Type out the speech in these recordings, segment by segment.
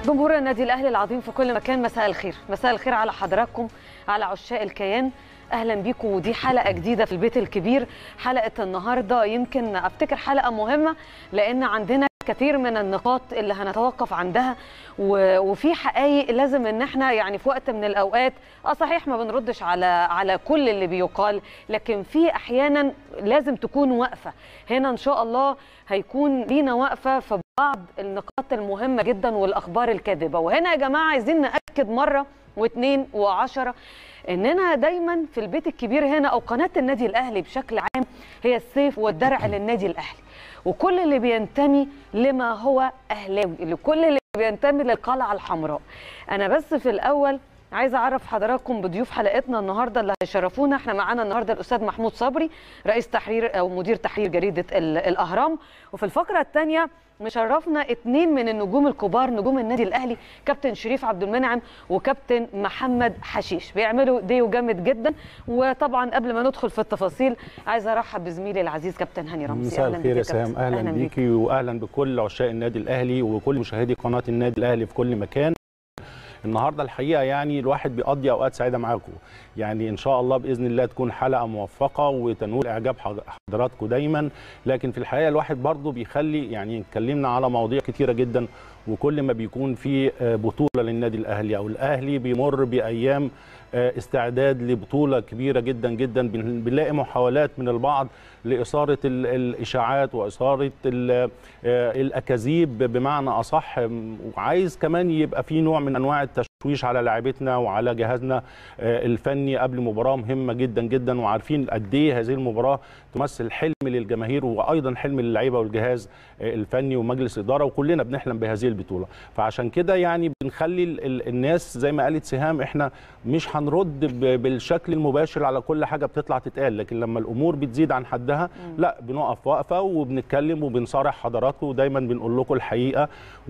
جمهور النادي الاهلي العظيم في كل مكان مساء الخير مساء الخير على حضراتكم على عشاق الكيان اهلا بيكم ودي حلقه جديده في البيت الكبير حلقه النهارده يمكن افتكر حلقه مهمه لان عندنا كثير من النقاط اللي هنتوقف عندها و- وفي حقائق لازم ان احنا يعني في وقت من الاوقات اه صحيح ما بنردش على على كل اللي بيقال لكن في احيانا لازم تكون واقفه هنا ان شاء الله هيكون لينا واقفه في بعض النقاط المهمه جدا والاخبار الكاذبه وهنا يا جماعه عايزين ناكد مره واثنين وعشرة اننا دايما في البيت الكبير هنا او قناه النادي الاهلي بشكل عام هي السيف والدرع للنادي الاهلي وكل اللي بينتمي لما هو اهلاوي لكل اللي بينتمي للقلعه الحمراء انا بس في الاول عايزه اعرف حضراتكم بضيوف حلقتنا النهارده اللي هيشرفونا احنا معانا النهارده الاستاذ محمود صبري رئيس تحرير او مدير تحرير جريده ال- الاهرام وفي الفقره الثانيه مشرفنا اتنين من النجوم الكبار نجوم النادي الاهلي كابتن شريف عبد المنعم وكابتن محمد حشيش بيعملوا ديو جامد جدا وطبعا قبل ما ندخل في التفاصيل عايزه ارحب بزميلي العزيز كابتن هاني رمزي مساء أهلاً الخير بيك يا كابتن. سهام اهلا, بيك. بيكي واهلا بكل عشاق النادي الاهلي وكل مشاهدي قناه النادي الاهلي في كل مكان النهارده الحقيقه يعني الواحد بيقضي اوقات سعيده معاكم يعني ان شاء الله باذن الله تكون حلقه موفقه وتنول اعجاب حض- حضراتكم دايما لكن في الحقيقه الواحد برضه بيخلي يعني اتكلمنا على مواضيع كتيره جدا وكل ما بيكون في آه، بطوله للنادي الاهلي او الاهلي بيمر بايام آه، استعداد لبطوله كبيره جدا جدا بن- بنلاقي محاولات من البعض لاثاره ال- الاشاعات واثاره ال- آه، الاكاذيب بمعنى اصح م- وعايز كمان يبقى في نوع من انواع التشويش على لاعبتنا وعلى جهازنا آه، الفني قبل مباراه مهمه جدا جدا وعارفين قد ايه هذه المباراه تمثل حلم للجماهير وايضا حلم للعيبه والجهاز آه، الفني ومجلس الاداره وكلنا بنحلم بهذه البطوله فعشان كده يعني بنخلي ال- ال- الناس زي ما قالت سهام احنا مش هنرد ب- بالشكل المباشر على كل حاجه بتطلع تتقال لكن لما الامور بتزيد عن حدها لا بنقف وقفه وبنتكلم وبنصارح حضراتكم ودايما بنقول لكم الحقيقه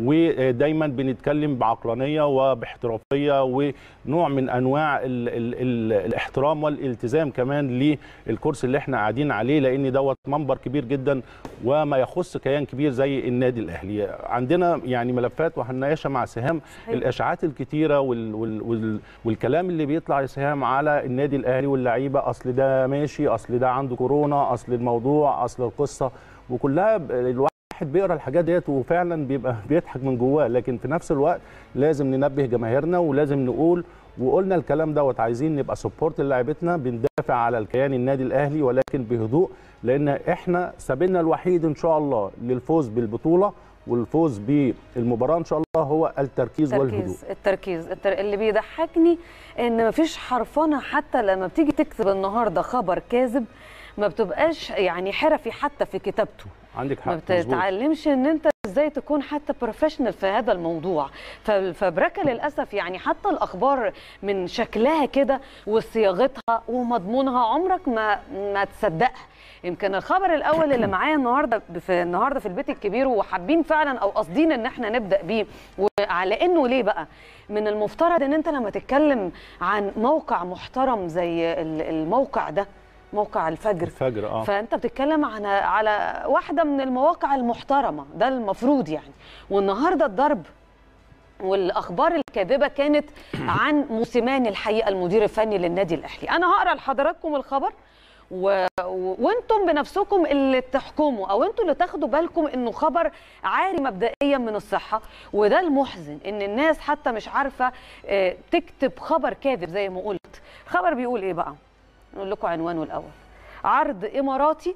ودايما بنتكلم بعقلانيه وباحترافيه ونوع من انواع ال ال ال الاحترام والالتزام كمان للكرسي اللي احنا قاعدين عليه لان دوت منبر كبير جدا وما يخص كيان كبير زي النادي الاهلي عندنا يعني ملفات وهنناقشها مع سهام صحيح. الاشاعات الكتيره وال وال وال والكلام اللي بيطلع يا سهام على النادي الاهلي واللعيبه اصل ده ماشي اصل ده عنده كورونا اصل الموضوع اصل القصه وكلها ب- الواحد بيقرا الحاجات ديت وفعلا بيبقى بيضحك من جواه لكن في نفس الوقت لازم ننبه جماهيرنا ولازم نقول وقلنا الكلام دوت عايزين نبقى سبورت للاعيبتنا بندافع على الكيان النادي الاهلي ولكن بهدوء لان احنا سبيلنا الوحيد ان شاء الله للفوز بالبطوله والفوز بالمباراه ان شاء الله هو التركيز والهدوء التركيز التركيز التر... اللي بيضحكني ان مفيش حرفنه حتى لما بتيجي تكتب النهارده خبر كاذب ما بتبقاش يعني حرفي حتى في كتابته عندك حق ما مظبوط. بتتعلمش ان انت ازاي تكون حتى بروفيشنال في هذا الموضوع ف- فبركه للاسف يعني حتى الاخبار من شكلها كده وصياغتها ومضمونها عمرك ما ما تصدقها يمكن الخبر الاول اللي معايا النهارده في النهارده في البيت الكبير وحابين فعلا او قاصدين ان احنا نبدا بيه وعلى انه ليه بقى من المفترض ان انت لما تتكلم عن موقع محترم زي ال- الموقع ده موقع الفجر الفجر اه فانت بتتكلم عن على واحده من المواقع المحترمه ده المفروض يعني والنهارده الضرب والاخبار الكاذبه كانت عن موسيماني الحقيقه المدير الفني للنادي الاهلي انا هقرا لحضراتكم الخبر و... و... وانتم بنفسكم اللي تحكموا او انتم اللي تاخدوا بالكم انه خبر عاري مبدئيا من الصحه وده المحزن ان الناس حتى مش عارفه آه، تكتب خبر كاذب زي ما قلت الخبر بيقول ايه بقى نقول لكم عنوانه الاول عرض اماراتي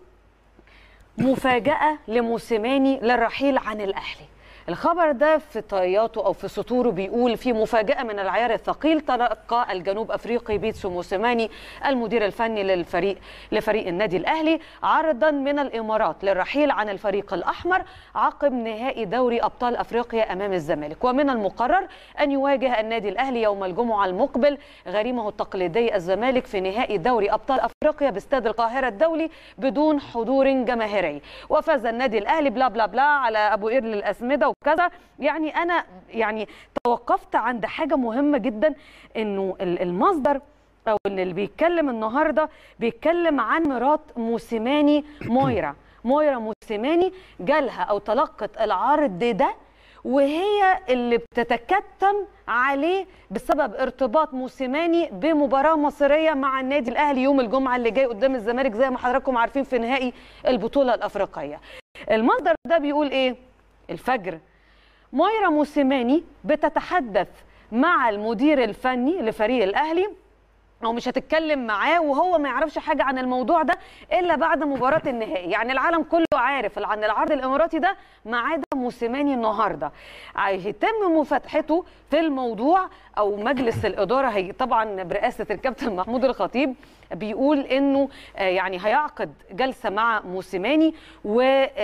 مفاجاه لموسيماني للرحيل عن الاهلي الخبر ده في طياته او في سطوره بيقول في مفاجاه من العيار الثقيل تلقى الجنوب افريقي بيتسو موسيماني المدير الفني للفريق لفريق النادي الاهلي عرضا من الامارات للرحيل عن الفريق الاحمر عقب نهائي دوري ابطال افريقيا امام الزمالك ومن المقرر ان يواجه النادي الاهلي يوم الجمعه المقبل غريمه التقليدي الزمالك في نهائي دوري ابطال افريقيا باستاد القاهره الدولي بدون حضور جماهيري وفاز النادي الاهلي بلا بلا بلا على ابو قير للاسمده وكذا يعني انا يعني توقفت عند حاجه مهمه جدا انه ال- المصدر او ان اللي بيتكلم النهارده بيتكلم عن مرات موسيماني مويرا مويرا موسيماني جالها او تلقت العرض ده وهي اللي بتتكتم عليه بسبب ارتباط موسيماني بمباراه مصيريه مع النادي الاهلي يوم الجمعه اللي جاي قدام الزمالك زي ما حضراتكم عارفين في نهائي البطوله الافريقيه. المصدر ده بيقول ايه؟ الفجر مايرا موسيماني بتتحدث مع المدير الفني لفريق الاهلي او مش هتتكلم معاه وهو ما يعرفش حاجه عن الموضوع ده الا بعد مباراه النهائي يعني العالم كله عارف عن العرض الاماراتي ده ما عدا موسيماني النهارده هيتم مفاتحته في الموضوع او مجلس الاداره هي طبعا برئاسه الكابتن محمود الخطيب بيقول انه يعني هيعقد جلسه مع موسيماني و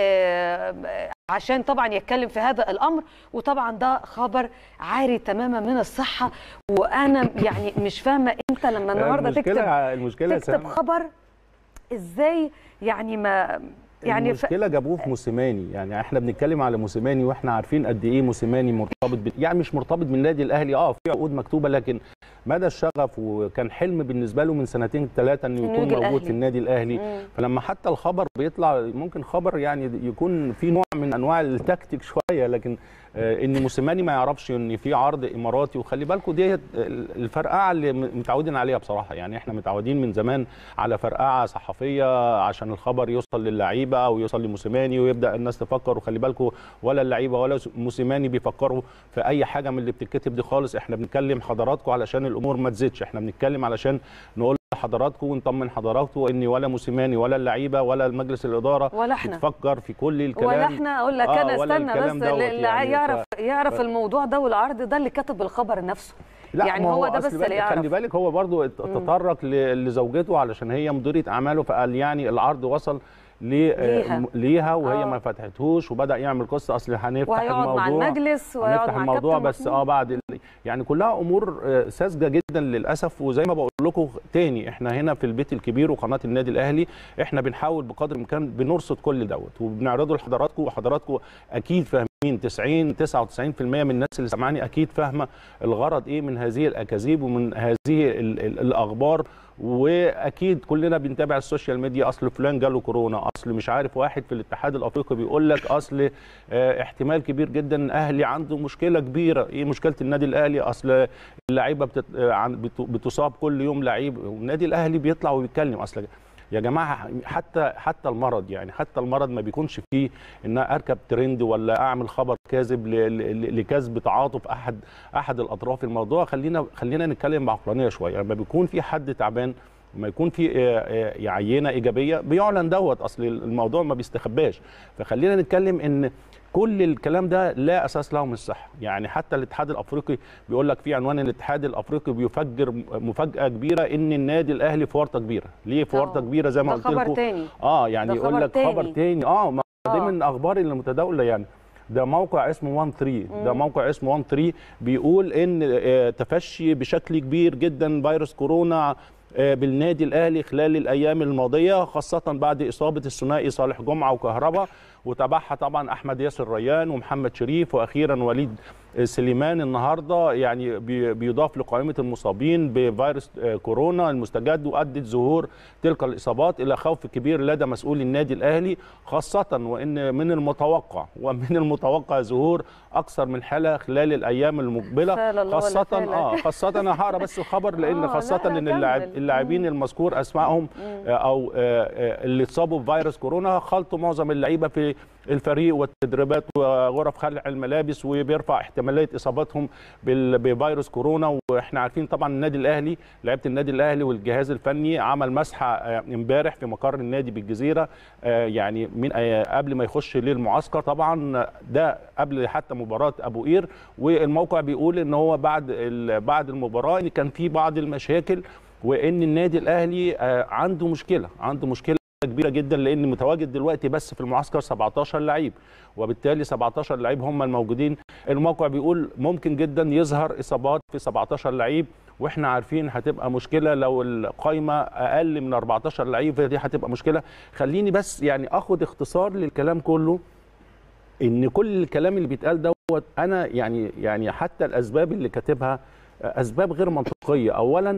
عشان طبعا يتكلم في هذا الامر وطبعا ده خبر عاري تماما من الصحه وانا يعني مش فاهمه انت لما النهارده المشكلة تكتب المشكلة تكتب سام- خبر ازاي يعني ما يعني ف... المشكله جابوه في موسيماني يعني احنا بنتكلم على موسيماني واحنا عارفين قد ايه موسيماني مرتبط ب... يعني مش مرتبط بالنادي الاهلي اه في عقود مكتوبه لكن مدى الشغف وكان حلم بالنسبه له من سنتين ثلاثه انه إنه يكون يجي موجود الأهلي. في النادي الاهلي مم. فلما حتى الخبر بيطلع ممكن خبر يعني يكون في نوع من انواع التكتيك شويه لكن آه، ان موسيماني ما يعرفش ان في عرض اماراتي وخلي بالكم ديت الفرقعه اللي م- متعودين عليها بصراحه يعني احنا متعودين من زمان على فرقعه صحفيه عشان الخبر يوصل للعيبه او يوصل لموسيماني ويبدا الناس تفكر وخلي بالكم ولا اللعيبه ولا موسيماني بيفكروا في اي حاجه من اللي بتتكتب دي خالص احنا بنتكلم حضراتكم علشان الامور ما تزيدش احنا بنتكلم علشان نقول لحضراتكم ونطمن حضراتكم ان ولا موسيماني ولا اللعيبه ولا مجلس الاداره ولا احنا بتفكر في كل الكلام ولا احنا اقول لك آه، انا ولا استنى الكلام بس دوت اللي يعني. يعرف يعرف ف- الموضوع ده والعرض ده اللي كتب الخبر نفسه لا يعني ما هو ده أصل بس بالك- اللي خلي يعرف بالك هو برضو ات- تطرق ل- لزوجته علشان هي مديريه اعماله فقال يعني العرض وصل لي- ليها. م- ليها وهي آه. ما فتحتهوش وبدا يعمل قصه اصل هنفتح وهيقعد الموضوع مع المجلس وهيقعد هنفتح مع الموضوع كابتن بس محمود. اه بعد ال... يعني كلها امور آه، ساذجه جدا للاسف وزي ما بقول لكم تاني احنا هنا في البيت الكبير وقناه النادي الاهلي احنا بنحاول بقدر الامكان بنرصد كل دوت وبنعرضه لحضراتكم وحضراتكم اكيد فاهمين 90 99% من الناس اللي سمعاني اكيد فاهمه الغرض ايه من هذه الاكاذيب ومن هذه ال... ال... الاخبار واكيد كلنا بنتابع السوشيال ميديا اصل فلان جاله كورونا اصل مش عارف واحد في الاتحاد الافريقي بيقول لك اصل آه، احتمال كبير جدا اهلي عنده مشكله كبيره ايه مشكله النادي الاهلي اصل اللعيبه بتت... آه، عن- بت- بتصاب كل يوم لعيب والنادي الاهلي بيطلع وبيتكلم اصل يا جماعه حتى حتى المرض يعني حتى المرض ما بيكونش فيه ان اركب ترند ولا اعمل خبر كاذب ل- ل- لكسب تعاطف احد احد الاطراف الموضوع خلينا خلينا نتكلم بعقلانيه شويه لما بيكون في حد تعبان لما يكون في آه، آه، عينه ايجابيه بيعلن دوت اصل الموضوع ما بيستخباش فخلينا نتكلم ان كل الكلام ده لا اساس له من الصحه يعني حتى الاتحاد الافريقي بيقول لك في عنوان الاتحاد الافريقي بيفجر مفاجاه كبيره ان النادي الاهلي في ورطه كبيره ليه في ورطه آه. كبيره زي ما ده قلت خبر لكم تاني اه يعني ده يقول خبر لك خبر تاني. تاني اه ما دي آه. من الاخبار المتداوله يعني ده موقع اسمه 1 3 ده موقع اسمه 1 3 بيقول ان آه، تفشي بشكل كبير جدا فيروس كورونا آه، بالنادي الاهلي خلال الايام الماضيه خاصه بعد اصابه الثنائي صالح جمعه وكهربا وتبعها طبعا احمد ياسر ريان ومحمد شريف واخيرا وليد سليمان النهارده يعني بي- بيضاف لقائمه المصابين بفيروس آه، كورونا المستجد وادت ظهور تلك الاصابات الى خوف كبير لدى مسؤولي النادي الاهلي خاصه وان من المتوقع ومن المتوقع ظهور اكثر من حاله خلال الايام المقبله فعل الله ولا خاصه فعل. اه خاصه انا هقرا بس الخبر لان آه، خاصه لا، لا، ان اللاعب كمل. اللاعبين المذكور اسمائهم آه، او آه، آه، اللي اتصابوا بفيروس كورونا خلطوا معظم اللعيبه في الفريق والتدريبات وغرف خلع الملابس وبيرفع احتماليه اصابتهم بال- بفيروس كورونا واحنا عارفين طبعا النادي الاهلي لعيبه النادي الاهلي والجهاز الفني عمل مسحه آه، امبارح في مقر النادي بالجزيره آه، يعني من آه، قبل ما يخش للمعسكر طبعا ده قبل حتى مباراه ابو قير والموقع بيقول ان هو بعد ال- بعد المباراه ان كان في بعض المشاكل وان النادي الاهلي آه، عنده مشكله عنده مشكله كبيره جدا لان متواجد دلوقتي بس في المعسكر 17 لعيب وبالتالي 17 لعيب هم الموجودين الموقع بيقول ممكن جدا يظهر اصابات في 17 لعيب واحنا عارفين هتبقى مشكله لو القايمه اقل من 14 لعيب فدي هتبقى مشكله خليني بس يعني اخد اختصار للكلام كله ان كل الكلام اللي بيتقال دوت انا يعني يعني حتى الاسباب اللي كاتبها اسباب غير منطقيه اولا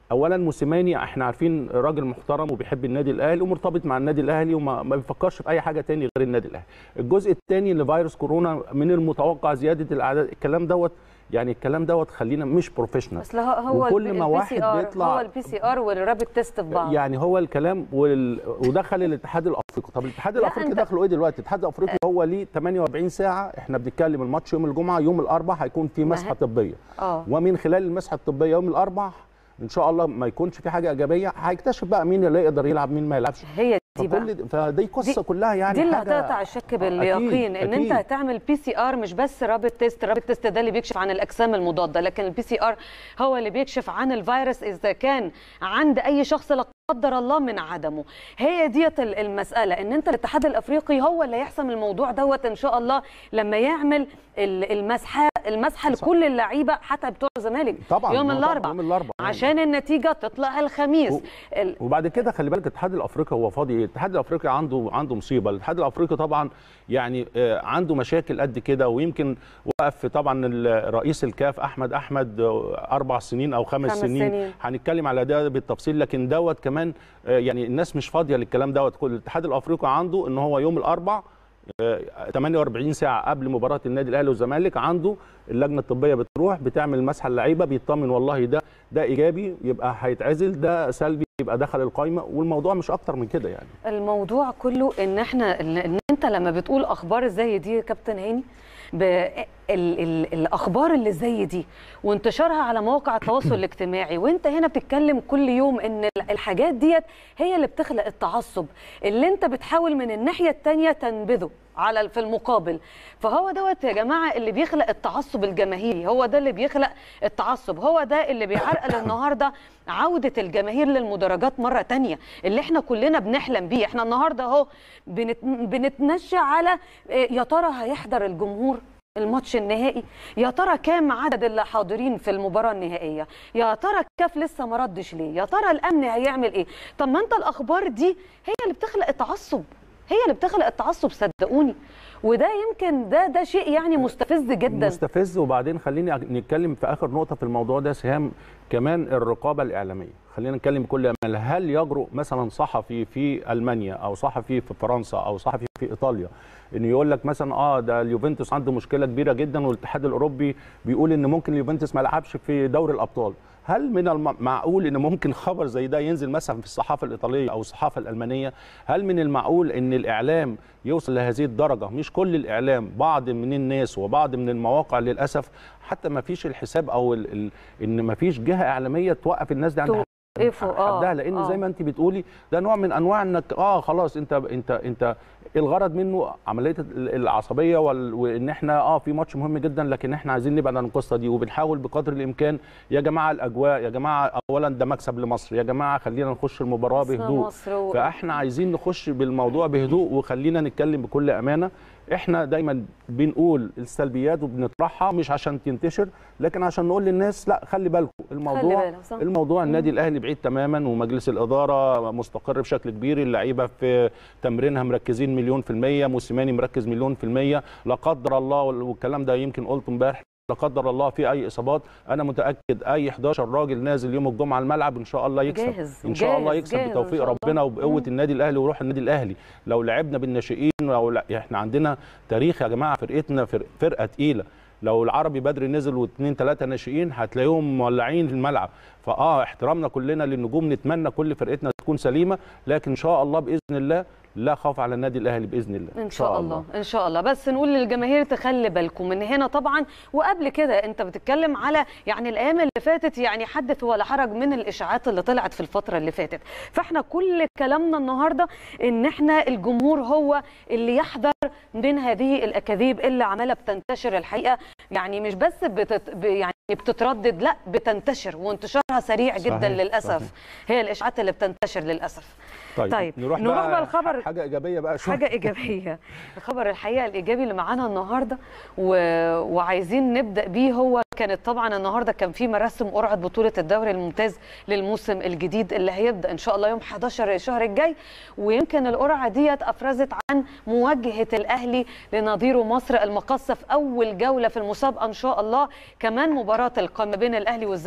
اولا موسيماني احنا عارفين راجل محترم وبيحب النادي الاهلي ومرتبط مع النادي الاهلي وما ما بيفكرش في اي حاجه تاني غير النادي الاهلي الجزء الثاني لفيروس كورونا من المتوقع زياده الاعداد الكلام دوت يعني الكلام دوت خلينا مش بروفيشنال اصل هو هو وكل البي- ما البي واحد سي آر بيطلع- هو البي سي ار والرابid تيست في بعض يعني هو الكلام وال... ودخل الاتحاد الافريقي طب الاتحاد لا، الافريقي أنت- دخله ايه دلوقتي الاتحاد الافريقي هو ليه 48 ساعه احنا بنتكلم الماتش يوم الجمعه يوم الاربعاء هيكون في ما مسحه هي- طبيه اه ومن خلال المسحه الطبيه يوم الاربعاء ان شاء الله ما يكونش في حاجه ايجابيه هيكتشف بقى مين اللي يقدر يلعب مين ما يلعبش هي دي بقى فكل فدي قصه دي- كلها يعني دي اللي حاجة هتقطع الشك آه، باليقين أكيد، ان انت أكيد. هتعمل بي سي ار مش بس رابط تيست رابط تيست ده اللي بيكشف عن الاجسام المضاده لكن البي سي ار هو اللي بيكشف عن الفيروس اذا كان عند اي شخص لا قدر الله من عدمه هي ديت ال- المساله ان انت الاتحاد الافريقي هو اللي هيحسم الموضوع دوت ان شاء الله لما يعمل ال- المسحه المسحه لكل اللعيبه حتى بتوع الزمالك طبعا يوم طبعاً الاربعاء يوم الاربعاء عشان النتيجه تطلع الخميس و- ال- وبعد كده خلي بالك الاتحاد الافريقي هو فاضي ايه؟ الاتحاد الافريقي عنده عنده مصيبه، الاتحاد الافريقي طبعا يعني آه، عنده مشاكل قد كده ويمكن وقف طبعا ال- رئيس الكاف احمد احمد آه، اربع سنين او خمس, خمس سنين. سنين. هنتكلم على ده بالتفصيل لكن دوت كمان آه، يعني الناس مش فاضيه للكلام دوت كل الاتحاد الافريقي عنده ان هو يوم الاربع آه، 48 ساعه قبل مباراه النادي الاهلي والزمالك عنده اللجنه الطبيه بتروح بتعمل مسحه اللعيبه بيطمن والله ده ده ايجابي يبقى هيتعزل ده سلبي يبقى دخل القائمه والموضوع مش اكتر من كده يعني الموضوع كله ان احنا ان انت لما بتقول اخبار زي دي يا كابتن هاني ب... ال... ال... الاخبار اللي زي دي وانتشارها على مواقع التواصل الاجتماعي وانت هنا بتتكلم كل يوم ان ال- الحاجات ديت هي اللي بتخلق التعصب اللي انت بتحاول من الناحيه الثانيه تنبذه على في المقابل فهو دوت يا جماعه اللي بيخلق التعصب الجماهيري هو ده اللي بيخلق التعصب هو ده اللي بيعرقل النهارده عوده الجماهير للمدرجات مره تانية اللي احنا كلنا بنحلم بيه احنا النهارده اهو بنت... بنتنشى على إيه، يا ترى هيحضر الجمهور الماتش النهائي يا ترى كام عدد اللي حاضرين في المباراه النهائيه يا ترى الكاف لسه ما ردش ليه يا ترى الامن هيعمل ايه طب ما انت الاخبار دي هي اللي بتخلق التعصب هي اللي بتخلق التعصب صدقوني وده يمكن ده ده شيء يعني مستفز جدا مستفز وبعدين خليني أك- نتكلم في اخر نقطه في الموضوع ده سهام كمان الرقابه الاعلاميه خلينا نتكلم بكل امانه هل يجرؤ مثلا صحفي في المانيا او صحفي في فرنسا او صحفي في ايطاليا انه يقول لك مثلا اه ده اليوفنتوس عنده مشكله كبيره جدا والاتحاد الاوروبي بيقول ان ممكن اليوفنتوس ما يلعبش في دوري الابطال هل من المعقول ان ممكن خبر زي ده ينزل مثلا في الصحافه الايطاليه او الصحافه الالمانيه هل من المعقول ان الاعلام يوصل لهذه الدرجه مش كل الاعلام بعض من الناس وبعض من المواقع للاسف حتى ما فيش الحساب او ال ال ان ما فيش جهه اعلاميه توقف الناس دي عند توقفوا، آه، حدها لان آه. زي ما انت بتقولي ده نوع من انواع انك اه خلاص انت انت انت الغرض منه عمليه ال- العصبيه وال- وان احنا اه في ماتش مهم جدا لكن احنا عايزين نبعد عن القصه دي وبنحاول بقدر الامكان يا جماعه الاجواء يا جماعه اولا ده مكسب لمصر يا جماعه خلينا نخش المباراه اسم بهدوء مصر و- فاحنا عايزين نخش بالموضوع بهدوء وخلينا نتكلم بكل امانه احنا دايما بنقول السلبيات وبنطرحها مش عشان تنتشر لكن عشان نقول للناس لا خلي بالكم الموضوع بالك، صح. الموضوع النادي الاهلي بعيد تماما ومجلس الاداره مستقر بشكل كبير اللعيبه في تمرينها مركزين مليون في الميه موسيماني مركز مليون في الميه لا قدر الله والكلام ده يمكن قلته امبارح لا قدر الله في اي اصابات انا متاكد اي 11 راجل نازل يوم الجمعه الملعب ان شاء الله يكسب جاهز، ان شاء الله جاهز، يكسب جاهز إن بتوفيق شاء الله. ربنا وبقوه مم. النادي الاهلي وروح النادي الاهلي لو لعبنا بالناشئين لو لا احنا عندنا تاريخ يا جماعه فرقتنا فرق فرقه تقيله لو العربي بدري نزل واثنين ثلاثه ناشئين هتلاقيهم مولعين في الملعب فاه احترامنا كلنا للنجوم نتمنى كل فرقتنا تكون سليمه لكن ان شاء الله باذن الله لا خوف على النادي الاهلي باذن الله ان شاء الله ان شاء الله بس نقول للجماهير تخلي بالكم من هنا طبعا وقبل كده انت بتتكلم على يعني الايام اللي فاتت يعني حدث ولا حرج من الاشاعات اللي طلعت في الفتره اللي فاتت فاحنا كل كلامنا النهارده ان احنا الجمهور هو اللي يحذر من هذه الاكاذيب اللي عماله بتنتشر الحقيقه يعني مش بس بتت ب- يعني بتتردد لا بتنتشر وانتشارها سريع جدا صحيح، للاسف صحيح. هي الاشاعات اللي بتنتشر للاسف طيب, طيب، نروح, نروح بقى بقى الخبر- حاجه ايجابيه بقى شويه حاجه ايجابيه الخبر الحقيقه الايجابي اللي معانا النهارده و... وعايزين نبدا بيه هو كانت طبعا النهارده كان في مراسم قرعه بطوله الدوري الممتاز للموسم الجديد اللي هيبدا ان شاء الله يوم 11 الشهر الجاي ويمكن القرعه ديت افرزت عن مواجهه الاهلي لنظيره مصر المقصه في اول جوله في المسابقه ان شاء الله كمان مباراه القمه بين الاهلي والزمالك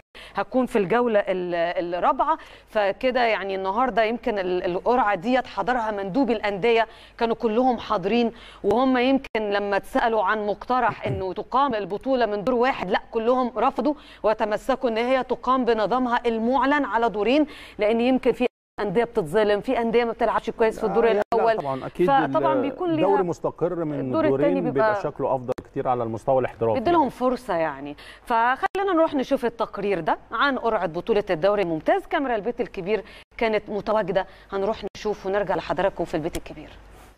هتكون في الجوله ال- الرابعه فكده يعني النهارده يمكن ال- القرعه ديت حضرها مندوب الانديه كانوا كلهم حاضرين وهم يمكن لما اتسالوا عن مقترح انه تقام البطوله من دور واحد لا كلهم رفضوا وتمسكوا ان هي تقام بنظامها المعلن على دورين لان يمكن في انديه بتتظلم في انديه ما بتلعبش كويس في الدور آه، لا الاول طبعا اكيد فطبعا ال- بيكون الدوري ليها مستقر من الدور التاني دورين بيبقى, بيبقى شكله افضل كتير على المستوى الاحترافي بيدي لهم فرصه يعني فخلينا نروح نشوف التقرير ده عن قرعه بطوله الدوري الممتاز كاميرا البيت الكبير كانت متواجده هنروح نشوف ونرجع لحضراتكم في البيت الكبير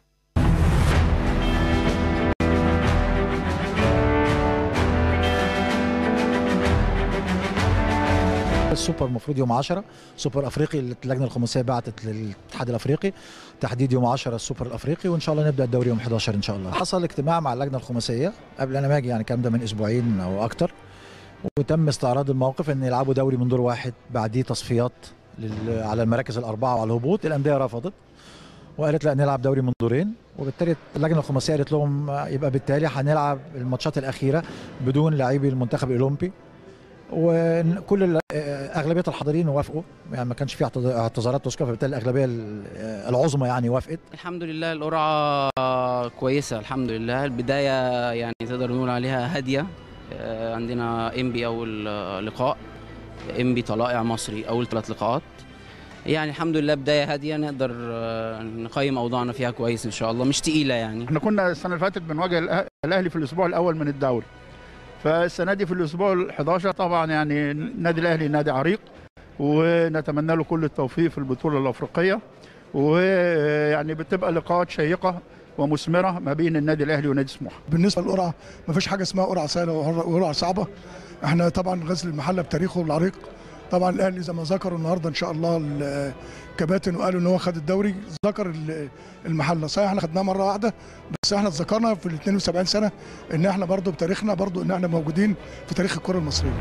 السوبر المفروض يوم 10 سوبر افريقي اللي اللجنه الخماسيه بعتت للاتحاد الافريقي تحديد يوم 10 السوبر الافريقي وان شاء الله نبدا الدوري يوم 11 ان شاء الله حصل اجتماع مع اللجنه الخماسيه قبل انا ما اجي يعني الكلام ده من اسبوعين او اكتر وتم استعراض الموقف ان يلعبوا دوري من دور واحد بعديه تصفيات لل... على المراكز الاربعه وعلى الهبوط الانديه رفضت وقالت لا نلعب دوري من دورين وبالتالي اللجنه الخماسيه قالت لهم يبقى بالتالي هنلعب الماتشات الاخيره بدون لاعبي المنتخب الاولمبي وكل ال- اغلبيه الحاضرين وافقوا يعني ما كانش في اعتذ- اعتذارات تذكر فبالتالي الاغلبيه ال- العظمى يعني وافقت الحمد لله القرعة كويسة الحمد لله البداية يعني تقدر نقول عليها هادية آه، عندنا انبي أول آه، لقاء انبي طلائع مصري أول ثلاث لقاءات يعني الحمد لله بداية هادية نقدر آه، نقيم أوضاعنا فيها كويس إن شاء الله مش تقيلة يعني احنا كنا السنه اللي فاتت بنواجه الأه- الاهلي في الاسبوع الاول من الدوري فالسنه دي في الاسبوع ال 11 طبعا يعني النادي الاهلي نادي عريق ونتمنى له كل التوفيق في البطوله الافريقيه ويعني بتبقى لقاءات شيقه ومثمره ما بين النادي الاهلي ونادي سموحه بالنسبه للقرعه ما فيش حاجه اسمها قرعه سهله وقرعه صعبه احنا طبعا غزل المحله بتاريخه العريق طبعا الاهلي زي ما ذكروا النهارده ان شاء الله الكباتن وقالوا ان هو خد الدوري ذكر ال- المحله صحيح احنا خدناه مره واحده بس احنا اتذكرنا في ال 72 سنه ان احنا برضو بتاريخنا برضو ان احنا موجودين في تاريخ الكره المصريه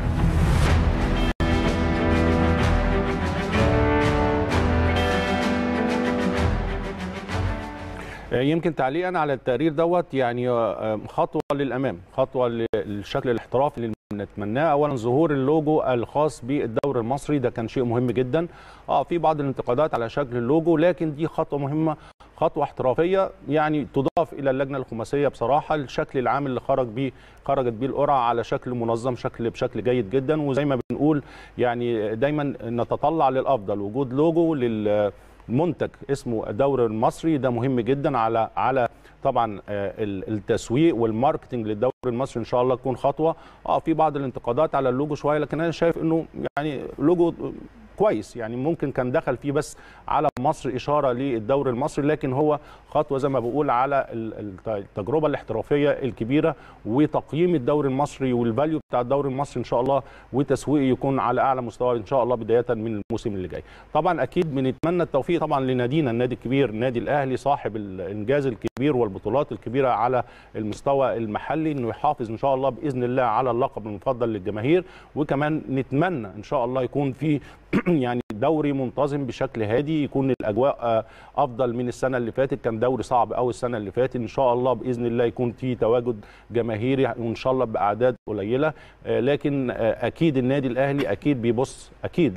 يمكن تعليقا على التقرير دوت يعني آه، خطوه للامام خطوه للشكل الاحترافي اللي بنتمناه اولا ظهور اللوجو الخاص بالدوري المصري ده كان شيء مهم جدا اه في بعض الانتقادات على شكل اللوجو لكن دي خطوه مهمه خطوه احترافيه يعني تضاف الى اللجنه الخماسيه بصراحه الشكل العام اللي خرج بيه خرجت بيه القرعه على شكل منظم شكل بشكل جيد جدا وزي ما بنقول يعني دايما نتطلع للافضل وجود لوجو لل منتج اسمه الدوري المصري ده مهم جدا على على طبعا آه، ال- التسويق والماركتنج للدوري المصري ان شاء الله تكون خطوه اه في بعض الانتقادات على اللوجو شويه لكن انا شايف انه يعني لوجو كويس يعني ممكن كان دخل فيه بس على مصر اشاره للدوري المصري لكن هو خطوه زي ما بقول على ال- الت- التجربه الاحترافيه الكبيره وتقييم الدوري المصري والفاليو بتاع الدوري المصري ان شاء الله وتسويقه يكون على اعلى مستوى ان شاء الله بدايه من الموسم اللي جاي. طبعا اكيد بنتمنى التوفيق طبعا لنادينا النادي الكبير النادي الاهلي صاحب الانجاز الكبير والبطولات الكبيره على المستوى المحلي انه يحافظ ان شاء الله باذن الله على اللقب المفضل للجماهير وكمان نتمنى ان شاء الله يكون في يعني دوري منتظم بشكل هادي يكون الاجواء آه، افضل من السنه اللي فاتت كان دوري صعب قوي السنه اللي فاتت ان شاء الله باذن الله يكون في تواجد جماهيري وان شاء الله باعداد قليله آه، لكن آه، اكيد النادي الاهلي اكيد بيبص اكيد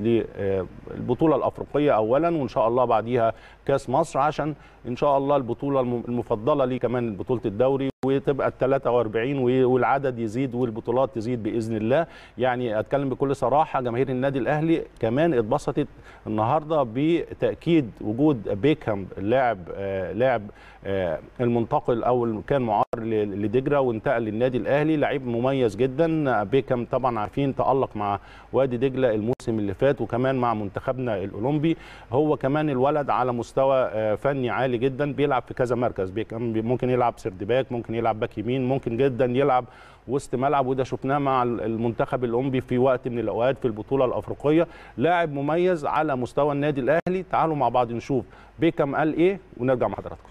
للبطوله الافريقيه اولا وان شاء الله بعديها كاس مصر عشان ان شاء الله البطوله الم- المفضله ليه كمان بطوله الدوري وتبقى ال 43 و- والعدد يزيد والبطولات تزيد باذن الله يعني اتكلم بكل صراحه جماهير النادي الاهلي كمان اتبسطت النهارده بتاكيد وجود بيكهام اللاعب آه لاعب آه المنتقل او اللي كان معار ل- لدجله وانتقل للنادي الاهلي لعيب مميز جدا بيكهام طبعا عارفين تالق مع وادي دجله الموسم اللي فات وكمان مع منتخبنا الاولمبي هو كمان الولد على مستوى آه، فني عالي جدا بيلعب في كذا مركز بيكهام بي- ممكن يلعب سرد باك ممكن يلعب باك يمين ممكن جدا يلعب وسط ملعب وده شفناه مع المنتخب الاولمبي في وقت من الاوقات في البطوله الافريقيه لاعب مميز على مستوى النادي الاهلي تعالوا مع بعض نشوف بيكهام قال ايه ونرجع مع حضراتكم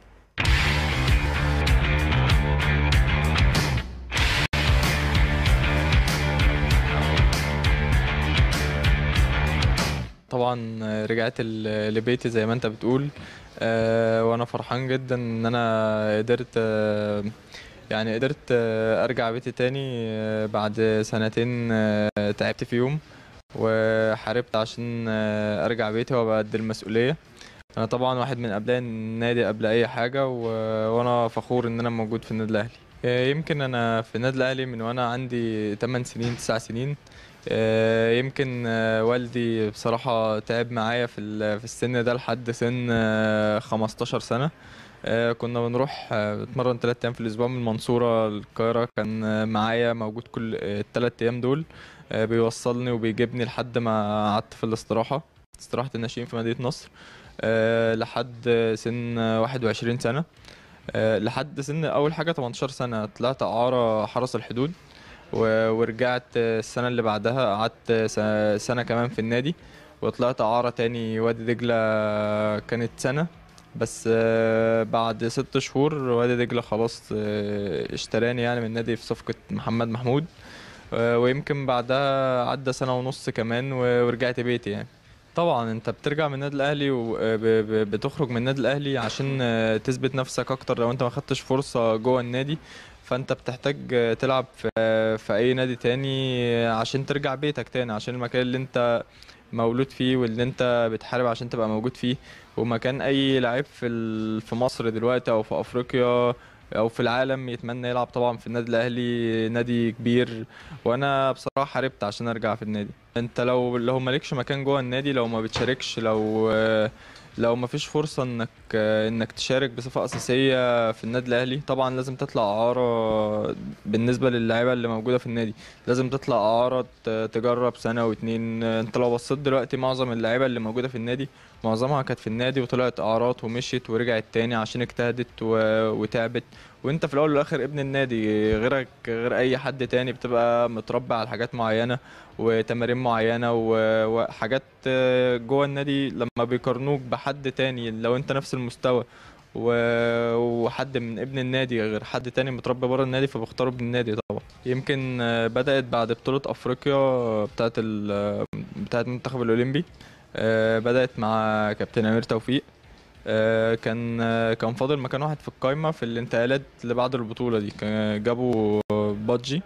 طبعا رجعت ال- لبيتي زي ما انت بتقول آه، وانا فرحان جدا ان انا قدرت آه، يعني قدرت آه، ارجع بيتي تاني آه، بعد سنتين آه، تعبت فيهم وحاربت عشان آه، ارجع بيتي وابقى قد المسؤوليه انا طبعا واحد من ابناء النادي قبل اي حاجه و... وانا فخور ان انا موجود في النادي الاهلي آه، يمكن انا في النادي الاهلي من وانا عندي 8 سنين 9 سنين آه، يمكن آه، والدي بصراحه تعب معايا في ال- في السن ده لحد سن آه، 15 سنه آه، كنا بنروح آه، نتمرن ثلاث ايام في الاسبوع من المنصوره للقاهره كان آه، معايا موجود كل الثلاث ايام دول آه، بيوصلني وبيجيبني لحد ما قعدت في الاستراحه استراحه الناشئين في مدينه نصر آه، لحد سن 21 سنه آه، لحد سن اول حاجه 18 سنه طلعت اعاره حرس الحدود و- ورجعت السنه اللي بعدها قعدت س- سنه كمان في النادي وطلعت اعاره تاني وادي دجله كانت سنه بس آه، بعد ست شهور وادي دجله خلاص آه، اشتراني يعني من النادي في صفقه محمد محمود آه، ويمكن بعدها عدى سنه ونص كمان و- ورجعت بيتي يعني طبعا انت بترجع من النادي الاهلي وبتخرج من النادي الاهلي عشان آه، تثبت نفسك اكتر لو انت ما خدتش فرصه جوه النادي فانت بتحتاج آه، تلعب في في اي نادي تاني آه، عشان ترجع بيتك تاني عشان المكان اللي انت مولود فيه واللي انت بتحارب عشان تبقى موجود فيه ومكان اي لعيب في ال- في مصر دلوقتي او في افريقيا او في العالم يتمنى يلعب طبعا في النادي الاهلي نادي كبير وانا بصراحه حاربت عشان ارجع في النادي انت لو لو مالكش مكان جوه النادي لو ما بتشاركش لو لو ما فيش فرصه انك انك تشارك بصفه اساسيه في النادي الاهلي طبعا لازم تطلع اعاره بالنسبه للاعيبه اللي موجوده في النادي لازم تطلع اعاره ت- تجرب سنه واتنين انت لو بصيت دلوقتي معظم اللعيبه اللي موجوده في النادي معظمها كانت في النادي وطلعت اعارات ومشيت ورجعت تاني عشان اجتهدت و- وتعبت وانت في الاول والاخر ابن النادي غيرك غير اي حد تاني بتبقى متربي على حاجات معينه وتمارين معينه و- وحاجات آه، جوه النادي لما بيقارنوك بحد تاني لو انت نفس المستوى و- وحد من ابن النادي غير حد تاني متربي بره النادي فبيختاروا ابن النادي طبعا يمكن آه، بدأت بعد بطولة أفريقيا بتاعت ال بتاعت المنتخب الأولمبي آه، بدأت مع كابتن أمير توفيق آه، كان آه، كان فاضل مكان واحد في القايمة في الانتقالات اللي بعد البطولة دي كان جابوا بادجي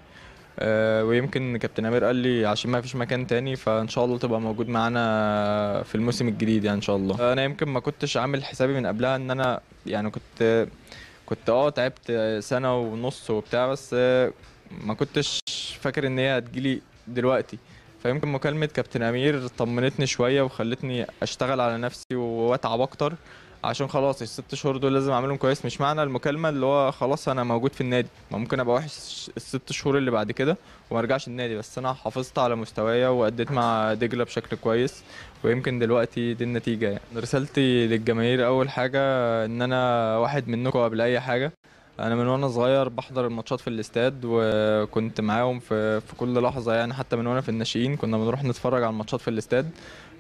آه، ويمكن كابتن امير قال لي عشان ما فيش مكان تاني فان شاء الله تبقى موجود معانا في الموسم الجديد يعني ان شاء الله انا يمكن ما كنتش عامل حسابي من قبلها ان انا يعني كنت كنت اه تعبت سنه ونص وبتاع بس آه، ما كنتش فاكر ان هي هتجيلي دلوقتي فيمكن مكالمة كابتن أمير طمنتني شوية وخلتني أشتغل على نفسي وأتعب أكتر عشان خلاص الست شهور دول لازم أعملهم كويس مش معنى المكالمة اللي هو خلاص أنا موجود في النادي ما ممكن أبقى وحش الست شهور اللي بعد كده وما ارجعش النادي بس أنا حافظت على مستوايا وأديت مع دجلة بشكل كويس ويمكن دلوقتي دي النتيجة يعني رسالتي للجماهير أول حاجة إن أنا واحد منكم قبل أي حاجة انا من وانا صغير بحضر الماتشات في الاستاد وكنت معاهم في في كل لحظه يعني حتى من وانا في الناشئين كنا بنروح نتفرج على الماتشات في الاستاد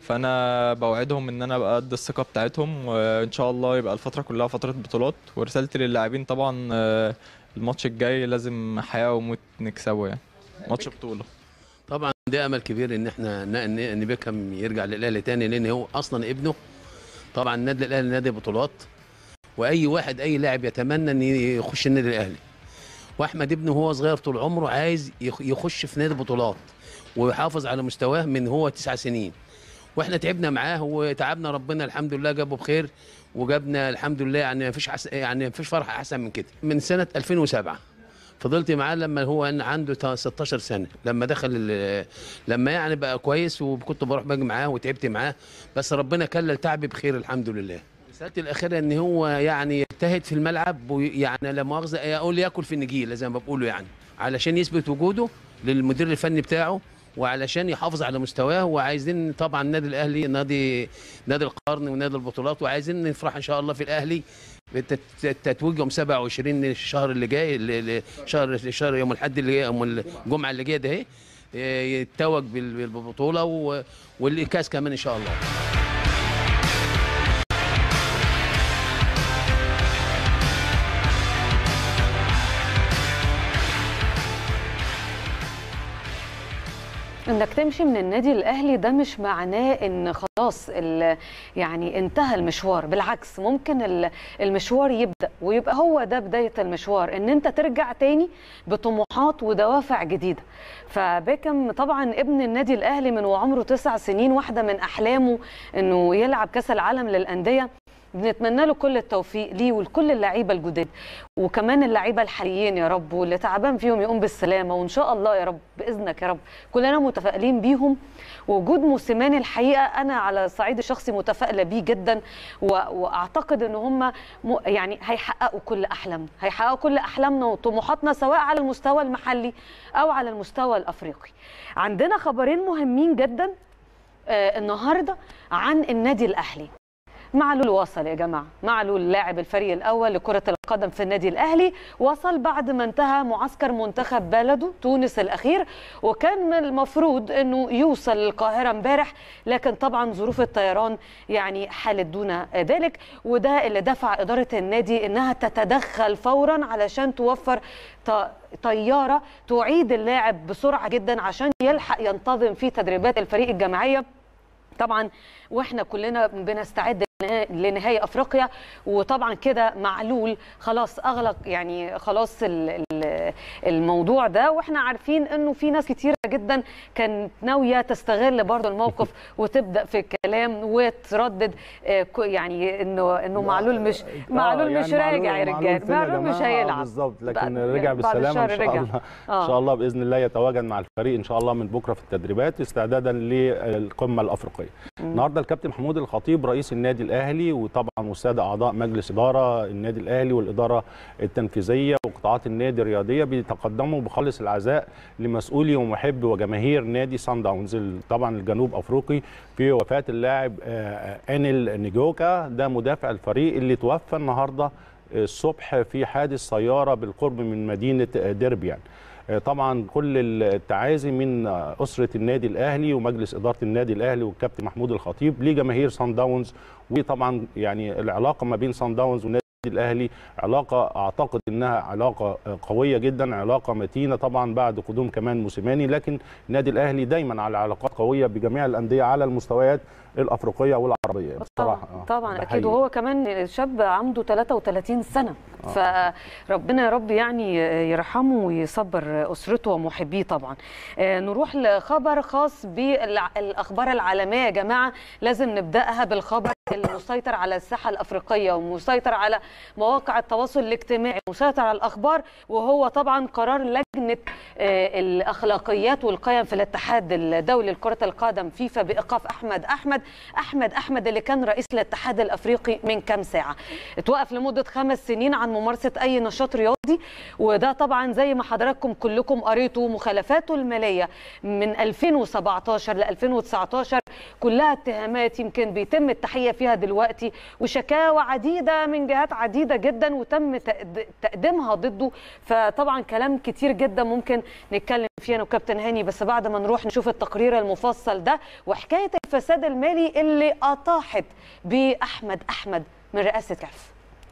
فانا بوعدهم ان انا ابقى قد الثقه بتاعتهم وان شاء الله يبقى الفتره كلها فتره بطولات ورسالتي للاعبين طبعا آه، الماتش الجاي لازم حياه وموت نكسبه يعني ماتش بطوله طبعا ده امل كبير ان احنا ن- ان ان بيكهام يرجع للاهلي تاني لان هو اصلا ابنه طبعا النادي الاهلي نادي بطولات واي واحد اي لاعب يتمنى ان يخش النادي الاهلي واحمد ابنه وهو صغير طول عمره عايز يخ- يخش في نادي بطولات ويحافظ على مستواه من هو تسع سنين واحنا تعبنا معاه وتعبنا ربنا الحمد لله جابه بخير وجابنا الحمد لله يعني مفيش حس... يعني مفيش فرحه احسن من كده من سنه 2007 فضلت معاه لما هو ان عنده تا- 16 سنه لما دخل ال- لما يعني بقى كويس وكنت بروح باجي معاه وتعبت معاه بس ربنا كلل تعبي بخير الحمد لله رسالتي الاخيره ان هو يعني يجتهد في الملعب ويعني لا مؤاخذه اقول ياكل في النجيله زي ما بقولوا يعني علشان يثبت وجوده للمدير الفني بتاعه وعلشان يحافظ على مستواه وعايزين طبعا النادي الاهلي نادي نادي القرن ونادي البطولات وعايزين نفرح ان شاء الله في الاهلي بالتت- تتويج يوم 27 الشهر اللي جاي ال- ال- شهر شهر يوم الاحد اللي جاي يوم الجمعه اللي جايه ده اهي إيه، يتوج بال- بالبطوله و- والكاس كمان ان شاء الله انك تمشي من النادي الاهلي ده مش معناه ان خلاص ال- يعني انتهى المشوار بالعكس ممكن ال- المشوار يبدا ويبقى هو ده بدايه المشوار ان انت ترجع تاني بطموحات ودوافع جديده فبيكم طبعا ابن النادي الاهلي من وعمره تسع سنين واحده من احلامه انه يلعب كاس العالم للانديه بنتمنى له كل التوفيق ليه ولكل اللعيبه الجداد وكمان اللعيبه الحاليين يا رب واللي تعبان فيهم يقوم بالسلامه وان شاء الله يا رب باذنك يا رب كلنا متفائلين بيهم وجود موسيماني الحقيقه انا على الصعيد الشخصي متفائله بيه جدا و... واعتقد ان هم م... يعني هيحققوا كل احلامنا هيحققوا كل احلامنا وطموحاتنا سواء على المستوى المحلي او على المستوى الافريقي عندنا خبرين مهمين جدا آه النهارده عن النادي الاهلي معلول وصل يا جماعه معلول لاعب الفريق الاول لكره القدم في النادي الاهلي وصل بعد ما انتهى معسكر منتخب بلده تونس الاخير وكان من المفروض انه يوصل للقاهره امبارح لكن طبعا ظروف الطيران يعني حالت دون ذلك وده اللي دفع اداره النادي انها تتدخل فورا علشان توفر ط- طياره تعيد اللاعب بسرعه جدا عشان يلحق ينتظم في تدريبات الفريق الجماعيه طبعا واحنا كلنا بنستعد لنها- لنهائي افريقيا وطبعا كده معلول خلاص اغلق يعني خلاص ال- ال- الموضوع ده واحنا عارفين انه في ناس كتيره جدا كانت ناويه تستغل برضه الموقف وتبدا في الكلام وتردد آه، ك- يعني انه انه معلول مش معلول آه، مش يعني راجع يا معلول رجال فين يا معلول مش جماعة؟ آه، هيلعب بالظبط لكن بعد- رجع بعد بالسلامه الشهر ان شاء رجع. الله ان آه. شاء الله باذن الله يتواجد مع الفريق ان شاء الله من بكره في التدريبات استعدادا للقمه الافريقيه النهارده الكابتن محمود الخطيب رئيس النادي الاهلي وطبعا والساده اعضاء مجلس اداره النادي الاهلي والاداره التنفيذيه وقطاعات النادي الرياضيه بيتقدموا بخالص العزاء لمسؤولي ومحب وجماهير نادي سان داونز ال- طبعا الجنوب افريقي في وفاه اللاعب آه، انيل نيجوكا ده مدافع الفريق اللي توفى النهارده الصبح في حادث سياره بالقرب من مدينه ديربيان آه، طبعا كل التعازي من آه، اسره النادي الاهلي ومجلس اداره النادي الاهلي والكابتن محمود الخطيب لجماهير سان داونز وطبعا يعني العلاقه ما بين سان داونز والنادي الاهلي علاقه اعتقد انها علاقه آه، قويه جدا علاقه متينه طبعا بعد قدوم كمان موسيماني لكن النادي الاهلي دايما على علاقات قويه بجميع الانديه على المستويات الافريقيه والعربيه طبعا بصراحه آه، طبعا ده اكيد حقيقي. وهو كمان شاب عنده 33 سنه فربنا يا رب يعني يرحمه ويصبر اسرته ومحبيه طبعا آه، نروح لخبر خاص بالاخبار العالميه يا جماعه لازم نبداها بالخبر المسيطر على الساحه الافريقيه ومسيطر على مواقع التواصل الاجتماعي ومسيطر على الاخبار وهو طبعا قرار لجنه آه، الاخلاقيات والقيم في الاتحاد الدولي لكره القدم فيفا بايقاف احمد احمد احمد احمد اللي كان رئيس الاتحاد الافريقي من كام ساعه اتوقف لمده خمس سنين عن ممارسه اي نشاط رياضي وده طبعا زي ما حضراتكم كلكم قريتوا مخالفاته الماليه من 2017 ل 2019 كلها اتهامات يمكن بيتم التحيه فيها دلوقتي وشكاوى عديده من جهات عديده جدا وتم تقد- تقديمها ضده فطبعا كلام كتير جدا ممكن نتكلم فيه انا وكابتن هاني بس بعد ما نروح نشوف التقرير المفصل ده وحكايه الفساد المالي اللي اطاحت باحمد احمد من رئاسه كاف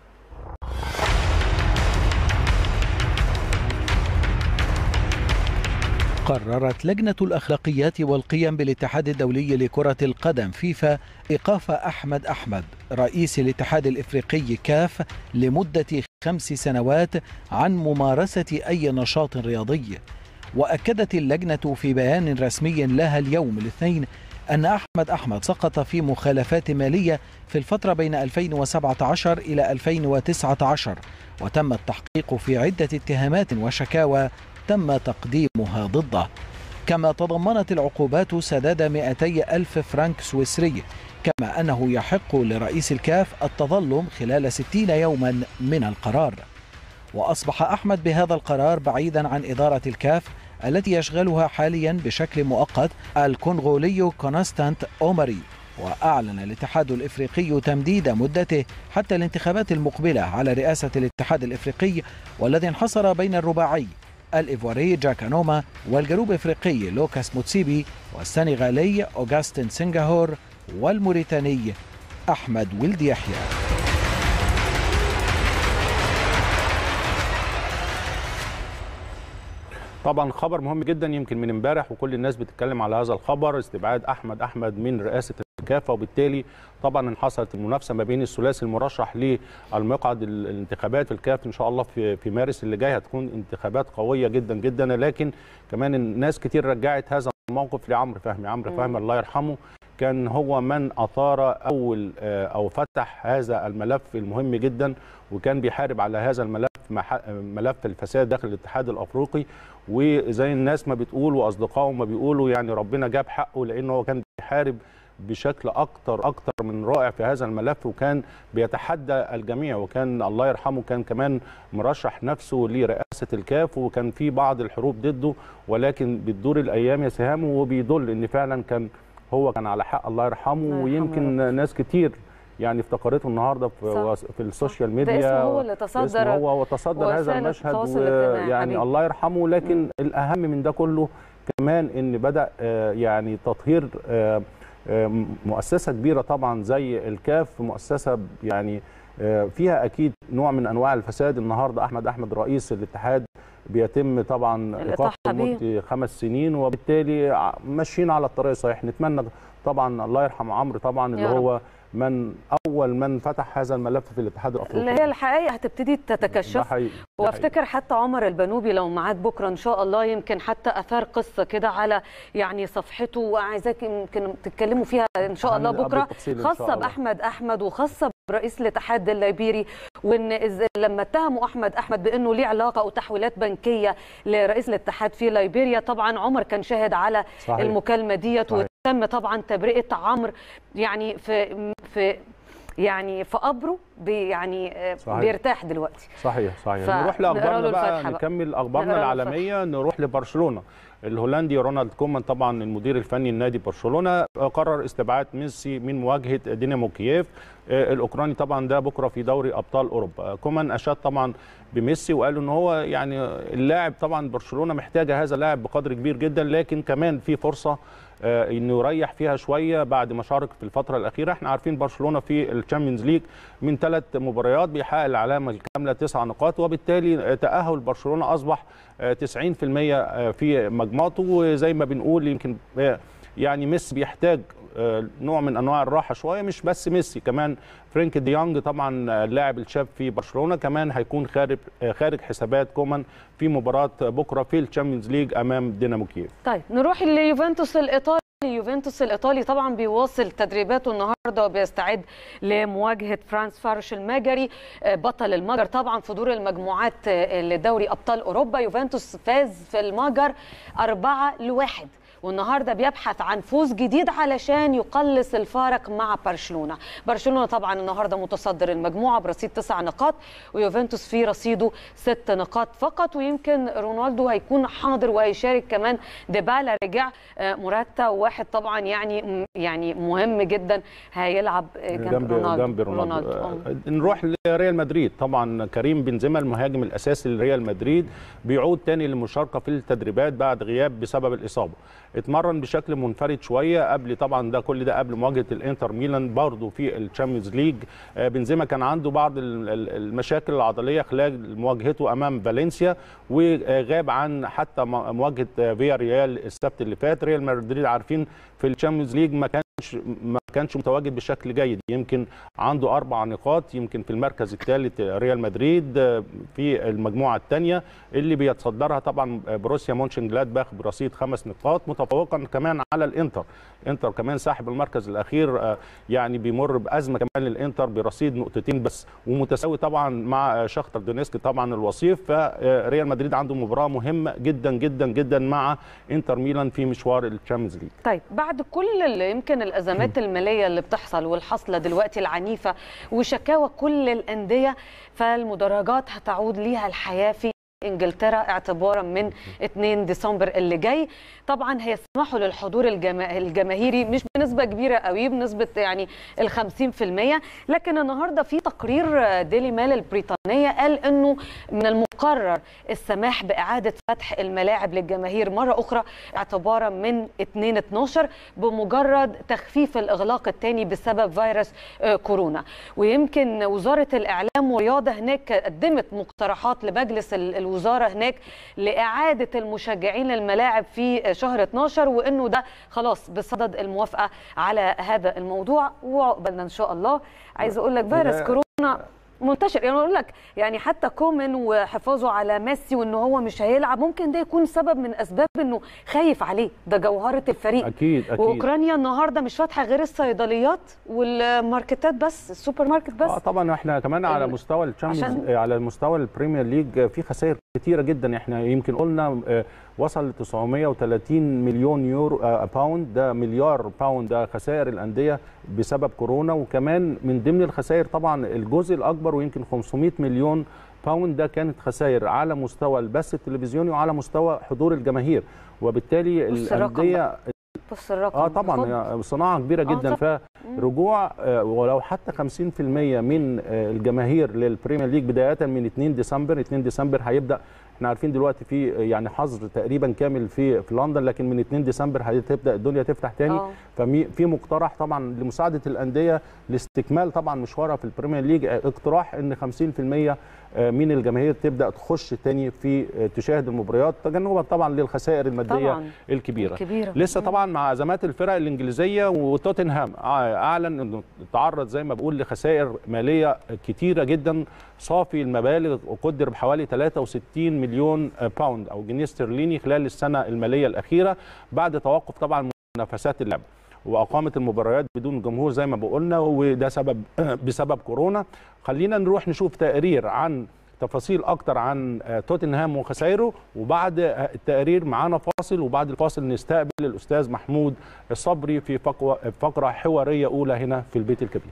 قررت لجنة الأخلاقيات والقيم بالاتحاد الدولي لكرة القدم فيفا إيقاف أحمد أحمد رئيس الاتحاد الإفريقي كاف لمدة خمس سنوات عن ممارسة أي نشاط رياضي وأكدت اللجنة في بيان رسمي لها اليوم الاثنين أن أحمد أحمد سقط في مخالفات مالية في الفترة بين 2017 إلى 2019 وتم التحقيق في عدة اتهامات وشكاوى تم تقديمها ضده كما تضمنت العقوبات سداد 200 ألف فرنك سويسري كما أنه يحق لرئيس الكاف التظلم خلال 60 يوما من القرار وأصبح أحمد بهذا القرار بعيدا عن إدارة الكاف التي يشغلها حاليا بشكل مؤقت الكونغولي كونستانت أومري وأعلن الاتحاد الإفريقي تمديد مدته حتى الانتخابات المقبلة على رئاسة الاتحاد الإفريقي والذي انحصر بين الرباعي الإيفواري جاكانوما والجنوب إفريقي لوكاس موتسيبي والسنغالي أوغاستين سنغافور والموريتاني أحمد ولد يحيى طبعا خبر مهم جدا يمكن من امبارح وكل الناس بتتكلم على هذا الخبر استبعاد احمد احمد من رئاسه الكافه وبالتالي طبعا انحصرت المنافسه ما بين الثلاثي المرشح للمقعد الانتخابات في الكاف ان شاء الله في في مارس اللي جاي هتكون انتخابات قويه جدا جدا لكن كمان الناس كتير رجعت هذا الموقف لعمرو فهمي عمرو مم. فهمي الله يرحمه كان هو من اثار اول آه، او فتح هذا الملف المهم جدا وكان بيحارب على هذا الملف مح- ملف الفساد داخل الاتحاد الافريقي وزي الناس ما بتقول واصدقائه ما بيقولوا يعني ربنا جاب حقه لانه هو كان بيحارب بشكل اكتر اكتر من رائع في هذا الملف وكان بيتحدى الجميع وكان الله يرحمه كان كمان مرشح نفسه لرئاسه الكاف وكان في بعض الحروب ضده ولكن بتدور الايام يا سهام وبيدل ان فعلا كان هو كان على حق الله يرحمه الله يرحمه ويمكن يا رب. ناس كتير يعني افتكرته النهارده في, صح. وس- في السوشيال ده ميديا اسمه هو اللي اسمه تصدر هو وتصدر هذا وسائل المشهد التواصل الاجتماعي ويعني حبيبي. الله يرحمه لكن الاهم من ده كله كمان ان بدا آه، يعني تطهير آه، آه، مؤسسه كبيره طبعا زي الكاف مؤسسه يعني آه، فيها اكيد نوع من انواع الفساد النهارده احمد احمد رئيس الاتحاد بيتم طبعا الإطاحة ايقافه بيه. لمده خمس سنين وبالتالي ع- ماشيين على الطريق الصحيح نتمنى طبعا الله يرحم عمرو طبعا اللي يا رب. هو من اول من فتح هذا الملف في الاتحاد الافريقي اللي هي الحقيقه هتبتدي ده تتكشف حقيقي ده حقيقي. وافتكر حتى عمر البنوبي لو معاك بكره ان شاء الله يمكن حتى اثار قصه كده على يعني صفحته وعايزاك يمكن تتكلموا فيها ان شاء الله هنقابل بكره بالتفصيل إن شاء خاصه الله. باحمد احمد وخاصه برئيس الاتحاد الليبيري وان إز- لما اتهموا احمد احمد بانه ليه علاقه او تحويلات بنكيه لرئيس الاتحاد في ليبيريا طبعا عمر كان شاهد على صحيح. المكالمه ديت صحيح. وتم طبعا تبرئه عمرو يعني في في يعني في قبره بي يعني آه، صحيح. بيرتاح دلوقتي صحيح صحيح فنقرأ نروح له لاخبارنا بقى الفاتحة بقى. نكمل اخبارنا نقرأ له العالميه نروح لبرشلونه الهولندي رونالد كومان طبعا المدير الفني لنادي برشلونه قرر استبعاد ميسي من مواجهه دينامو كييف آه، الاوكراني طبعا ده بكره في دوري ابطال اوروبا كومان اشاد طبعا بميسي وقال ان هو يعني اللاعب طبعا برشلونه محتاجه هذا اللاعب بقدر كبير جدا لكن كمان في فرصه آه، انه يريح فيها شويه بعد ما شارك في الفتره الاخيره احنا عارفين برشلونه في الشامبيونز ليج من ثلاث مباريات بيحقق العلامه الكامله تسع نقاط وبالتالي آه، تاهل برشلونه اصبح آه، 90% آه، في مجموعته وزي ما بنقول يمكن آه، يعني ميسي بيحتاج آه، نوع من انواع الراحه شويه مش بس ميسي كمان فرينك ديونج طبعا آه، اللاعب الشاب في برشلونه كمان هيكون خارج آه، خارج حسابات كومان في مباراه بكره في الشامبيونز ليج امام دينامو كييف طيب نروح ليوفنتوس الايطالي يوفنتوس الايطالي طبعا بيواصل تدريباته النهارده وبيستعد لمواجهه فرانس فارش المجري آه، بطل المجر طبعا في دور المجموعات آه، لدوري ابطال اوروبا يوفنتوس فاز في المجر أربعة لواحد والنهارده بيبحث عن فوز جديد علشان يقلص الفارق مع برشلونه برشلونه طبعا النهارده متصدر المجموعه برصيد تسع نقاط ويوفنتوس في رصيده ست نقاط فقط ويمكن رونالدو هيكون حاضر وهيشارك كمان ديبالا رجع آه، موراتا واحد طبعا يعني يعني مهم جدا هيلعب آه، جنب, جنب رونالدو جنب رونالدو آه. آه، نروح لريال مدريد طبعا كريم بنزيما المهاجم الاساسي لريال مدريد بيعود تاني للمشاركه في التدريبات بعد غياب بسبب الاصابه اتمرن بشكل منفرد شويه قبل طبعا ده كل ده قبل مواجهه الانتر ميلان برضه في الشامبيونز ليج آه، بنزيما كان عنده بعض ال- ال- المشاكل العضليه خلال مواجهته امام فالنسيا وغاب عن حتى م- مواجهه آه، فيا ريال السبت اللي فات ريال مدريد عارفين في الشامبيونز ليج ما كانش ما كانش متواجد بشكل جيد يمكن عنده اربع نقاط يمكن في المركز الثالث ريال مدريد آه، في المجموعه الثانيه اللي بيتصدرها طبعا بروسيا مونشن جلادباخ برصيد خمس نقاط متفوقا كمان على الانتر انتر كمان صاحب المركز الاخير آه، يعني بيمر بازمه كمان للانتر برصيد نقطتين بس ومتساوي طبعا مع آه، شختر دونيسك طبعا الوصيف فريال مدريد عنده مباراه مهمه جدا جدا جدا مع انتر ميلان في مشوار الشامبيونز ليج طيب بعد كل اللي يمكن الازمات الماليه اللي بتحصل والحصله دلوقتي العنيفه وشكاوى كل الانديه فالمدرجات هتعود ليها الحياه في انجلترا اعتبارا من 2 ديسمبر اللي جاي طبعا هيسمحوا للحضور الجما... الجماهيري مش بنسبه كبيره قوي بنسبه يعني ال 50% لكن النهارده في تقرير ديلي ميل البريطانيه قال انه من المقرر السماح باعاده فتح الملاعب للجماهير مره اخرى اعتبارا من 2 12 بمجرد تخفيف الاغلاق الثاني بسبب فيروس آه، كورونا ويمكن وزاره الاعلام والرياضه هناك قدمت مقترحات لمجلس ال- الوزراء الوزاره هناك لاعاده المشجعين للملاعب في شهر 12 وانه ده خلاص بصدد الموافقه على هذا الموضوع وعقبالنا ان شاء الله عايز اقول لك فيروس لا. كورونا منتشر يعني اقول لك يعني حتى كومن وحفاظه على ميسي وان هو مش هيلعب ممكن ده يكون سبب من اسباب انه خايف عليه ده جوهره الفريق اكيد اكيد واوكرانيا النهارده مش فاتحه غير الصيدليات والماركتات بس السوبر ماركت بس اه طبعا احنا كمان على ال- مستوى الشامبيونز عشان- على مستوى البريمير ليج في خسائر كتيره جدا احنا يمكن قلنا آه، وصل ل 930 مليون يورو آه، باوند ده مليار باوند ده خسائر الانديه بسبب كورونا وكمان من ضمن الخسائر طبعا الجزء الاكبر ويمكن 500 مليون باوند ده كانت خسائر على مستوى البث التلفزيوني وعلى مستوى حضور الجماهير وبالتالي بص الرقم الانديه بص الرقم اه طبعا خد. هي صناعه كبيره آه جدا طبعاً. فرجوع آه، ولو حتى 50% من آه، الجماهير للبريمير ليج بدايه من 2 ديسمبر 2 ديسمبر هيبدا احنا عارفين دلوقتي في آه، يعني حظر تقريبا كامل في في لندن لكن من 2 ديسمبر هتبدا الدنيا تفتح تاني آه. ففي مقترح طبعا لمساعده الانديه لاستكمال طبعا مشوارها في البريمير ليج آه، اقتراح ان 50% آه، من الجماهير تبدا تخش تاني في آه، تشاهد المباريات تجنبا طبعا للخسائر الماديه طبعا الكبيره كبيره لسه طبعا مع ازمات الفرق الانجليزيه وتوتنهام اعلن انه تعرض زي ما بقول لخسائر ماليه كتيره جدا صافي المبالغ قدر بحوالي 63 مليون باوند او جنيه استرليني خلال السنه الماليه الاخيره بعد توقف طبعا منافسات اللعب واقامت المباريات بدون جمهور زي ما بقولنا وده سبب بسبب كورونا خلينا نروح نشوف تقرير عن تفاصيل اكتر عن آه، توتنهام وخسائره وبعد آه، التقرير معانا فاصل وبعد الفاصل نستقبل الاستاذ محمود الصبري في فقوة- فقره حواريه اولى هنا في البيت الكبير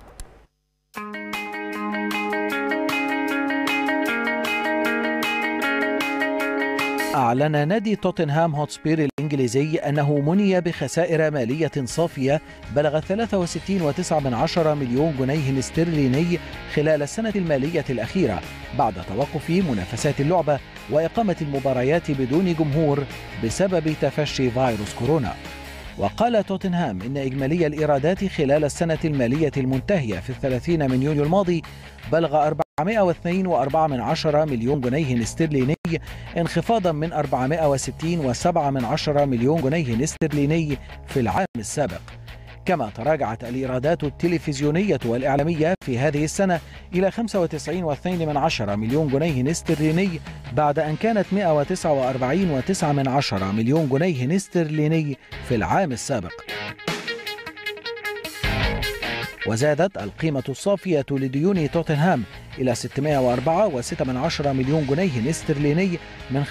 أعلن نادي توتنهام هوتسبير الإنجليزي أنه مني بخسائر مالية صافية بلغت 63.9 مليون جنيه استرليني خلال السنة المالية الأخيرة بعد توقف منافسات اللعبة وإقامة المباريات بدون جمهور بسبب تفشي فيروس كورونا وقال توتنهام إن إجمالي الإيرادات خلال السنة المالية المنتهية في الثلاثين من يونيو الماضي بلغ 402.4 مليون جنيه استرليني انخفاضا من 460.7 مليون جنيه استرليني في العام السابق كما تراجعت الإيرادات التلفزيونية والإعلامية في هذه السنة إلى 95.2 مليون جنيه استرليني بعد أن كانت 149.9 مليون جنيه استرليني في العام السابق وزادت القيمة الصافية لديون توتنهام إلى 604.6 مليون جنيه استرليني من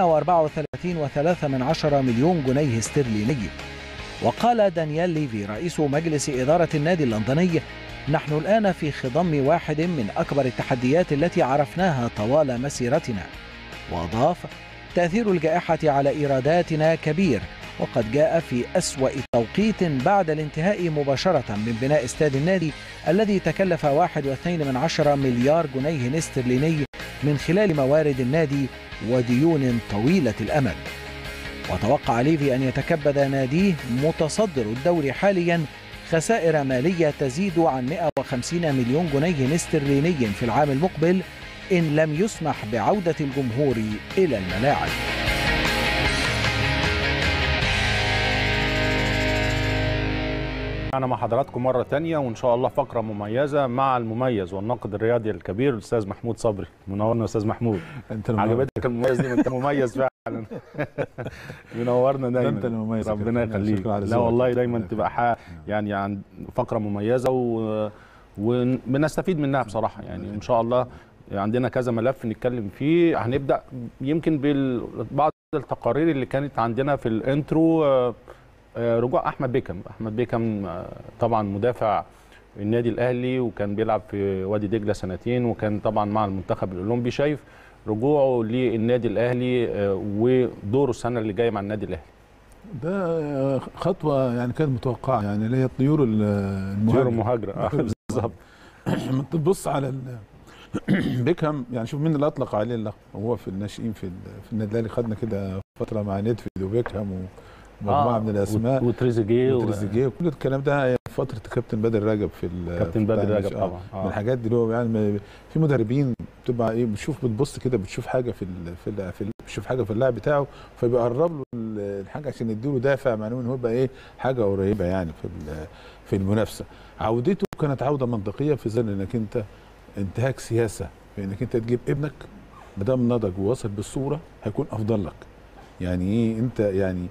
534.3 مليون جنيه استرليني وقال دانيال ليفي رئيس مجلس إدارة النادي اللندني نحن الآن في خضم واحد من أكبر التحديات التي عرفناها طوال مسيرتنا وأضاف تأثير الجائحة على إيراداتنا كبير وقد جاء في أسوأ توقيت بعد الانتهاء مباشرة من بناء استاد النادي الذي تكلف 1.2 مليار جنيه استرليني من خلال موارد النادي وديون طويلة الأمد وتوقع ليفي أن يتكبد ناديه متصدر الدوري حاليا خسائر مالية تزيد عن 150 مليون جنيه استرليني في العام المقبل إن لم يسمح بعودة الجمهور إلى الملاعب أنا مع حضراتكم مرة تانية وإن شاء الله فقرة مميزة مع المميز والناقد الرياضي الكبير الأستاذ محمود صبري منورنا يا أستاذ محمود انت المميز. عجبتك المميز دي ما أنت مميز فعلا منورنا ده دايما انت المميز يا ربنا كابتن. يخليك شكرا على لا ذوقك. والله دايما ربنا تبقى حق يعني عن فقرة مميزة و... وبنستفيد منها بصراحة يعني إن شاء الله عندنا كذا ملف نتكلم فيه هنبدأ يمكن ببعض التقارير اللي كانت عندنا في الانترو آه، آه، رجوع احمد بيكم احمد بيكم آه، طبعا مدافع النادي الاهلي وكان بيلعب في وادي دجله سنتين وكان طبعا مع المنتخب الاولمبي شايف رجوعه للنادي الاهلي آه، ودوره السنه اللي جايه مع النادي الاهلي ده خطوه يعني كانت متوقعه يعني اللي هي الطيور المهاجره طيور المهاجرة، آه، بالظبط. لما تبص على ال- بيكهام يعني شوف مين اللي اطلق عليه اللقب هو في الناشئين في ال- في النادي الاهلي خدنا كده فتره مع ندفيد وبيكهام ومجموعه آه، من الاسماء وتريزيجيه و- وتريزيجيه وكل الكلام ده فتره كابتن بدر رجب في ال- كابتن في بدر بتاع رجب الناشئين. آه، طبعا، آه. من الحاجات دي اللي هو يعني ما- في مدربين بتبقى ايه بتشوف بتبص كده بتشوف حاجه في ال في ال في ال بتشوف حاجه في اللاعب بتاعه فبيقرب له ال- الحاجه عشان يديله دافع معنوي ان هو يبقى ايه حاجه قريبه يعني في ال- في المنافسه عودته كانت عوده منطقيه في ظل انك انت انتهاك سياسه في انك انت تجيب ابنك ما دام نضج ووصل بالصوره هيكون افضل لك يعني ايه انت يعني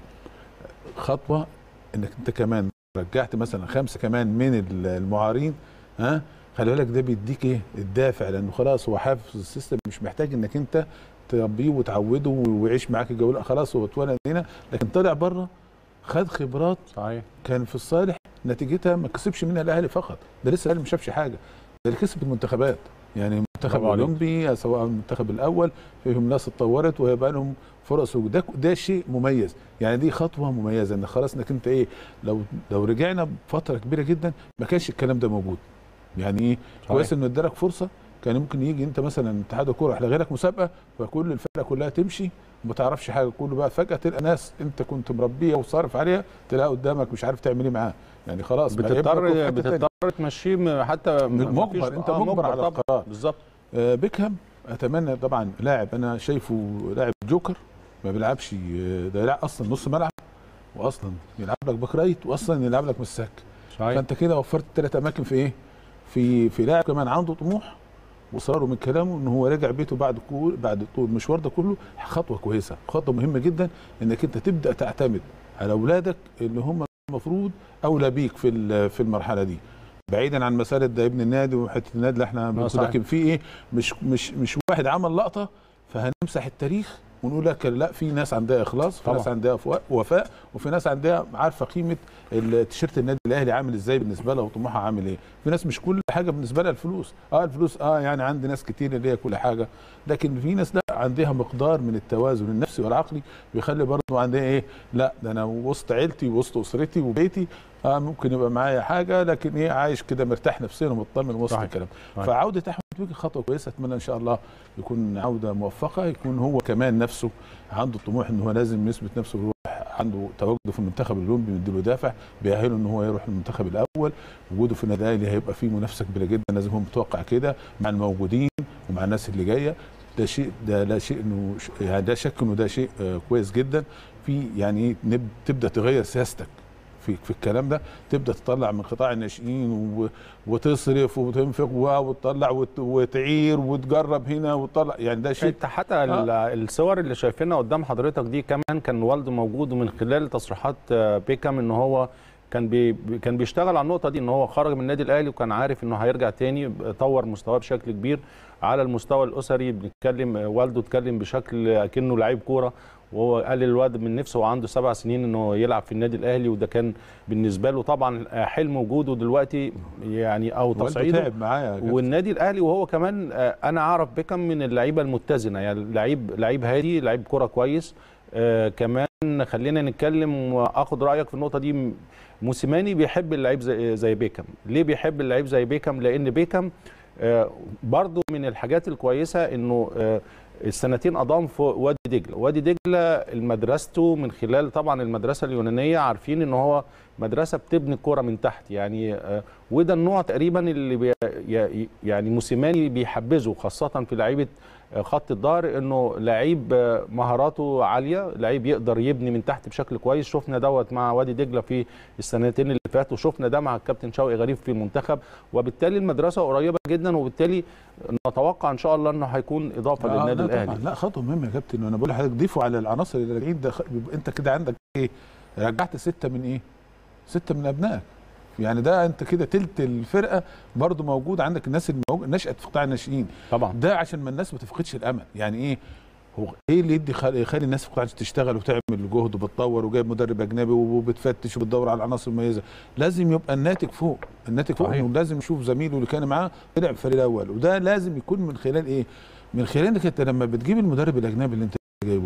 خطوه انك انت كمان رجعت مثلا خمسه كمان من ال- المعارين ها خلي بالك ده بيديك ايه الدافع لانه خلاص هو حافظ السيستم مش محتاج انك انت تربيه وتعوده ويعيش معاك الجو لا خلاص هو اتولد هنا لكن طلع بره خد خبرات صحيح كان في الصالح نتيجتها ما كسبش منها الاهلي فقط ده لسه الاهلي ما شافش حاجه ده اللي كسب المنتخبات يعني المنتخب برافو عليك. الاولمبي سواء المنتخب الاول فيهم ناس اتطورت وهيبقى لهم فرص وده ده شيء مميز يعني دي خطوه مميزه ان خلاص انك انت ايه لو لو رجعنا بفتره كبيره جدا ما كانش الكلام ده موجود يعني ايه كويس انه ادالك فرصه كان ممكن يجي انت مثلا اتحاد الكوره يحلغي لك مسابقه فكل الفرقه كلها تمشي وما تعرفش حاجه كله بقى فجاه تلقى ناس انت كنت مربيها وصارف عليها تلاقيها قدامك مش عارف تعمل ايه معاها يعني خلاص بقى ابنك وفي بتضطر حتة تانية. بتضطر تمشيه م- حتى م- مجبر مفيش- انت آه، مجبر على طبعاً. القرار بالظبط آه، بيكهام اتمنى طبعا لاعب انا شايفه لاعب جوكر ما بيلعبش آه، ده لاعب اصلا نص ملعب واصلا يلعب لك باك رايت واصلا يلعب لك مساك صحيح فانت كده وفرت ثلاث اماكن في ايه؟ في في لاعب كمان عنده طموح وصراره من كلامه ان هو راجع بيته بعد كل بعد طول المشوار ده كله خطوه كويسه خطوه مهمه جدا انك انت تبدا تعتمد على اولادك اللي هم المفروض اولى بيك في ال- في المرحله دي بعيدا عن مساله ده ابن النادي وحته النادي اللي احنا بنقول صحيح. لكن في ايه مش مش مش واحد عمل لقطه فهنمسح التاريخ ونقول لك لا في ناس عندها اخلاص في طبعا. ناس عندها فوا- وفاء وفي ناس عندها عارفه قيمه التيشيرت النادي الاهلي عامل ازاي بالنسبه لها وطموحها عامل ايه في ناس مش كل حاجه بالنسبه لها الفلوس اه الفلوس اه يعني عندي ناس كتير اللي هي كل حاجه لكن في ناس لا عندها مقدار من التوازن النفسي والعقلي بيخلي برضه عندها ايه لا ده انا وسط عيلتي وسط اسرتي وبيتي اه ممكن يبقى معايا حاجه لكن ايه عايش كده مرتاح نفسيا ومطمن وسط صحيح. الكلام صحيح. فعوده احمد ويجي خطوه كويسه اتمنى ان شاء الله يكون عوده موفقه يكون هو كمان نفسه عنده طموح ان هو لازم يثبت نفسه ويروح عنده تواجده في المنتخب الاولمبي بيديله دافع بيأهله ان هو يروح المنتخب الاول وجوده في النادي الاهلي هيبقى فيه منافسه كبيره جدا لازم هو متوقع كده مع الموجودين ومع الناس اللي جايه ده شيء ده لا شيء انه ش- يعني ده شك انه ده شيء آه، كويس جدا في يعني إيه نب- تبدا تغير سياستك في في الكلام ده تبدا تطلع من قطاع الناشئين و- وتصرف وتنفق و- وتطلع وت- وتعير وتجرب هنا وتطلع يعني ده شيء انت حتى ال- الصور اللي شايفينها قدام حضرتك دي كمان كان والده موجود ومن خلال تصريحات آه، بيكام ان هو كان بي كان بيشتغل على النقطه دي ان هو خرج من النادي الاهلي وكان عارف انه هيرجع تاني طور مستواه بشكل كبير على المستوى الاسري بنتكلم آه، والده اتكلم بشكل اكنه لعيب كوره وهو قال للواد من نفسه وعنده سبع سنين انه يلعب في النادي الاهلي وده كان بالنسبه له طبعا آه، حلم وجوده دلوقتي يعني او والده تصعيده تعب معايا يا كابتن. والنادي الاهلي وهو كمان آه، انا اعرف بيكم من اللعيبه المتزنه يعني لعيب لعيب هادي لعيب كره كويس آه كمان خلينا نتكلم واخد رايك في النقطه دي م- موسيماني بيحب اللعيب زي, زي بيكم ليه بيحب اللعيب زي بيكم لان بيكم آه برضو من الحاجات الكويسه انه آه السنتين قضاهم في وادي دجله وادي دجله مدرسته من خلال طبعا المدرسه اليونانيه عارفين ان هو مدرسه بتبني الكوره من تحت يعني آه وده النوع تقريبا اللي بي ي- يعني موسيماني بيحبذه خاصه في لعيبه آه، خط الظهر انه لعيب آه، مهاراته عاليه لعيب يقدر يبني من تحت بشكل كويس شفنا دوت مع وادي دجله في السنتين اللي فاتوا شفنا ده مع الكابتن شوقي غريب في المنتخب وبالتالي المدرسه قريبه جدا وبالتالي نتوقع ان شاء الله انه هيكون اضافه آه، للنادي لا طبعاً. الاهلي لا خطوه مهمه يا كابتن وانا بقول لحضرتك ضيفوا على العناصر اللي راجعين ده خ- يبقى انت كده عندك ايه رجعت سته من ايه سته من ابنائك يعني ده انت كده تلت الفرقه برضو موجود عندك الناس اللي موجود نشات في قطاع الناشئين طبعا ده عشان ما الناس ما تفقدش الامل يعني ايه هو ايه اللي يدي خل- يخلي الناس في قطاع تشتغل وتعمل جهد وبتطور وجايب مدرب اجنبي وبتفتش وبتدور على العناصر المميزه لازم يبقى الناتج فوق الناتج فوق صحيح. انه لازم يشوف زميله اللي كان معاه طلع في الفريق الاول وده لازم يكون من خلال ايه من خلال انك انت لما بتجيب المدرب الاجنبي اللي انت جايبه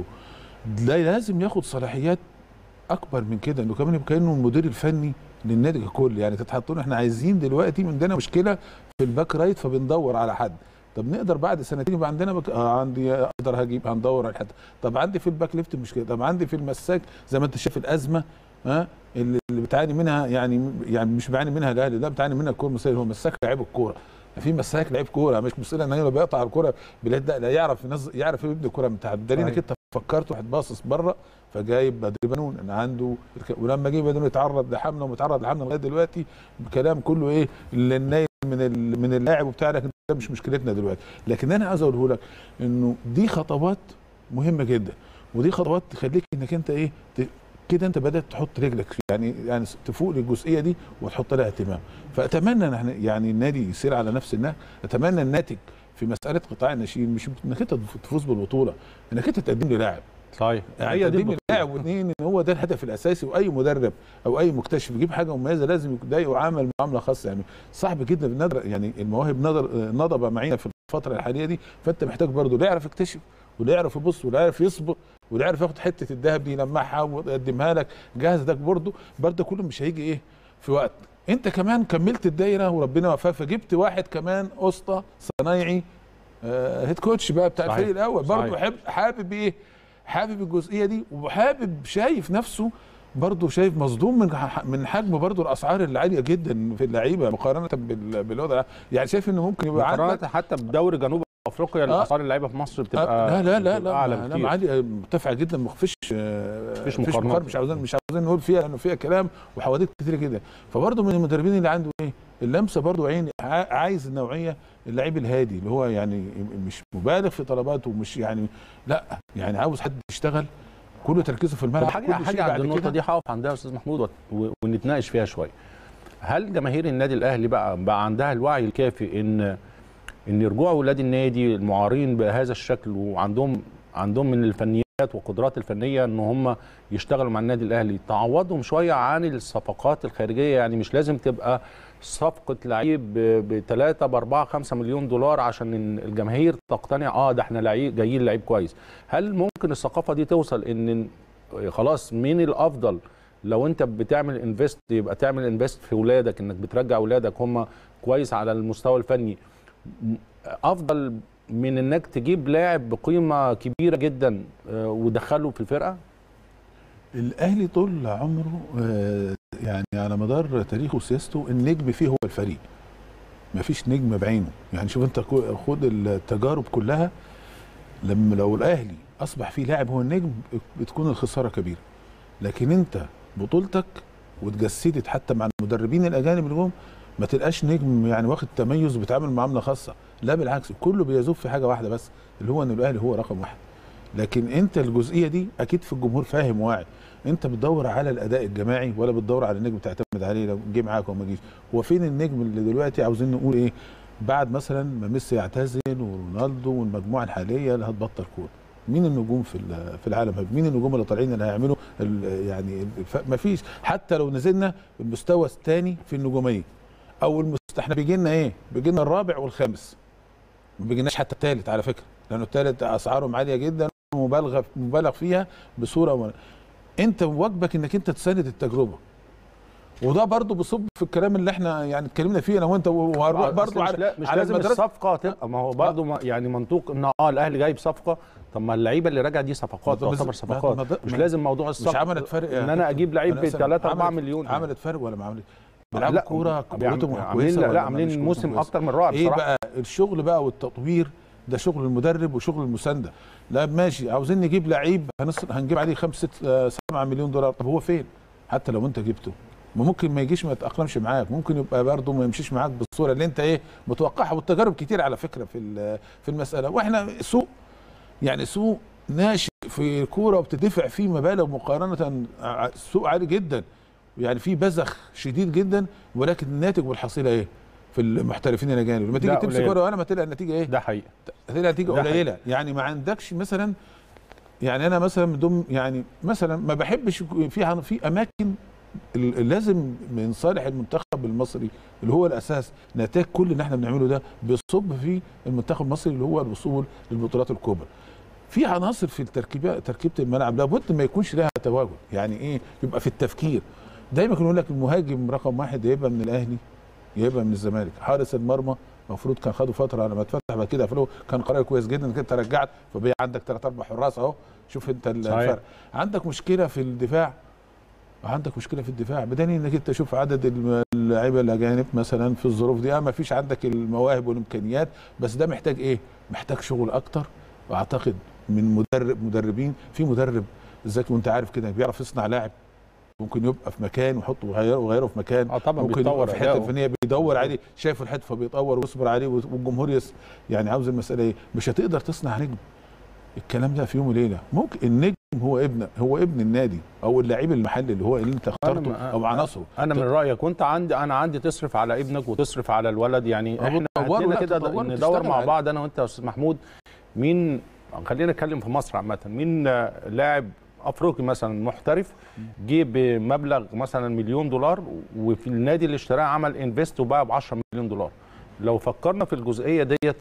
ده لازم ياخد صلاحيات اكبر من كده انه كمان يبقى كانه المدير الفني للنادي ككل يعني تتحطون احنا عايزين دلوقتي عندنا مشكله في الباك رايت فبندور على حد طب نقدر بعد سنتين يبقى عندنا بك... آه عندي اقدر هجيب هندور على حد طب عندي في الباك ليفت مشكله طب عندي في المساك زي ما انت شايف الازمه ها اللي اللي بتعاني منها يعني يعني مش بيعاني منها الاهلي لا بتعاني منها الكوره المصريه هو مساك لاعب الكوره في مساك لعيب كوره مش مشكله ان هو بيقطع الكوره باليد لا يعرف ينزل يعرف يبني الكوره من تحت بدليل انك انت فكرت واحد باصص بره فجايب بدري بنون ان عنده الك- ولما جه بدري يتعرض لحمله ومتعرض لحمله لغايه دلوقتي بكلام كله ايه اللي النايل من ال- من اللاعب وبتاع لكن ده مش مشكلتنا دلوقتي لكن انا عايز اقوله لك انه دي خطوات مهمه جدا ودي خطوات تخليك انك انت ايه ت- كده انت بدات تحط رجلك يعني يعني تفوق للجزئيه دي وتحط لها اهتمام فاتمنى ان احنا يعني النادي يسير على نفس النهج اتمنى الناتج في مساله قطاع الناشئين مش انك انت تفوز بالبطوله انك انت تقدم لي لاعب صحيح يعني هي دي تقديم البطولة. اللاعب واثنين ان هو ده الهدف الاساسي واي مدرب او اي مكتشف يجيب حاجه مميزه لازم ده يعامل معامله خاصه يعني صعب جدا النظر يعني المواهب نظر نضب معينا في الفتره الحاليه دي فانت محتاج برضه اللي يعرف يكتشف واللي يعرف يبص واللي يعرف يصبر واللي يعرف ياخد حته الذهب دي يلمعها ويقدمها لك جاهز ده برضه برضه كله مش هيجي ايه في وقت انت كمان كملت الدايره وربنا وفاك فجبت واحد كمان اسطى صنايعي آه هيد كوتش بقى بتاع صحيح. الفريق الاول برضه صحيح. حابب حابب ايه حابب الجزئيه دي وحابب شايف نفسه برضه شايف مصدوم من ح- من حجم برضه الاسعار العاليه جدا في اللعيبه مقارنه بال- بالوضع يعني شايف انه ممكن يبقى عندك مقارنة حتى بدوري جنوب افريقيا آه. الاسعار اللعيبه في مصر بتبقى آه، لا لا لا بتبقى لا اعلى لا بكتير عالي مرتفعه جدا ما فيش آه، مفيش مفيش مقارنات. مقارنه مش عاوزين مش عاوزين نقول فيها لانه فيها كلام وحوادث كتير جدا فبرضه من المدربين اللي عنده ايه اللمسه برضه عين ع- عايز النوعيه اللعيب الهادي اللي هو يعني مش مبالغ في طلباته ومش يعني لا يعني عاوز حد يشتغل كله تركيزه في طب الملعب حاجه كل شيء حاجه عند بعد النقطه كده دي هقف عندها يا استاذ محمود وت- و- ونتناقش فيها شويه هل جماهير النادي الاهلي بقى بقى عندها الوعي الكافي ان ان رجوع اولاد النادي المعارين بهذا الشكل وعندهم عندهم من الفنيات والقدرات الفنيه ان هم يشتغلوا مع النادي الاهلي تعوضهم شويه عن الصفقات الخارجيه يعني مش لازم تبقى صفقه لعيب ب 3 ب 4 5 مليون دولار عشان إن الجماهير تقتنع اه ده احنا لعيب جايين لعيب كويس هل ممكن الثقافه دي توصل ان خلاص مين الافضل لو انت بتعمل انفست يبقى تعمل انفست في ولادك انك بترجع ولادك هم كويس على المستوى الفني م- افضل من انك تجيب لاعب بقيمه كبيره جدا آه، ودخله في الفرقه الاهلي طول عمره آه، يعني على مدار تاريخه وسياسته النجم فيه هو الفريق ما فيش نجم بعينه يعني شوف انت كو- خد التجارب كلها لما لو الاهلي اصبح فيه لاعب هو النجم بتكون الخساره كبيره لكن انت بطولتك واتجسدت حتى مع المدربين الاجانب اللي جم ما تلقاش نجم يعني واخد تميز وبيتعامل معامله خاصه لا بالعكس كله بيذوب في حاجه واحده بس اللي هو ان الاهلي هو رقم واحد لكن انت الجزئيه دي اكيد في الجمهور فاهم واعي انت بتدور على الاداء الجماعي ولا بتدور على النجم تعتمد عليه لو جه معاك او ما جيش هو فين النجم اللي دلوقتي عاوزين نقول ايه بعد مثلا ما ميسي يعتزل ورونالدو والمجموعه الحاليه اللي هتبطل كوره مين النجوم في ال- في العالم مين النجوم اللي طالعين اللي هيعملوا ال- يعني ما فيش حتى لو نزلنا المستوى الثاني في النجوميه او المست... احنا بيجي لنا ايه بيجي لنا الرابع والخامس ما بيجيناش حتى الثالث على فكره لانه الثالث اسعارهم عاليه جدا ومبالغه مبالغ فيها بصوره م... انت واجبك انك انت تساند التجربه وده برضه بيصب في الكلام اللي احنا يعني اتكلمنا فيه انا وانت وهنروح أصل برضه مش, على لا- مش على لازم المدرسة- الصفقه تبقى ما هو برضه ما- يعني منطوق ان اه الاهلي جايب صفقه طب ما اللعيبه اللي راجعه دي صفقات ما- ما- تعتبر ما- صفقات ما- مش ما- لازم موضوع الصفقه مش عملت فرق يا ان انا كابتن. اجيب لعيب أنا ب أسأل، 3 4 عملت- مليون عملت فرق ولا ما عملت بيلعبوا لا، كوره بيعمل- كورتهم عاملين كويسه لا, ولا لا ما عاملين مش موسم كويسة؟ اكتر من رائع ايه بصراحه بقى الشغل بقى والتطوير ده شغل المدرب وشغل المسانده لا ماشي عاوزين نجيب لعيب هنص... هنجيب عليه 5 6 7 مليون دولار طب هو فين حتى لو انت جبته ما ممكن ما يجيش ما يتاقلمش معاك ممكن يبقى برضه ما يمشيش معاك بالصوره اللي انت ايه متوقعها والتجارب كتير على فكره في ال- في المساله واحنا سوق يعني سوق ناشئ في الكوره وبتدفع فيه مبالغ مقارنه ع- سوق عالي جدا يعني في بذخ شديد جدا ولكن الناتج والحصيله ايه في المحترفين الاجانب لما تيجي ده تمسك قليل. ورقه وانا ما تلاقي النتيجه ايه ده حقيقي هتلاقي نتيجه ده قليله يعني ما عندكش مثلا يعني انا مثلا من ضمن يعني مثلا ما بحبش يكون في في اماكن ال- لازم من صالح المنتخب المصري اللي هو الاساس نتاج كل اللي احنا بنعمله ده بيصب في المنتخب المصري اللي هو الوصول للبطولات الكبرى في عناصر في التركيبه تركيبه الملعب لابد ما يكونش لها تواجد يعني ايه يبقى في التفكير دايما كانوا يقول لك المهاجم رقم واحد يبقى من الاهلي يبقى من الزمالك حارس المرمى المفروض كان خدوا فتره على ما اتفتح بعد كده قفلوه كان قرار كويس جدا انك انت رجعت فبقى عندك ثلاث اربع حراس اهو شوف انت صحيح. الفرق عندك مشكله في الدفاع عندك مشكله في الدفاع بدليل انك انت شوف عدد الم- اللعيبه الاجانب مثلا في الظروف دي اه ما فيش عندك المواهب والامكانيات بس ده محتاج ايه محتاج شغل اكتر واعتقد من مدرب مدربين في مدرب ذكي وانت عارف كده بيعرف يصنع لاعب ممكن يبقى في مكان ويحطه ويغيره ويغيره في مكان اه طبعا ممكن بيتطور يبقى في حته أداؤه. فنيه بيدور عليه شايف الحته فبيطور ويصبر عليه والجمهور يس يعني عاوز المساله ايه مش هتقدر تصنع نجم الكلام ده في يوم وليله ممكن النجم هو ابن هو ابن النادي او اللعيب المحلي اللي هو اللي انت اخترته ما- او عناصره انا من رايك وانت عندي انا عندي تصرف على ابنك وتصرف على الولد يعني أه، احنا بتطوره، عندنا لا، كده تطوره، ندور تشتغل مع عليه. بعض انا وانت يا استاذ محمود مين خلينا نتكلم في مصر عامه مين آه، لاعب افريقي مثلا محترف جه بمبلغ مثلا مليون دولار وفي النادي اللي اشتراه عمل انفست وباع ب 10 مليون دولار لو فكرنا في الجزئيه ديت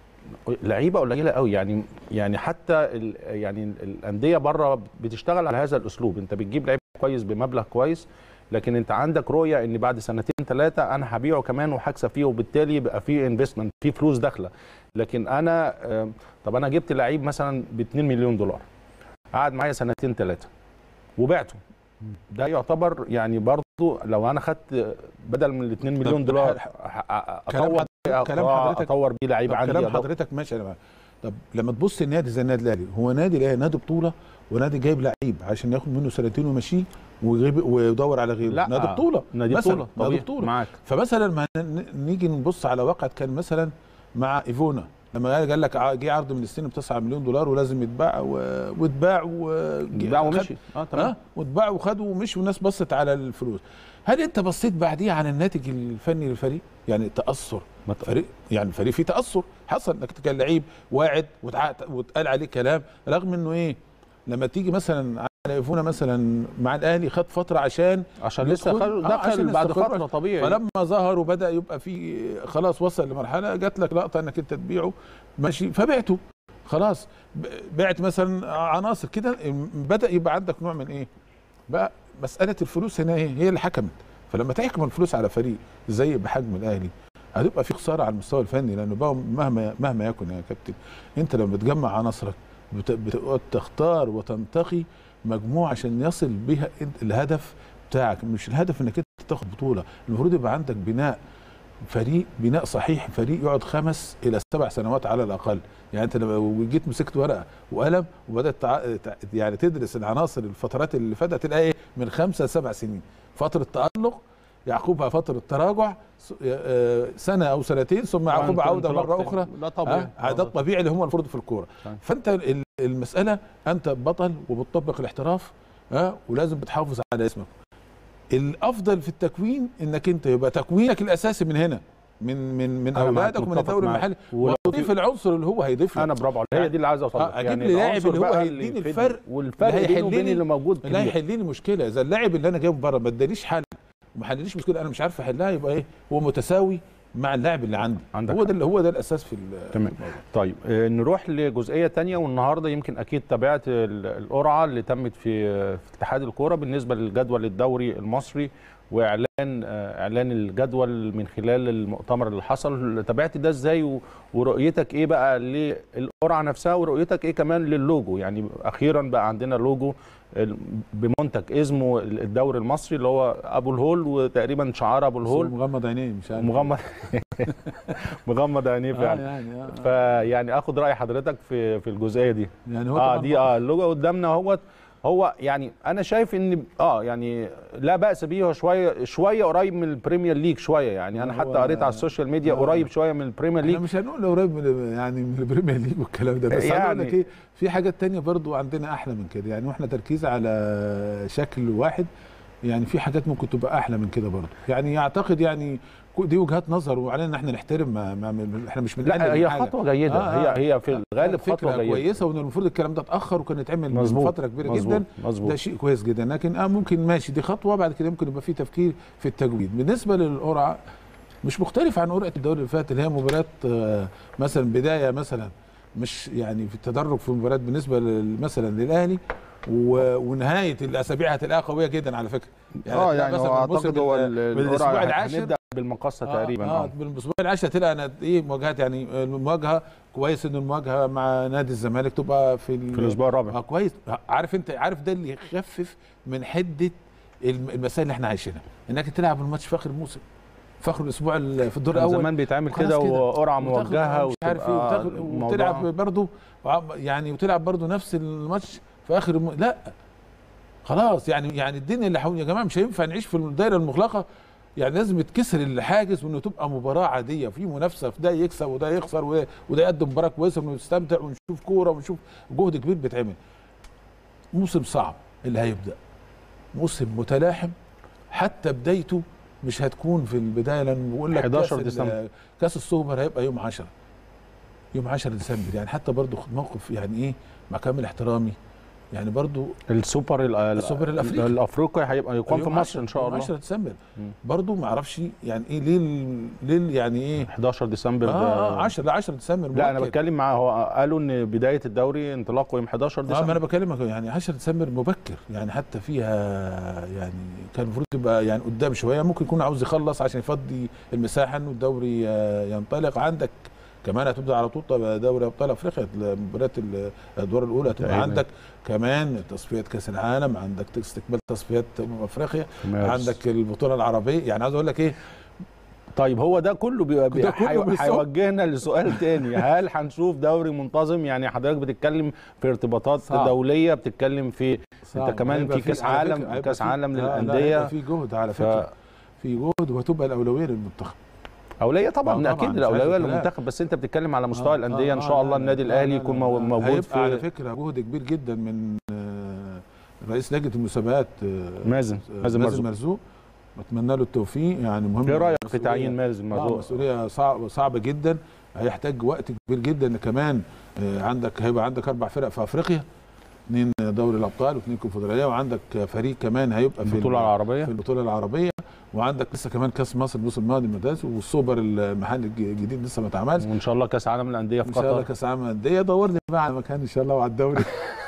لعيبه قليله قوي يعني يعني حتى ال يعني الانديه بره بتشتغل على هذا الاسلوب انت بتجيب لعيب كويس بمبلغ كويس لكن انت عندك رؤيه ان بعد سنتين ثلاثه انا هبيعه كمان وهكسب فيه وبالتالي يبقى فيه انفستمنت فيه فلوس داخله لكن انا آم، طب انا جبت لعيب مثلا ب 2 مليون دولار قعد معايا سنتين ثلاثه وبعته ده يعتبر يعني برضو لو انا خدت بدل من ال 2 مليون طب دولار ح- ح- ح- كلام اطور حضرتك- كلام آه، حضرتك- اطور بيه لعيب طب عندي كلام أضاف. حضرتك ماشي انا معاك. طب لما تبص النادي زي النادي الاهلي هو نادي الاهلي نادي بطوله ونادي جايب لعيب عشان ياخد منه سنتين ويمشيه ويغيب ويدور على غيره لا نادي بطوله نادي مثلاً، بطوله نادي طبيعي بطوله معاك فمثلا ما ن- نيجي نبص على واقعة كان مثلا مع ايفونا لما قال قال لك ع- جه عرض من السن ب 9 مليون دولار ولازم يتباع و- واتباع و باع ومشي اه تمام اه واتباع وخدوا ومشي والناس بصت على الفلوس هل انت بصيت بعديها على الناتج الفني للفريق يعني تاثر ما ت- فريق يعني الفريق فيه تاثر حصل انك كان لعيب واعد وتع- واتقال عليه كلام رغم انه ايه لما تيجي مثلا على ايفونا مثلا مع الاهلي خد فتره عشان عشان لسه يدخل- خل- آه، عشان دخل بعد يستقر. فتره طبيعي فلما ظهر وبدا يبقى في خلاص وصل لمرحله جات لك لقطه انك انت تبيعه ماشي فبعته خلاص ب- بعت مثلا عناصر كده بدا يبقى عندك نوع من ايه بقى مساله الفلوس هنا ايه هي اللي حكمت فلما تحكم الفلوس على فريق زي بحجم الاهلي هتبقى في خساره على المستوى الفني لانه بقى مهما مهما يكن يا كابتن انت لما بتجمع عناصرك بت- بتقعد تختار وتنتقي مجموعه عشان يصل بها انت- الهدف بتاعك مش الهدف انك انت تاخد بطوله المفروض يبقى عندك بناء فريق بناء صحيح فريق يقعد خمس الى سبع سنوات على الاقل يعني انت لما جيت مسكت ورقه وقلم وبدات تع... تع- يعني تدرس العناصر الفترات اللي فاتت تلاقي ايه من خمسه لسبع سنين فتره تالق يعقبها فتره تراجع س- آه، سنه او سنتين ثم يعقبها عوده مره اخرى لا طبيعي آه، ده الطبيعي اللي هم المفروض في الكوره صحيح. فانت ال- المساله انت بطل وبتطبق الاحتراف ها ولازم بتحافظ على اسمك الافضل في التكوين انك انت يبقى تكوينك الاساسي من هنا من من من أنا معاك، اولادك ومن متفق الدوري معاك. المحلي ولو وتضيف في- العنصر اللي هو هيضيف لك انا برافو عليك هي دي اللي عايز اوصل آه، لها. أجيب لي لاعب العنصر اللي هو بقى هيديني يفيدني. الفرق والفرق اللي بينه وبين هيحل لي- اللي موجود لا كبير يحل لي مشكله اذا اللاعب اللي انا جايبه بره ما ادانيش حل وما حلليش مشكله انا مش عارف احلها يبقى ايه هو متساوي مع اللاعب اللي عندي عندك هو ده اللي هو ده الاساس في ال- تمام طيب آه، نروح لجزئيه تانية والنهارده يمكن اكيد تابعت ال- القرعه اللي تمت في في اتحاد الكوره بالنسبه للجدول الدوري المصري واعلان آه، اعلان الجدول من خلال المؤتمر اللي حصل تابعت ده ازاي و- ورؤيتك ايه بقى للقرعه نفسها ورؤيتك ايه كمان للوجو يعني اخيرا بقى عندنا لوجو ال- بمنتج اسمه الدوري المصري اللي هو ابو الهول وتقريبا شعار ابو بس الهول هو مغمض عينيه مش عارف مغمض مغمض عينيه آه فعلا يعني آه. فيعني اخد راي حضرتك في في الجزئيه دي يعني هو اه طبعاً دي اه اللوجو قدامنا اهوت هو يعني انا شايف ان اه يعني لا باس به هو شويه شويه قريب من البريمير ليج شويه يعني انا هو- حتى قريت على السوشيال ميديا آه. قريب شويه من البريمير احنا ليج مش هنقول قريب من يعني من البريمير ليج والكلام ده بس يعني يعني- لك ايه في حاجات تانية برضو عندنا احلى من كده يعني واحنا تركيز على شكل واحد يعني في حاجات ممكن تبقى احلى من كده برضو يعني اعتقد يعني كو- دي وجهات نظر وعلينا ان احنا نحترم ما ما احنا مش بنقلل لا من هي حاجة. خطوه جيده آه، آه. هي هي في الغالب فكرة خطوه جيده كويسه وان المفروض الكلام ده اتاخر وكان يتعمل من مظبوط فتره كبيره مظبوط جدا مظبوط ده شيء كويس جدا لكن اه ممكن ماشي دي خطوه بعد كده ممكن يبقى في تفكير في التجويد بالنسبه للقرعه مش مختلف عن قرعه الدوري اللي فات اللي هي مباراه آه، مثلا بدايه مثلا مش يعني في التدرج في المباريات بالنسبه لل- مثلا للاهلي و- ونهايه الاسابيع هتلاقيها قويه جدا على فكره اه هتلاقي يعني مثلاً هو الموسم اعتقد هو بال- ال- بالاسبوع القرعة العاشر هنبدا بالمقصه تقريبا اه, اه آه بالاسبوع العاشر هتلاقي انا ايه مواجهات يعني المواجهه كويس ان المواجهه مع نادي الزمالك تبقى في ال- في الاسبوع الرابع اه كويس عارف انت عارف ده اللي يخفف من حده الم- المسائل اللي احنا عايشينها انك تلعب الماتش في اخر الموسم في اخر الاسبوع ال- في الدور كان الاول زمان بيتعمل خلاص كده كده. وقرعه وتاخد- موجهه مش عارف ايه وتبقى وتاخد الموضوع- وتلعب برضه يعني وتلعب برضه نفس الماتش في اخر الم... لا خلاص يعني يعني الدنيا اللي حوالينا يا جماعه مش هينفع نعيش في الدايره المغلقه يعني لازم يتكسر الحاجز وانه تبقى مباراه عاديه في منافسه في ده يكسب وده يخسر وده, وده يقدم مباراه كويسه ونستمتع ونشوف كوره ونشوف جهد كبير بيتعمل موسم صعب اللي هيبدا موسم متلاحم حتى بدايته مش هتكون في البدايه لان بقول لك 11 كاس ال- ديسمبر. كاس السوبر هيبقى يوم 10 يوم 10 ديسمبر يعني حتى برضو خد موقف يعني ايه مع كامل احترامي يعني برضو السوبر ال- ال- السوبر الأفريقي. الافريقي هيبقى يقام في يوم مصر 10 ان شاء يوم الله 10 ديسمبر مم. برضو ما اعرفش يعني ايه ليه ال- ليه ال- يعني ايه 11 ديسمبر اه, آه ده 10 لا 10 ديسمبر لا انا مؤكد. بتكلم معاه هو قالوا ان بدايه الدوري انطلاقه يوم 11 اه ما انا ديسمبر بكلمك يعني 10 ديسمبر مبكر يعني حتى فيها يعني كان المفروض تبقى يعني قدام شويه ممكن يكون عاوز يخلص عشان يفضي المساحه انه الدوري آه، ينطلق عندك كمان هتبدا على طول طبعا دوري ابطال افريقيا مباريات الادوار الاولى هتبقى أيوة. عندك كمان تصفيات كاس العالم عندك استقبال تصفيات امم افريقيا مارس. عندك البطوله العربيه يعني عاوز اقول لك ايه طيب هو ده كله بيبقى ده كله حي- بالظبط. هيوجهنا لسؤال تاني هل هنشوف دوري منتظم يعني حضرتك بتتكلم في ارتباطات صعب. دوليه بتتكلم في انت كمان هيبقى في كاس على عالم فكرة- هيبقى كاس في- عالم لا، لا، للانديه هيبقى في جهد على ف- فكره في جهد وهتبقى الاولويه للمنتخب اوليه طبعا, طبعاً، اكيد مش الاولويه عايز الكلام. للمنتخب بس انت بتتكلم على مستوى آه، الانديه آه، ان آه، شاء لا، الله لا، النادي لا، الاهلي لا، يكون لا، مو- لا. موجود هيبقى على في فكره جهد كبير جدا من آه، رئيس لجنه المسابقات آه، مازن آه، مازن مرزوق مرزوق بتمنى له التوفيق يعني مهم ايه رايك في مسؤولية- تعيين مازن آه، مرزوق مسؤوليه صعبه صعبه جدا هيحتاج وقت كبير جدا إن كمان آه، عندك هيبقى عندك اربع فرق في افريقيا اثنين دوري الابطال واثنين كونفدراليه وعندك فريق كمان هيبقى في البطوله ال- العربيه في البطوله العربيه وعندك لسه كمان كاس مصر الموسم الماضي الممتاز والسوبر المحلي الج- الجديد لسه ما اتعملش وان شاء الله كاس عالم الانديه في ان شاء الله قطر كاس عالم الانديه دورني بقى على مكان ان شاء الله وعلى الدوري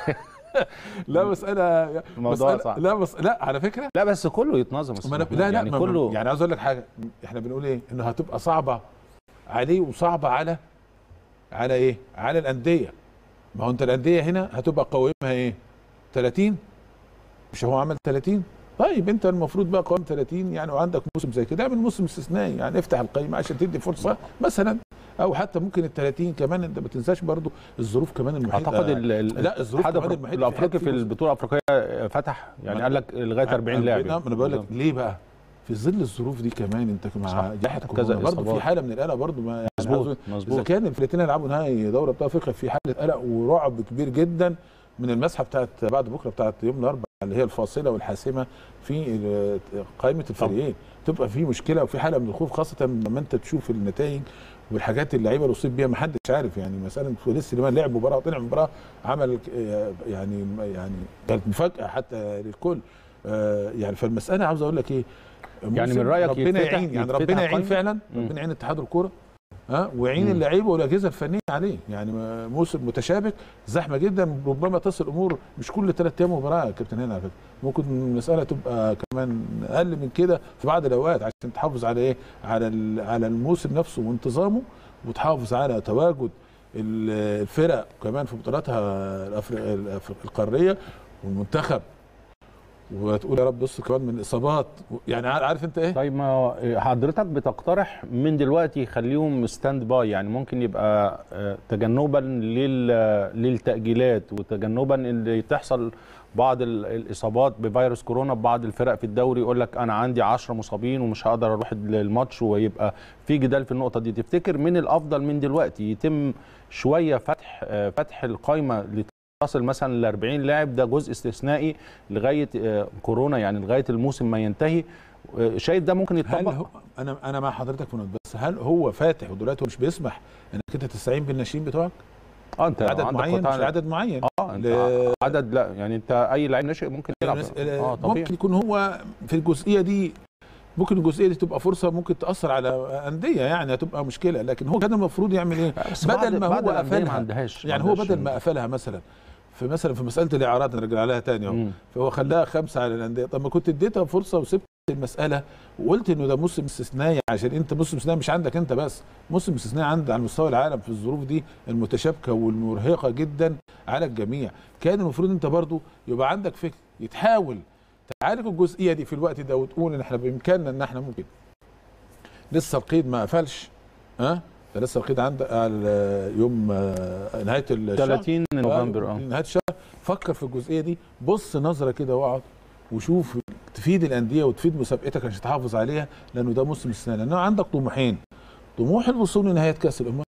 لا مساله الموضوع مسألة- صعب لا بس لا على فكره لا بس كله يتنظم ما أنا- لا لا يعني ما- كله يعني عاوز اقول لك حاجه احنا بنقول ايه انه هتبقى صعبه عليه وصعبه على على ايه على الانديه ما هو انت الانديه هنا هتبقى قوامها ايه 30 مش هو عمل 30 طيب انت المفروض بقى قوام 30 يعني وعندك موسم زي كده اعمل موسم استثنائي يعني افتح القائمه عشان تدي فرصه مثلا او حتى ممكن ال 30 كمان انت ما تنساش برضو الظروف كمان المحيطه اعتقد ال- ال- لا الظروف الاتحاد كمان الأفريقي- المحيطه الافريقي في حتة- البطوله الافريقيه فتح يعني ما قال لك لغايه 40 لاعب ما انا بقول لك ليه بقى في ظل الظروف دي كمان انت صح. مع جائحه كذا كورونا برضه إصابات. في حاله من القلق برضه ما يعني مظبوط عاوز- مظبوط اذا كان الفرقتين يلعبوا نهائي دوري ابطال افريقيا في حاله قلق ورعب كبير جدا من المسحه بتاعت بعد بكره بتاعت يوم الاربعاء اللي هي الفاصله والحاسمه في ال- قائمه الفريقين تبقى في مشكله وفي حاله من الخوف خاصه لما انت تشوف النتائج والحاجات اللعيبه اللي اصيب بيها ما حدش عارف يعني مساله وليد سليمان لعب مباراه وطلع من مباراه عمل آه، يعني يعني كانت مفاجاه حتى للكل آه، يعني فالمساله عاوز اقول لك ايه يعني من موسم رأيك ربنا يتفتح- يعين يعني يتفتح ربنا يعين قائمة؟ فعلا مم. ربنا يعين اتحاد الكوره ها ويعين مم. اللعيبه والاجهزه الفنيه عليه يعني موسم متشابك زحمه جدا ربما تصل الامور مش كل ثلاث ايام مباراه يا كابتن هنا على فكره ممكن المساله تبقى كمان اقل من كده في بعض الاوقات عشان تحافظ على ايه على ال- على الموسم نفسه وانتظامه وتحافظ على تواجد ال- الفرق كمان في بطولاتها الأفريق- الأفريق- القاريه والمنتخب وتقول يا رب بص كمان من الاصابات يعني عارف انت ايه طيب ما حضرتك بتقترح من دلوقتي يخليهم ستاند باي يعني ممكن يبقى آه، تجنبا لل للتأجيلات وتجنبا اللي تحصل بعض ال- الاصابات بفيروس كورونا ببعض الفرق في الدوري يقول لك انا عندي 10 مصابين ومش هقدر اروح الماتش ويبقى في جدال في النقطه دي تفتكر من الافضل من دلوقتي يتم شويه فتح آه، فتح القائمه تصل مثلا ل 40 لاعب ده جزء استثنائي لغايه آه، كورونا يعني لغايه الموسم ما ينتهي آه، شايف ده ممكن هل يتطبق هو انا انا مع حضرتك في نقطة، بس هل هو فاتح ودلوقتي هو مش بيسمح انك انت تستعين بالناشئين بتوعك اه انت عدد عندك معين مش قطاع- عدد معين اه انت ل- عدد لا يعني انت اي لعيب ناشئ ممكن يلعب اه طبيعي ممكن يكون هو في الجزئيه دي ممكن الجزئيه دي تبقى فرصه ممكن تاثر على انديه يعني هتبقى مشكله لكن هو كان المفروض يعمل ايه بس بدل بعض- ما بعض هو الأندية ما قفلها عندهاش يعني هو عندهاش بدل ما قفلها مثلا في مثلا في مساله الاعارات نرجع عليها تاني اهو مم. فهو خلاها خمسه على الانديه طب ما كنت اديتها فرصه وسبت المساله وقلت انه ده موسم استثنائي عشان انت موسم استثنائي مش عندك انت بس موسم استثنائي عند على مستوى العالم في الظروف دي المتشابكه والمرهقه جدا على الجميع كان المفروض انت برضو يبقى عندك فكر يتحاول تعالج الجزئيه دي في الوقت ده وتقول ان احنا بامكاننا ان احنا ممكن لسه القيد ما قفلش ها ده لسه القيد عند على يوم آه، نهايه الشهر 30 نوفمبر اه نهايه الشهر فكر في الجزئيه دي بص نظره كده واقعد وشوف تفيد الانديه وتفيد مسابقتك عشان تحافظ عليها لانه ده موسم السنه لانه عندك طموحين طموح الوصول لنهايه كاس الامم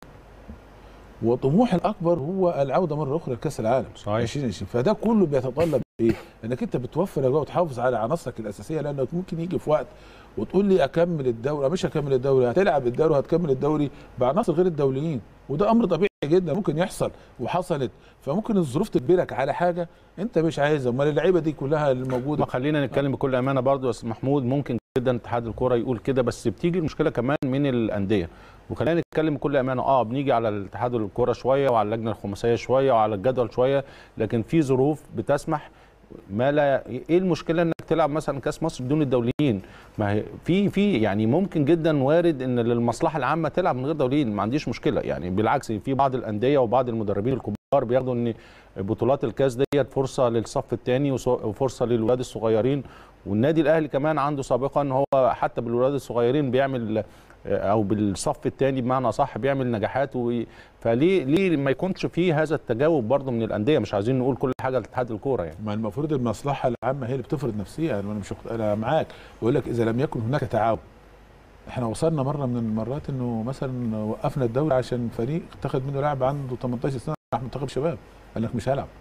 وطموح الاكبر هو العوده مره اخرى لكاس العالم صحيح 2020 فده كله بيتطلب ايه؟ انك انت بتوفر اجواء وتحافظ على عناصرك الاساسيه لانك ممكن يجي في وقت وتقول لي اكمل الدوري مش هكمل الدوري هتلعب الدوري وهتكمل الدوري بعناصر غير الدوليين وده امر طبيعي جدا ممكن يحصل وحصلت فممكن الظروف تجبرك على حاجه انت مش عايزها امال اللعيبه دي كلها اللي موجوده ما خلينا نتكلم بكل امانه برضو يا استاذ محمود ممكن جدا اتحاد الكوره يقول كده بس بتيجي المشكله كمان من الانديه وخلينا نتكلم بكل امانه اه بنيجي على الاتحاد الكوره شويه وعلى اللجنه الخماسيه شويه وعلى الجدول شويه لكن في ظروف بتسمح ما لا ايه المشكله انك تلعب مثلا كاس مصر بدون الدوليين ما هي في في يعني ممكن جدا وارد ان للمصلحه العامه تلعب من غير دوليين ما عنديش مشكله يعني بالعكس في بعض الانديه وبعض المدربين الكبار بياخدوا ان بطولات الكاس ديت فرصه للصف الثاني وفرصه للولاد الصغيرين والنادي الاهلي كمان عنده سابقا ان هو حتى بالولاد الصغيرين بيعمل او بالصف الثاني بمعنى صح بيعمل نجاحات و... فليه ليه ما يكونش فيه هذا التجاوب برضه من الانديه مش عايزين نقول كل حاجه لاتحاد الكوره يعني ما المفروض المصلحه العامه هي اللي بتفرض نفسها انا مش انا معاك بقول لك اذا لم يكن هناك تعاون احنا وصلنا مره من المرات انه مثلا وقفنا الدوري عشان فريق اتخذ منه لاعب عنده 18 سنه راح منتخب شباب قال لك مش هلعب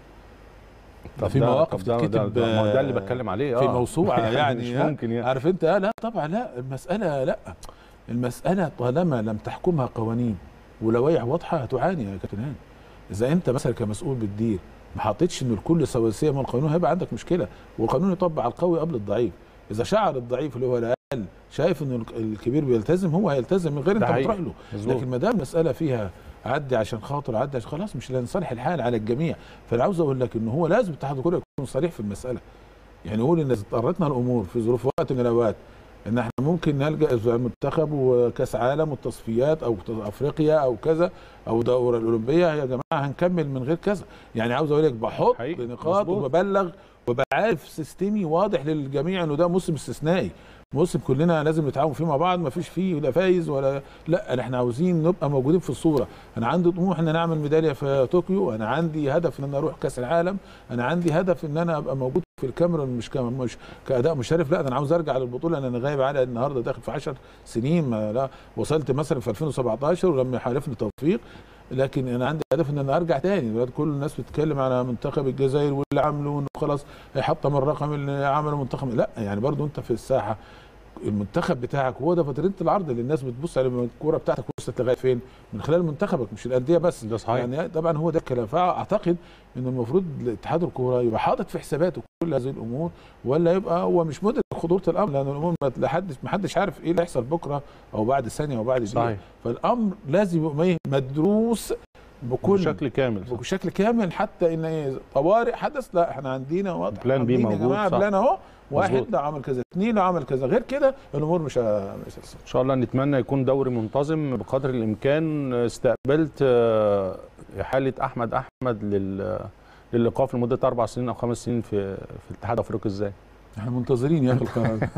طب في ده- مواقف طب ده- ده- تتكتب ده, ده اللي بتكلم عليه في اه موسوعه يعني مش ها؟ ممكن يعني عارف انت آه لا طبعا لا المساله لا المساله طالما لم تحكمها قوانين ولوائح واضحه هتعاني يا كابتن هاني اذا انت مثلا كمسؤول بتدير ما حطيتش ان الكل سواسيه من القانون هيبقى عندك مشكله والقانون يطبق على القوي قبل الضعيف اذا شعر الضعيف اللي هو الاقل شايف ان الكبير بيلتزم هو هيلتزم من غير ده انت حقيقي. بتروح له مظبوط. لكن ما دام المساله فيها عدي عشان خاطر عدي عشان خلاص مش لنصالح الحال على الجميع فانا عاوز اقول لك ان هو لازم اتحاد الكوره يكون صريح في المساله يعني يقول ان اضطرتنا الامور في ظروف وقت من الاوقات ان احنا ممكن نلجا إذا المنتخب وكاس عالم والتصفيات او افريقيا او كذا او الدوره الاولمبيه يا جماعه هنكمل من غير كذا يعني عاوز اقول لك بحط حقيقي. نقاط مظبوط. وببلغ وبعارف سيستمي واضح للجميع انه ده موسم استثنائي موسم كلنا لازم نتعاون فيه مع بعض ما فيش فيه لا فايز ولا لا احنا عاوزين نبقى موجودين في الصوره انا عندي طموح ان انا اعمل ميداليه في طوكيو انا عندي هدف ان انا اروح كاس العالم انا عندي هدف ان انا ابقى موجود في الكاميرون مش كم مش كاداء مشرف لا ده انا عاوز ارجع للبطوله لان انا غايب على النهارده داخل في 10 سنين ما لا وصلت مثلا في 2017 ولما حالفني توفيق لكن انا عندي هدف ان انا ارجع تاني دلوقتي كل الناس بتتكلم على منتخب الجزائر واللي عمله وانه خلاص هيحطم الرقم اللي عمله منتخب لا يعني برضو انت في الساحه المنتخب بتاعك هو ده فترة العرض اللي الناس بتبص على الكوره بتاعتك وصلت لغايه فين من خلال منتخبك مش الانديه بس ده صحيح. يعني طبعا هو ده الكلام فاعتقد ان المفروض اتحاد الكوره يبقى حاطط في حساباته كل هذه الامور ولا يبقى هو مش مدرك خطوره الامر لان الامور ما لحدش ما حدش عارف ايه اللي هيحصل بكره او بعد ثانيه او بعد دقيقه صحيح. فالامر لازم يبقى إيه؟ مدروس بكل بشكل كامل بشكل كامل حتى ان إيه طوارئ حدث لا احنا عندنا واضح بلان بي عاملين يا موجود، جماعه صح. بلان اهو واحد مظبوط. ده عمل كذا اثنين ده عمل كذا غير كده الامور مش ه- مش هتصل ان شاء الله نتمنى يكون دوري منتظم بقدر الامكان استقبلت آه، حاله احمد احمد لل للايقاف لمده اربع سنين او خمس سنين في في الاتحاد الافريقي ازاي؟ احنا منتظرين يا اخي القرار ده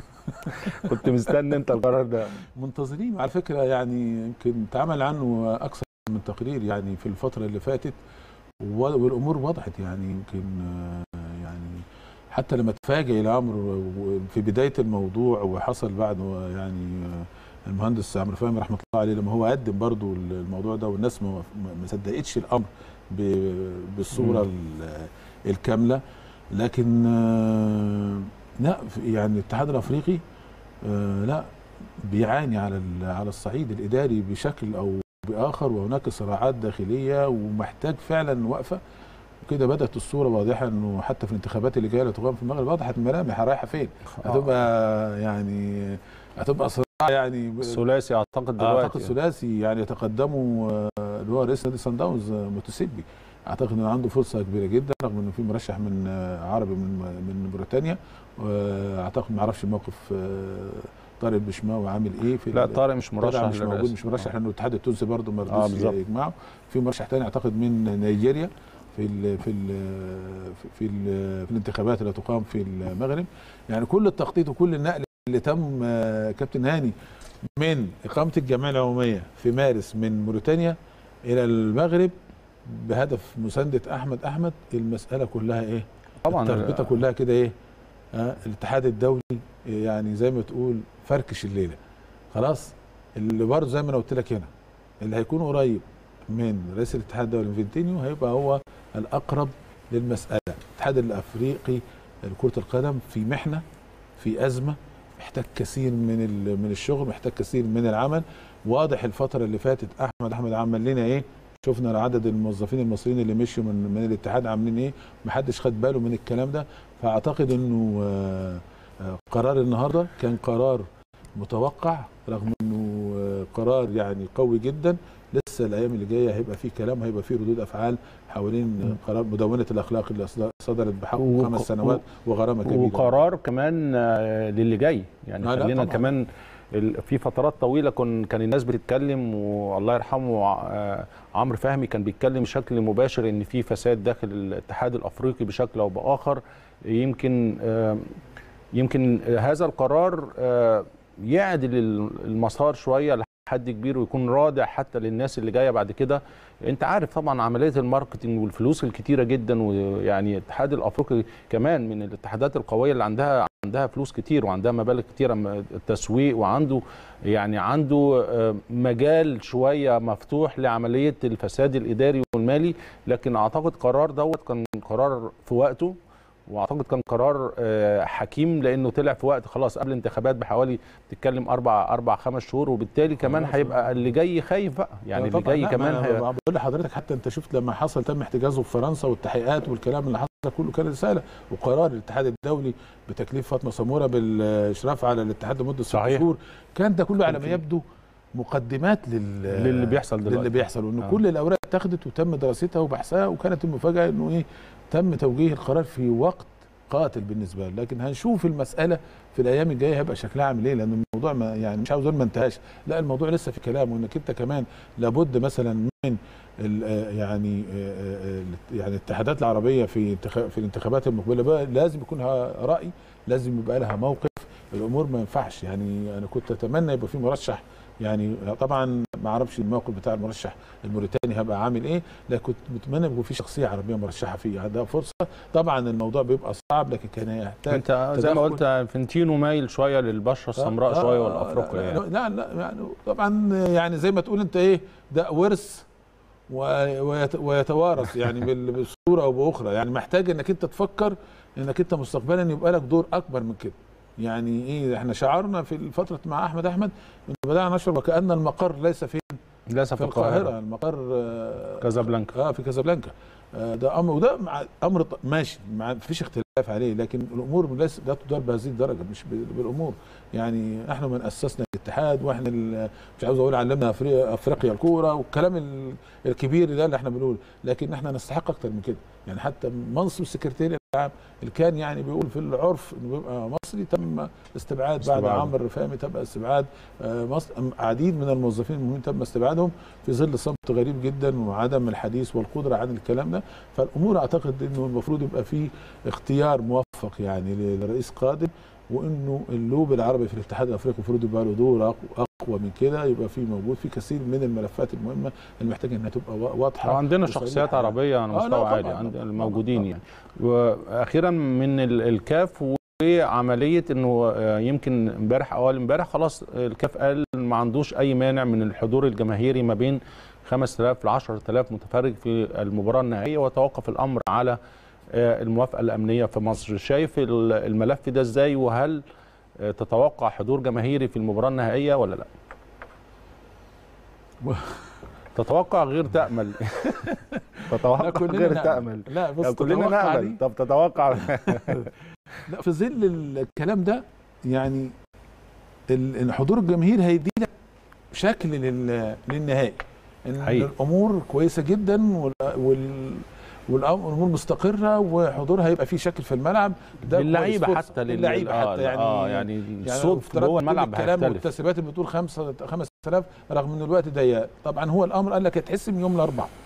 كنت مستني انت القرار ده منتظرين وعلى فكره يعني يمكن اتعمل عنه اكثر من تقرير يعني في الفتره اللي فاتت و- والامور وضحت يعني يمكن آه، يعني حتى لما تفاجئ الامر و- في بدايه الموضوع وحصل بعد يعني آه، المهندس عمرو فهمي رحمه الله عليه لما هو قدم برضو الموضوع ده والناس ما ما صدقتش الامر ب- بالصوره ال- الكامله لكن آه، لا في- يعني الاتحاد الافريقي آه، لا بيعاني على ال- على الصعيد الاداري بشكل او باخر وهناك صراعات داخليه ومحتاج فعلا وقفه وكده بدات الصوره واضحه انه حتى في الانتخابات اللي جايه اللي تقام في المغرب وضحت الملامح رايحه فين هتبقى يعني هتبقى صراع يعني ب- الثلاثي اعتقد دلوقتي اعتقد ثلاثي يعني يتقدموا آه، اللي هو رئيس نادي سان داونز آه، موتوسيبي اعتقد ان عنده فرصه كبيره جدا رغم انه في مرشح من آه، عربي من من بريطانيا واعتقد ما اعرفش موقف آه، طارق البشماوي عامل ايه في لا ال- طارق مش مرشح طارق مش موجود للرئاسة. مش مرشح لانه الاتحاد التونسي برضه ما آه، رضيش بالظبط. يجمعه في مرشح تاني اعتقد من نيجيريا في ال في ال في ال في الانتخابات اللي تقام في المغرب يعني كل التخطيط وكل النقل اللي تم آه، كابتن هاني من اقامه الجمعيه العموميه في مارس من موريتانيا الى المغرب بهدف مسانده احمد احمد المساله كلها ايه؟ طبعا التربيطه كلها كده ايه؟ آه الاتحاد الدولي يعني زي ما تقول فركش الليله خلاص اللي برضه زي ما انا قلت لك هنا اللي هيكون قريب من رئيس الاتحاد الدولي فينتينيو هيبقى هو الاقرب للمساله الاتحاد الافريقي لكره القدم في محنه في ازمه محتاج كثير من ال- من الشغل محتاج كثير من العمل واضح الفتره اللي فاتت احمد احمد عمل لنا ايه شفنا عدد الموظفين المصريين اللي مشوا من من الاتحاد عاملين ايه محدش خد باله من الكلام ده فاعتقد انه آه، آه، قرار النهارده كان قرار متوقع رغم انه آه، قرار يعني قوي جدا لسه الايام اللي جايه هيبقى فيه كلام هيبقى فيه ردود افعال حوالين آه، قرار مدونه الاخلاق اللي أصدر- صدرت بحق وق- خمس سنوات وغرامه كبيره وقرار كمان آه، للي جاي يعني لا، لا خلينا طبعاً. كمان ال- في فترات طويله كن كان الناس بتتكلم والله يرحمه آه، عمرو فهمي كان بيتكلم بشكل مباشر ان في فساد داخل الاتحاد الافريقي بشكل او باخر يمكن آه، يمكن هذا القرار آه، يعدل المسار شويه لحد كبير ويكون رادع حتى للناس اللي جايه بعد كده انت عارف طبعا عمليه الماركتنج والفلوس الكتيره جدا ويعني الاتحاد الافريقي كمان من الاتحادات القويه اللي عندها عندها فلوس كتير وعندها مبالغ كتيره م- التسويق وعنده يعني عنده آه، مجال شويه مفتوح لعمليه الفساد الاداري والمالي لكن اعتقد قرار دوت كان قرار في وقته واعتقد كان قرار آه، حكيم لانه طلع في وقت خلاص قبل الانتخابات بحوالي تتكلم اربع اربع خمس شهور وبالتالي كمان خلاص. هيبقى اللي جاي خايف بقى يعني اللي طبعاً جاي لا، كمان ما أنا هي... بقول لحضرتك حتى انت شفت لما حصل تم احتجازه في فرنسا والتحقيقات والكلام اللي حصل ده كله كان رساله وقرار الاتحاد الدولي بتكليف فاطمه سموره بالاشراف على الاتحاد لمده ست صحيح. شهور كان ده كله على كان ما في- يبدو مقدمات لل للي بيحصل دلوقتي. للي بيحصل وان آه. كل الاوراق اتخذت وتم دراستها وبحثها وكانت المفاجاه انه ايه تم توجيه القرار في وقت قاتل بالنسبه له لكن هنشوف المساله في الايام الجايه هيبقى شكلها عامل ايه لان الموضوع ما يعني مش عاوز اقول ما انتهاش لا الموضوع لسه في كلام وانك انت كمان لابد مثلا من ال- آه يعني آه، آه، يعني الاتحادات العربيه في انتخ- في الانتخابات المقبله بقى لازم يكون لها راي لازم يبقى لها موقف الامور ما ينفعش يعني انا كنت اتمنى يبقى في مرشح يعني طبعا ما اعرفش الموقف بتاع المرشح الموريتاني هيبقى عامل ايه لكن كنت متمنى يكون في شخصيه عربيه مرشحه فيه عندها فرصه طبعا الموضوع بيبقى صعب لكن كان يحتاج انت زي ما تدخل. قلت فنتينو مايل شويه للبشره السمراء آه، شويه آه، والافريقيا لا, يعني لا لا يعني طبعا يعني زي ما تقول انت ايه ده ورث و- ويت- ويتوارث يعني بال- بصوره او باخرى يعني محتاج انك انت تفكر انك انت مستقبلا يبقى لك دور اكبر من كده يعني ايه احنا شعارنا في الفتره مع احمد احمد ان بدانا نشعر وكان المقر ليس في للاسف في القاهره المقر آه، كازابلانكا اه في كازابلانكا آه، ده امر وده مع امر ط- ماشي ما فيش اختلاف عليه لكن الامور ليس لا تدار بهذه الدرجه مش ب- بالامور يعني احنا من اسسنا الاتحاد واحنا ال- مش عاوز اقول علمنا افريقيا افريقيا الكوره والكلام ال- الكبير ده اللي احنا بنقوله لكن احنا نستحق اكتر من كده يعني حتى منصب السكرتير العام اللي كان يعني بيقول في العرف انه بيبقى مصري تم استبعاد بعد استبعاد. عمرو فهمي تم استبعاد آه، مصر عديد من الموظفين المهمين تم استبعادهم في ظل صمت غريب جدا وعدم الحديث والقدره عن الكلام ده فالامور اعتقد انه المفروض يبقى في اختيار موفق يعني لرئيس قادم وانه اللوب العربي في الاتحاد الافريقي المفروض يبقى له دور أق- اقوى من كده يبقى في موجود في كثير من الملفات المهمه اللي محتاجه انها تبقى وا- واضحه وعندنا وصريحة. شخصيات عربيه على آه، لا مستوى طبعاً، عالي طبعاً، عند طبعاً، الموجودين طبعاً. يعني واخيرا من ال- الكاف وعمليه انه آه، يمكن امبارح اول امبارح خلاص الكاف قال ما عندوش اي مانع من الحضور الجماهيري ما بين 5000 ل 10000 متفرج في المباراه النهائيه وتوقف الامر على آه، الموافقه الامنيه في مصر شايف ال- الملف ده ازاي وهل آه، تتوقع حضور جماهيري في المباراه النهائيه ولا لا تتوقع غير تامل تتوقع لا كلنا غير نأمل. تامل لا بص يعني كلنا تتوقع نامل دي- طب تتوقع لا في ظل الكلام ده يعني ال- الحضور الجماهيري هيدي لك شكل لل- للنهائي ان حقيقي. الامور كويسه جدا وال وال والامور مستقره وحضورها هيبقى فيه شكل في الملعب ده للعيبه كويس. حتى لل- للعيبه آه، حتى يعني اه يعني يعني الصوت افترض جوه كل الملعب الكلام هيختلف والتسريبات اللي بتقول 5 5000 رغم ان الوقت ضيق طبعا هو الامر قال لك هيتحسم يوم الاربعاء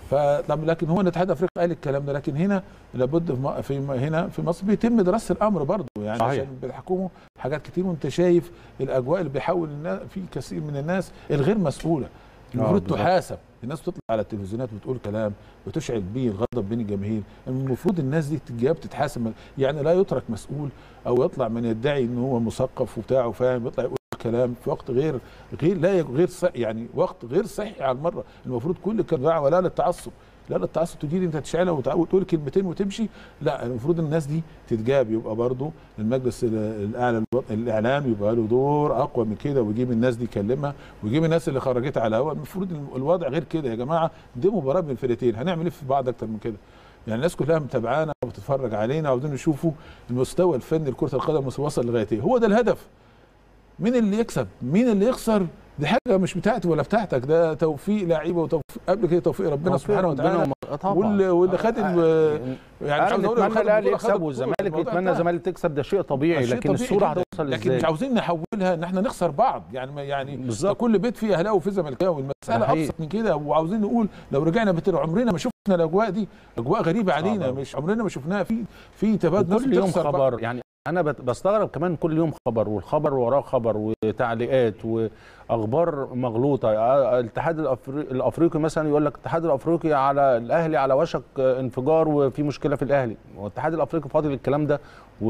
فطب لكن هو الاتحاد الافريقي قال الكلام ده لكن هنا لابد في م- في م- هنا في مصر بيتم دراسه الامر برضه يعني صحيح. عشان بيحكموا حاجات كتير وانت شايف الاجواء اللي بيحاول الناس في كثير من الناس الغير مسؤوله المفروض بالظبط. تحاسب الناس بتطلع على التلفزيونات وتقول كلام بتشعل بيه الغضب بين الجماهير المفروض الناس دي تتجاب تتحاسب يعني لا يترك مسؤول او يطلع من يدعي ان هو مثقف وبتاع وفاهم يطلع يقول كلام في وقت غير غير لا يك- غير صح يعني وقت غير صحي على المره المفروض كل كان دعوه لا للتعصب لا للتعصب تجي انت تشعلها وتع- وتقول كلمتين وتمشي لا المفروض الناس دي تتجاب يبقى برضه المجلس ال- الاعلى الوط- الاعلام يبقى له دور اقوى من كده ويجيب الناس دي يكلمها ويجيب الناس اللي خرجتها على الهواء المفروض الوضع غير كده يا جماعه دي مباراه بين فرقتين هنعمل ايه في بعض اكتر من كده يعني الناس كلها متابعانا وبتتفرج علينا وعاوزين يشوفوا المستوى الفني لكره القدم وصل لغايه ايه هو ده الهدف مين اللي يكسب مين اللي يخسر دي حاجه مش بتاعتي ولا بتاعتك ده توفيق لعيبه وتوفيق قبل كده توفيق ربنا توفيق سبحانه ربنا وتعالى وم- طبعا. واللي واللي خد ال- يعني مش انا عاوز اقول اللي بتمنى خد الاهلي البطولة خد يكسب البطولة، والزمالك الموضوع يتمنى انتهى. الزمالك تكسب ده شيء طبيعي شيء لكن طبيعي الصوره جداً. هتوصل لكن ازاي مش عاوزين نحولها ان احنا نخسر بعض يعني ما يعني بالظبط. ده كل بيت فيه اهلاوي وفيه زملكاوي ده المساله حقيقي. ابسط من كده وعاوزين نقول لو رجعنا بتر عمرنا ما شفنا الاجواء دي اجواء غريبه علينا أوي. مش عمرنا ما شفناها في في تبادل ناس كل يوم بتخسر بعض. خبر يعني انا بت- بستغرب كمان كل يوم خبر والخبر وراه خبر وتعليقات واخبار مغلوطه آه، الاتحاد الأفري- الافريقي مثلا يقول لك الاتحاد الافريقي على الاهلي على وشك آه، انفجار وفي مشكله في الاهلي والاتحاد الافريقي فاضل الكلام ده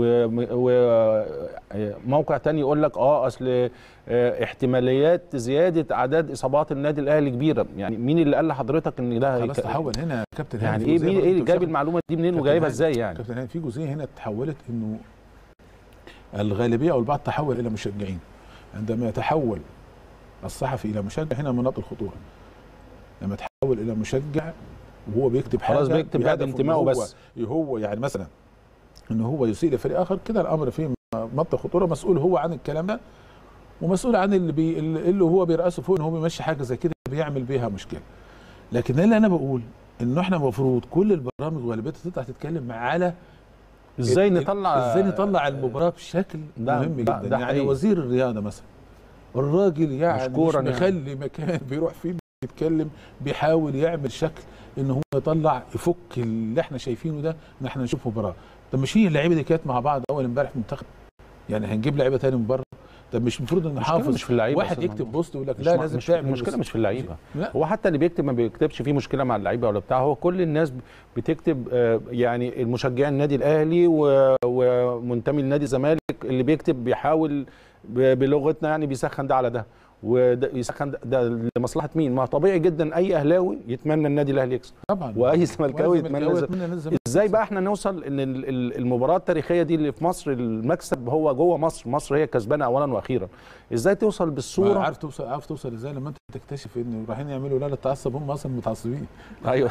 وموقع تاني يقول لك اه اصل آه، احتماليات زياده اعداد اصابات النادي الاهلي كبيره يعني مين اللي قال لحضرتك ان ده خلاص هيك- تحول هنا يا كابتن هاني يعني في ايه جزئية مين برضه ايه اللي أنت جايب مش المعلومه دي منين كابتن وجايبها هاني- ازاي يعني كابتن هاني في جزئيه هنا تحولت انه الغالبيه او البعض تحول الى مشجعين عندما يتحول الصحفي الى مشجع هنا مناط الخطوره لما يتحول الى مشجع وهو بيكتب حاجه خلاص بيكتب بعد بهدف إن انتمائه هو- بس. هو يعني مثلا ان هو يسيء لفريق اخر كده الامر فيه منطق خطوره مسؤول هو عن الكلام ده ومسؤول عن اللي بي اللي هو بيرأسه فوق ان هو بيمشي حاجه زي كده بيعمل بيها مشكله لكن اللي انا بقول انه احنا المفروض كل البرامج غالبيتها تطلع تتكلم على ازاي ال- نطلع ازاي نطلع المباراه بشكل ده- مهم ده- جدا ده يعني حقيقي. وزير الرياضه مثلا الراجل يعني مشكوراً مش يعني. مخلي مكان بيروح فيه بيتكلم بيحاول يعمل شكل ان هو يطلع يفك اللي احنا شايفينه ده ان احنا نشوف مباراه طب مش هي اللعيبه دي كانت مع بعض اول امبارح في المنتخب يعني هنجيب لعيبه تاني من بره طب مش المفروض ان المشكلة حافظ مش في اللعيبه واحد أستاذ يكتب محمود. بوست ويقول لك مش لا مع- لازم مش تعمل المشكله بس- مش في اللعيبه لا هو حتى اللي بيكتب ما بيكتبش فيه مشكله مع اللعيبه ولا بتاع هو كل الناس بتكتب آه، يعني المشجعين النادي الاهلي و- ومنتمي لنادي الزمالك اللي بيكتب بيحاول ب- بلغتنا يعني بيسخن ده على ده ويسخن ده, ده لمصلحه مين؟ ما طبيعي جدا اي اهلاوي يتمنى النادي الاهلي يكسب طبعا واي زملكاوي يتمنى زملكاوي الز- يتمنى الزمالك ازاي بقى احنا نوصل ان ال- ال- المباراه التاريخيه دي اللي في مصر المكسب هو جوه مصر مصر هي كسبانه اولا واخيرا ازاي توصل بالصوره عارف توصل عارف توصل ازاي لما انت تكتشف ان رايحين يعملوا لا التعصب هم اصلا متعصبين ايوه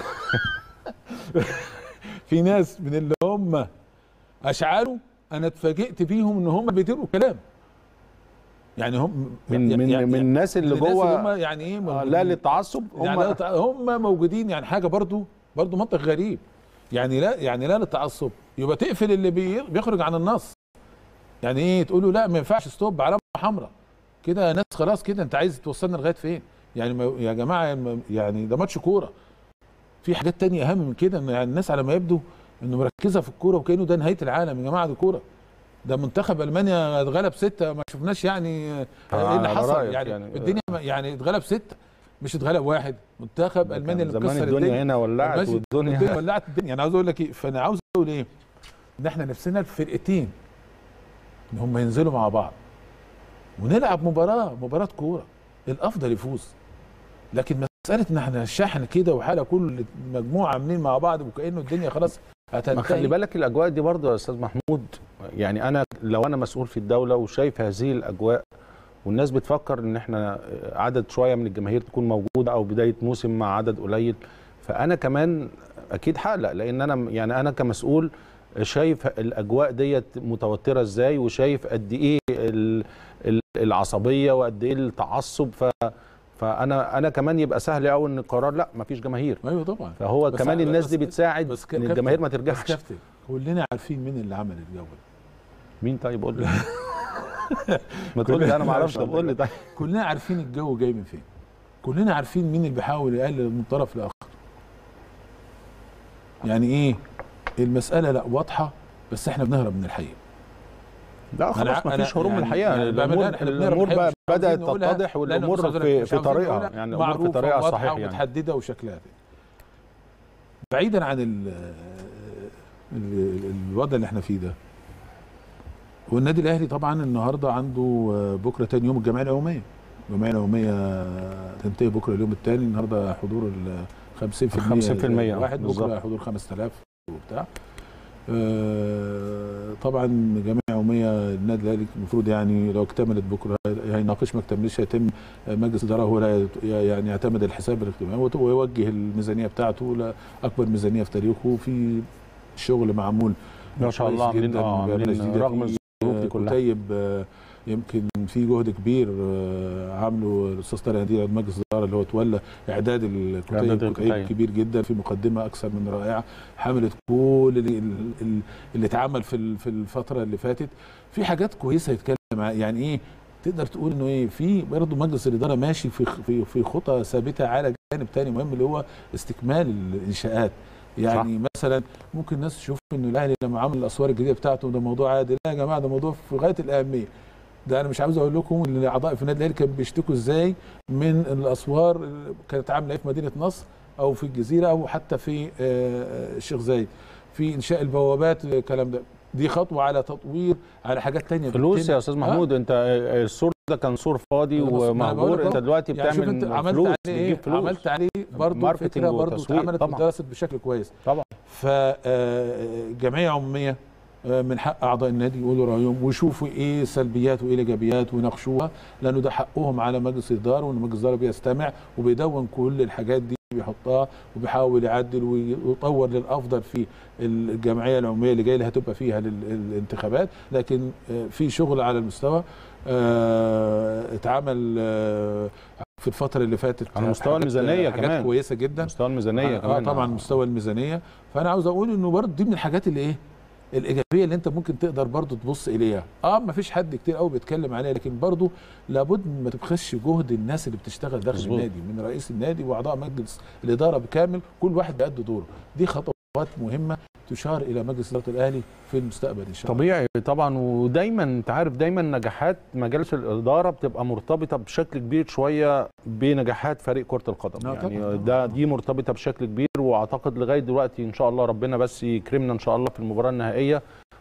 في ناس من اللي هم اشعروا انا اتفاجئت بيهم ان هم بيديروا كلام يعني هم من من يعني من الناس اللي من الناس جوه هم يعني ايه آه، موجودين. لا للتعصب هم يعني لا تع- هم موجودين يعني حاجه برضو برضو منطق غريب يعني لا يعني لا للتعصب يبقى تقفل اللي بي- بيخرج عن النص يعني ايه تقول له لا ما ينفعش ستوب علامه حمراء كده ناس خلاص كده انت عايز توصلنا لغايه فين يعني ما يا جماعه ما- يعني ده ماتش كوره في حاجات تانية اهم من كده ان يعني الناس على ما يبدو انه مركزه في الكوره وكانه ده نهايه العالم يا جماعه دي كوره ده منتخب المانيا اتغلب سته ما شفناش يعني ايه اللي على حصل رأيك يعني, يعني. يعني الدنيا ما- يعني اتغلب سته مش اتغلب واحد منتخب المانيا اللي زمان مكسر الدنيا هنا ولعت ماشي. والدنيا الدنيا ولعت الدنيا انا عاوز اقول لك ايه فانا عاوز اقول ايه ان احنا نفسنا الفرقتين ان هم ينزلوا مع بعض ونلعب مباراه مباراه كوره الافضل يفوز لكن مساله ان احنا الشحن كده وحاله كل مجموعه عاملين مع بعض وكانه الدنيا خلاص هتنتهي ما خلي بالك الاجواء دي برضه يا استاذ محمود يعني انا لو انا مسؤول في الدوله وشايف هذه الاجواء والناس بتفكر ان احنا عدد شويه من الجماهير تكون موجوده او بدايه موسم مع عدد قليل فانا كمان اكيد هقلق لان انا يعني انا كمسؤول شايف الاجواء ديت متوتره ازاي وشايف قد ايه ال- ال- العصبيه وقد ايه التعصب ف فانا انا كمان يبقى سهل قوي ان القرار لا مفيش جماهير ايوه طبعا فهو بس كمان ع- الناس بس- دي بتساعد بس ك- ان كابتن- الجماهير ما بس ترجعش كابتن كلنا عارفين مين اللي عمل الجو ده مين طيب قول لي ما تقول لي انا ما اعرفش طب قول لي طيب كلنا عارفين الجو جاي من فين كلنا عارفين مين اللي بيحاول يقلل من طرف لاخر يعني ايه المساله لا واضحه بس احنا بنهرب من الحقيقه لا أنا- خلاص ما أنا فيش هروب من يعني- الحقيقه يعني الامور بأمانة إحنا بنهرب الامور من الحقيقة، بقى مش عاوزين بدات نقولها، تتضح لأن والامور مش عاوزين- في مش في عاوزين طريقها نقولها، يعني الامور في معروفة طريقها وواضحة الصحيح يعني ومتحدده وشكلها بعيدا عن ال ال- الوضع اللي احنا فيه ده والنادي الاهلي طبعا النهارده عنده آه، بكره تاني يوم الجمعيه العموميه الجمعيه العموميه تنتهي بكره اليوم الثاني النهارده حضور ال 50% 50% واحد بكره بالظبط. حضور 5000 وبتاع آه، طبعا جمعيه عموميه النادي الاهلي المفروض يعني لو اكتملت بكره هيناقش ما اكتملش هيتم مجلس الاداره هو لا يت- يعني يعتمد الحساب الاجتماعي وت- ويوجه الميزانيه بتاعته لاكبر ميزانيه في تاريخه في شغل معمول ما شاء الله كويس عاملين جداً، اه برنامج عاملين جديد رغم فيه، الظروف دي آه، كلها كتيب آه، يمكن في جهد كبير آه، عامله الاستاذ طارق نديل مجلس الاداره اللي هو تولى اعداد الكتيب إعداد كتيب الكتيب. كبير جدا في مقدمه اكثر من رائعه حملت كل اللي, اللي- اللي اتعمل في ال- في الفتره اللي فاتت في حاجات كويسه يتكلم عنها. يعني ايه تقدر تقول انه ايه في برضه مجلس الاداره ماشي في في في خطى ثابته على جانب تاني مهم اللي هو استكمال الانشاءات يعني صح. مثلا ممكن الناس تشوف انه الاهلي لما عمل الاسوار الجديده بتاعته ده موضوع عادي لا يا جماعه ده موضوع في غايه الاهميه ده انا مش عاوز اقول لكم ان الاعضاء في النادي الاهلي كانوا بيشتكوا ازاي من الاسوار اللي كانت عامله ايه في مدينه نصر او في الجزيره او حتى في آه، الشيخ زايد في انشاء البوابات الكلام ده دي خطوه على تطوير على حاجات تانية فلوس بتتم. يا استاذ آه. محمود انت السور ده كان سور فاضي أنا بص- ما أنا بقول ومهجور لك انت أهو. دلوقتي يعني شوف بتعمل انت عملت فلوس عليه ايه بتجيب فلوس عملت عليه برضه ماركتينج فكره برضه وتسويق اتعملت طبعا. ودرست بشكل كويس طبعا فجمعيه عموميه آه، من حق اعضاء النادي يقولوا رايهم ويشوفوا ايه سلبيات وايه ايجابيات ويناقشوها لانه ده حقهم على مجلس الاداره وان مجلس الاداره بيستمع وبيدون كل الحاجات دي بيحطها وبيحاول يعدل ويطور للافضل في الجمعيه العموميه اللي جايه اللي هتبقى فيها لل- الانتخابات لكن آه، في شغل على المستوى آه، اتعمل آه، في الفتره اللي فاتت على مستوى حاجات- الميزانيه حاجات كمان كويسه جدا مستوى الميزانيه اه كمان طبعا مستوى الميزانيه فانا عاوز اقول انه برضه دي من الحاجات اللي ايه الايجابيه اللي انت ممكن تقدر برضه تبص اليها اه ما فيش حد كتير قوي بيتكلم عليها لكن برضه لابد ما تبخسش جهد الناس اللي بتشتغل داخل مظبوط. النادي من رئيس النادي واعضاء مجلس الاداره بكامل كل واحد بيأدي دوره دي خطوات مهمه تشار الى مجلس اداره الاهلي في المستقبل ان شاء الله طبيعي طبعا ودايما انت عارف دايما نجاحات مجالس الاداره بتبقى مرتبطه بشكل كبير شويه بنجاحات فريق كره القدم آه يعني طبعاً. ده دي مرتبطه بشكل كبير واعتقد لغايه دلوقتي ان شاء الله ربنا بس يكرمنا ان شاء الله في المباراه النهائيه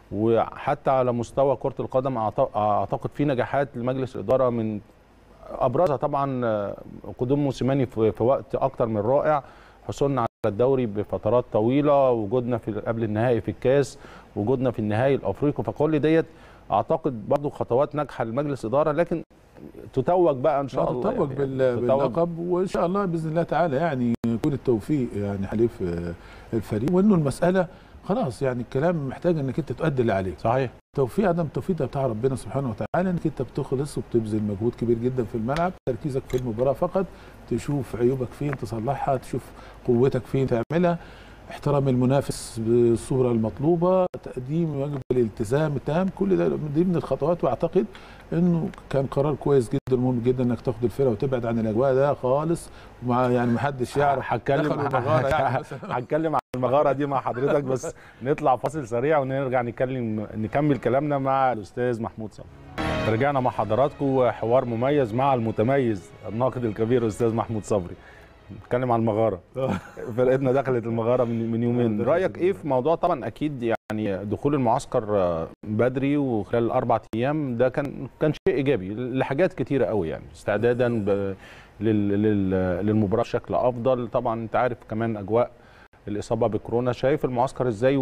وحتى على مستوى كره القدم أعت- اعتقد في نجاحات لمجلس الاداره من ابرزها طبعا آه، قدوم موسيماني في في وقت اكتر من رائع حصولنا على الدوري بفترات طويله وجودنا في قبل النهائي في الكاس وجودنا في النهائي الافريقي فكل ديت اعتقد برضو خطوات ناجحه لمجلس اداره لكن تتوج بقى ان شاء الله تتوج يعني بال- تتوج. باللقب وان شاء الله باذن الله تعالى يعني يكون التوفيق يعني حليف آه، الفريق وانه المساله خلاص يعني الكلام محتاج انك انت تؤدي اللي عليك صحيح توفيق عدم التوفيق ده بتاع ربنا سبحانه وتعالى انك انت بتخلص وبتبذل مجهود كبير جدا في الملعب تركيزك في المباراه فقط تشوف عيوبك فين تصلحها تشوف قوتك فين تعملها احترام المنافس بالصوره المطلوبه تقديم واجب الالتزام التام كل ده دي من الخطوات واعتقد انه كان قرار كويس جدا مهم جدا انك تاخد الفرقه وتبعد عن الاجواء ده خالص ومع يعني محدش يعرف هتكلم دخلوا المغارة يعني مثلا. هتكلم عن المغاره دي مع حضرتك بس نطلع فاصل سريع ونرجع نتكلم نكمل كلامنا مع الاستاذ محمود صبري رجعنا مع حضراتكم حوار مميز مع المتميز الناقد الكبير الاستاذ محمود صبري نتكلم عن المغاره فرقتنا دخلت المغاره من من يومين رايك ايه في موضوع طبعا اكيد يعني دخول المعسكر آه، بدري وخلال الاربع ايام ده كان كان شيء ايجابي لحاجات كتيره قوي يعني استعدادا ب- لل لل للمباراه بشكل افضل طبعا انت عارف كمان اجواء الاصابه بكورونا شايف المعسكر ازاي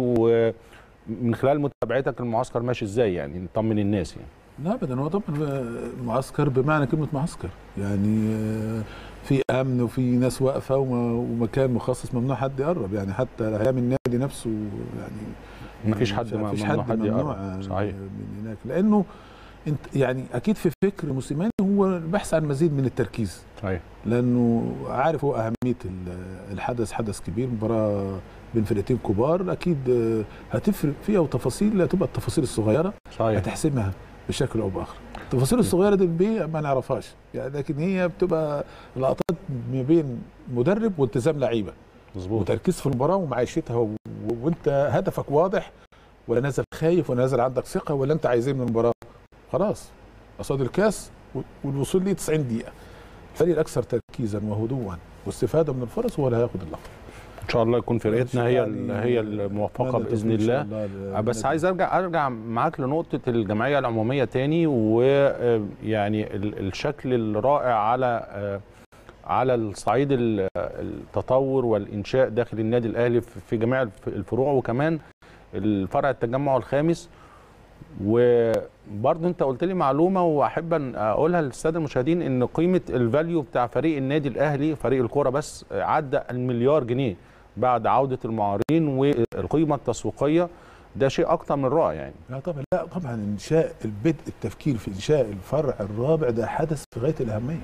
ومن خلال متابعتك المعسكر ماشي ازاي يعني نطمن الناس يعني لا ابدا هو طبعا معسكر بمعنى كلمه معسكر يعني آه، في امن وفي ناس واقفه وم- ومكان مخصص ممنوع حد يقرب يعني حتى ايام النادي نفسه يعني مفيش حد ما فيش ممنوع حد حد ممنوع يقرب. آه، صحيح. من هناك لانه انت يعني اكيد في فكر موسيماني هو البحث عن مزيد من التركيز صحيح لانه عارف هو اهميه ال- الحدث حدث كبير مباراه بين فرقتين كبار اكيد آه، هتفرق فيها وتفاصيل هتبقى التفاصيل الصغيره صحيح هتحسمها بشكل او باخر التفاصيل الصغيره دي بي ما نعرفهاش يعني لكن هي بتبقى لقطات ما بين مدرب والتزام لعيبه مظبوط وتركيز في المباراه ومعيشتها و... وانت هدفك واضح ولا نازل خايف ولا نازل عندك ثقه ولا انت عايز ايه من المباراه خلاص قصاد الكاس و- والوصول ليه 90 دقيقه الفريق الاكثر تركيزا وهدوءا واستفاده من الفرص هو اللي هياخد اللقب ان شاء الله يكون فرقتنا هي يعني ال- هي الموفقه أتمنى باذن التوفيق إن الله شاء الله بس للنادي. عايز ارجع ارجع معاك لنقطه الجمعيه العموميه تاني ويعني الشكل الرائع على آه، على الصعيد ال- التطور والانشاء داخل النادي الاهلي في في جميع الف- الفروع وكمان الفرع التجمع الخامس وبرضه انت قلت لي معلومه واحب ان اقولها للساده المشاهدين ان قيمه الفاليو بتاع فريق النادي الاهلي فريق الكوره بس عدى المليار جنيه بعد عوده المعارين والقيمه التسويقيه ده شيء اكتر من رائع يعني لا طبعا لا طبعا انشاء البدء التفكير في انشاء الفرع الرابع ده حدث في غايه الاهميه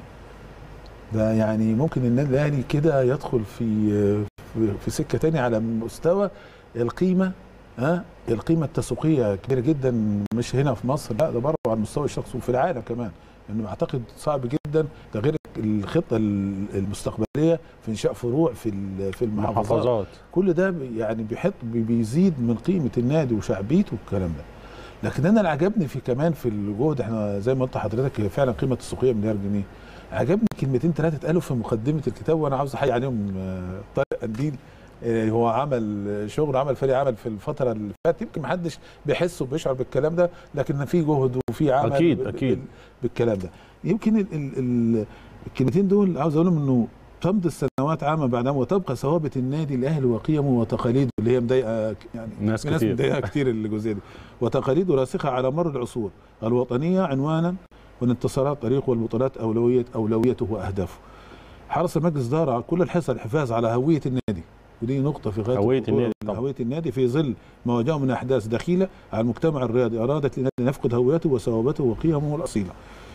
ده يعني ممكن النادي الاهلي كده يدخل في في, في سكه تانية على مستوى القيمه ها القيمه التسويقيه كبيره جدا مش هنا في مصر لا ده بره على المستوى الشخصي وفي العالم كمان انه اعتقد صعب جدا ده غير الخطه المستقبليه في انشاء فروع في ال- في المحافظات محافظات كل ده بي- يعني بيحط بي- بيزيد من قيمه النادي وشعبيته والكلام ده لكن انا اللي عجبني في كمان في الجهد احنا زي ما قلت لحضرتك هي فعلا قيمه التسويقيه مليار جنيه عجبني كلمتين ثلاثه اتقالوا في مقدمه الكتاب وانا عاوز احيي عليهم آه، طارق قنديل آه، هو عمل شغل عمل فريق عمل في الفتره اللي فاتت يمكن ما حدش بيحس وبيشعر بالكلام ده لكن في جهد وفي عمل أكيد، بال- أكيد. بال- بالكلام ده يمكن ال ال ال الكلمتين دول عاوز اقولهم انه تمضي السنوات عاما بعد عام وتبقى ثوابت النادي الاهلي وقيمه وتقاليده اللي هي مضايقه يعني ناس في ناس كتير. مضايقه كتير الجزئيه دي وتقاليده راسخه على مر العصور الوطنيه عنوانا والانتصارات طريق والبطولات اولويه اولويته واهدافه حرص المجلس دار على كل الحرص على الحفاظ على هويه النادي ودي نقطة في غاية هوية الخطورة. النادي طبعا. هوية النادي في ظل ما واجهه من أحداث دخيلة على المجتمع الرياضي أرادت للنادي أن يفقد هويته وثوابته وقيمه الأصيلة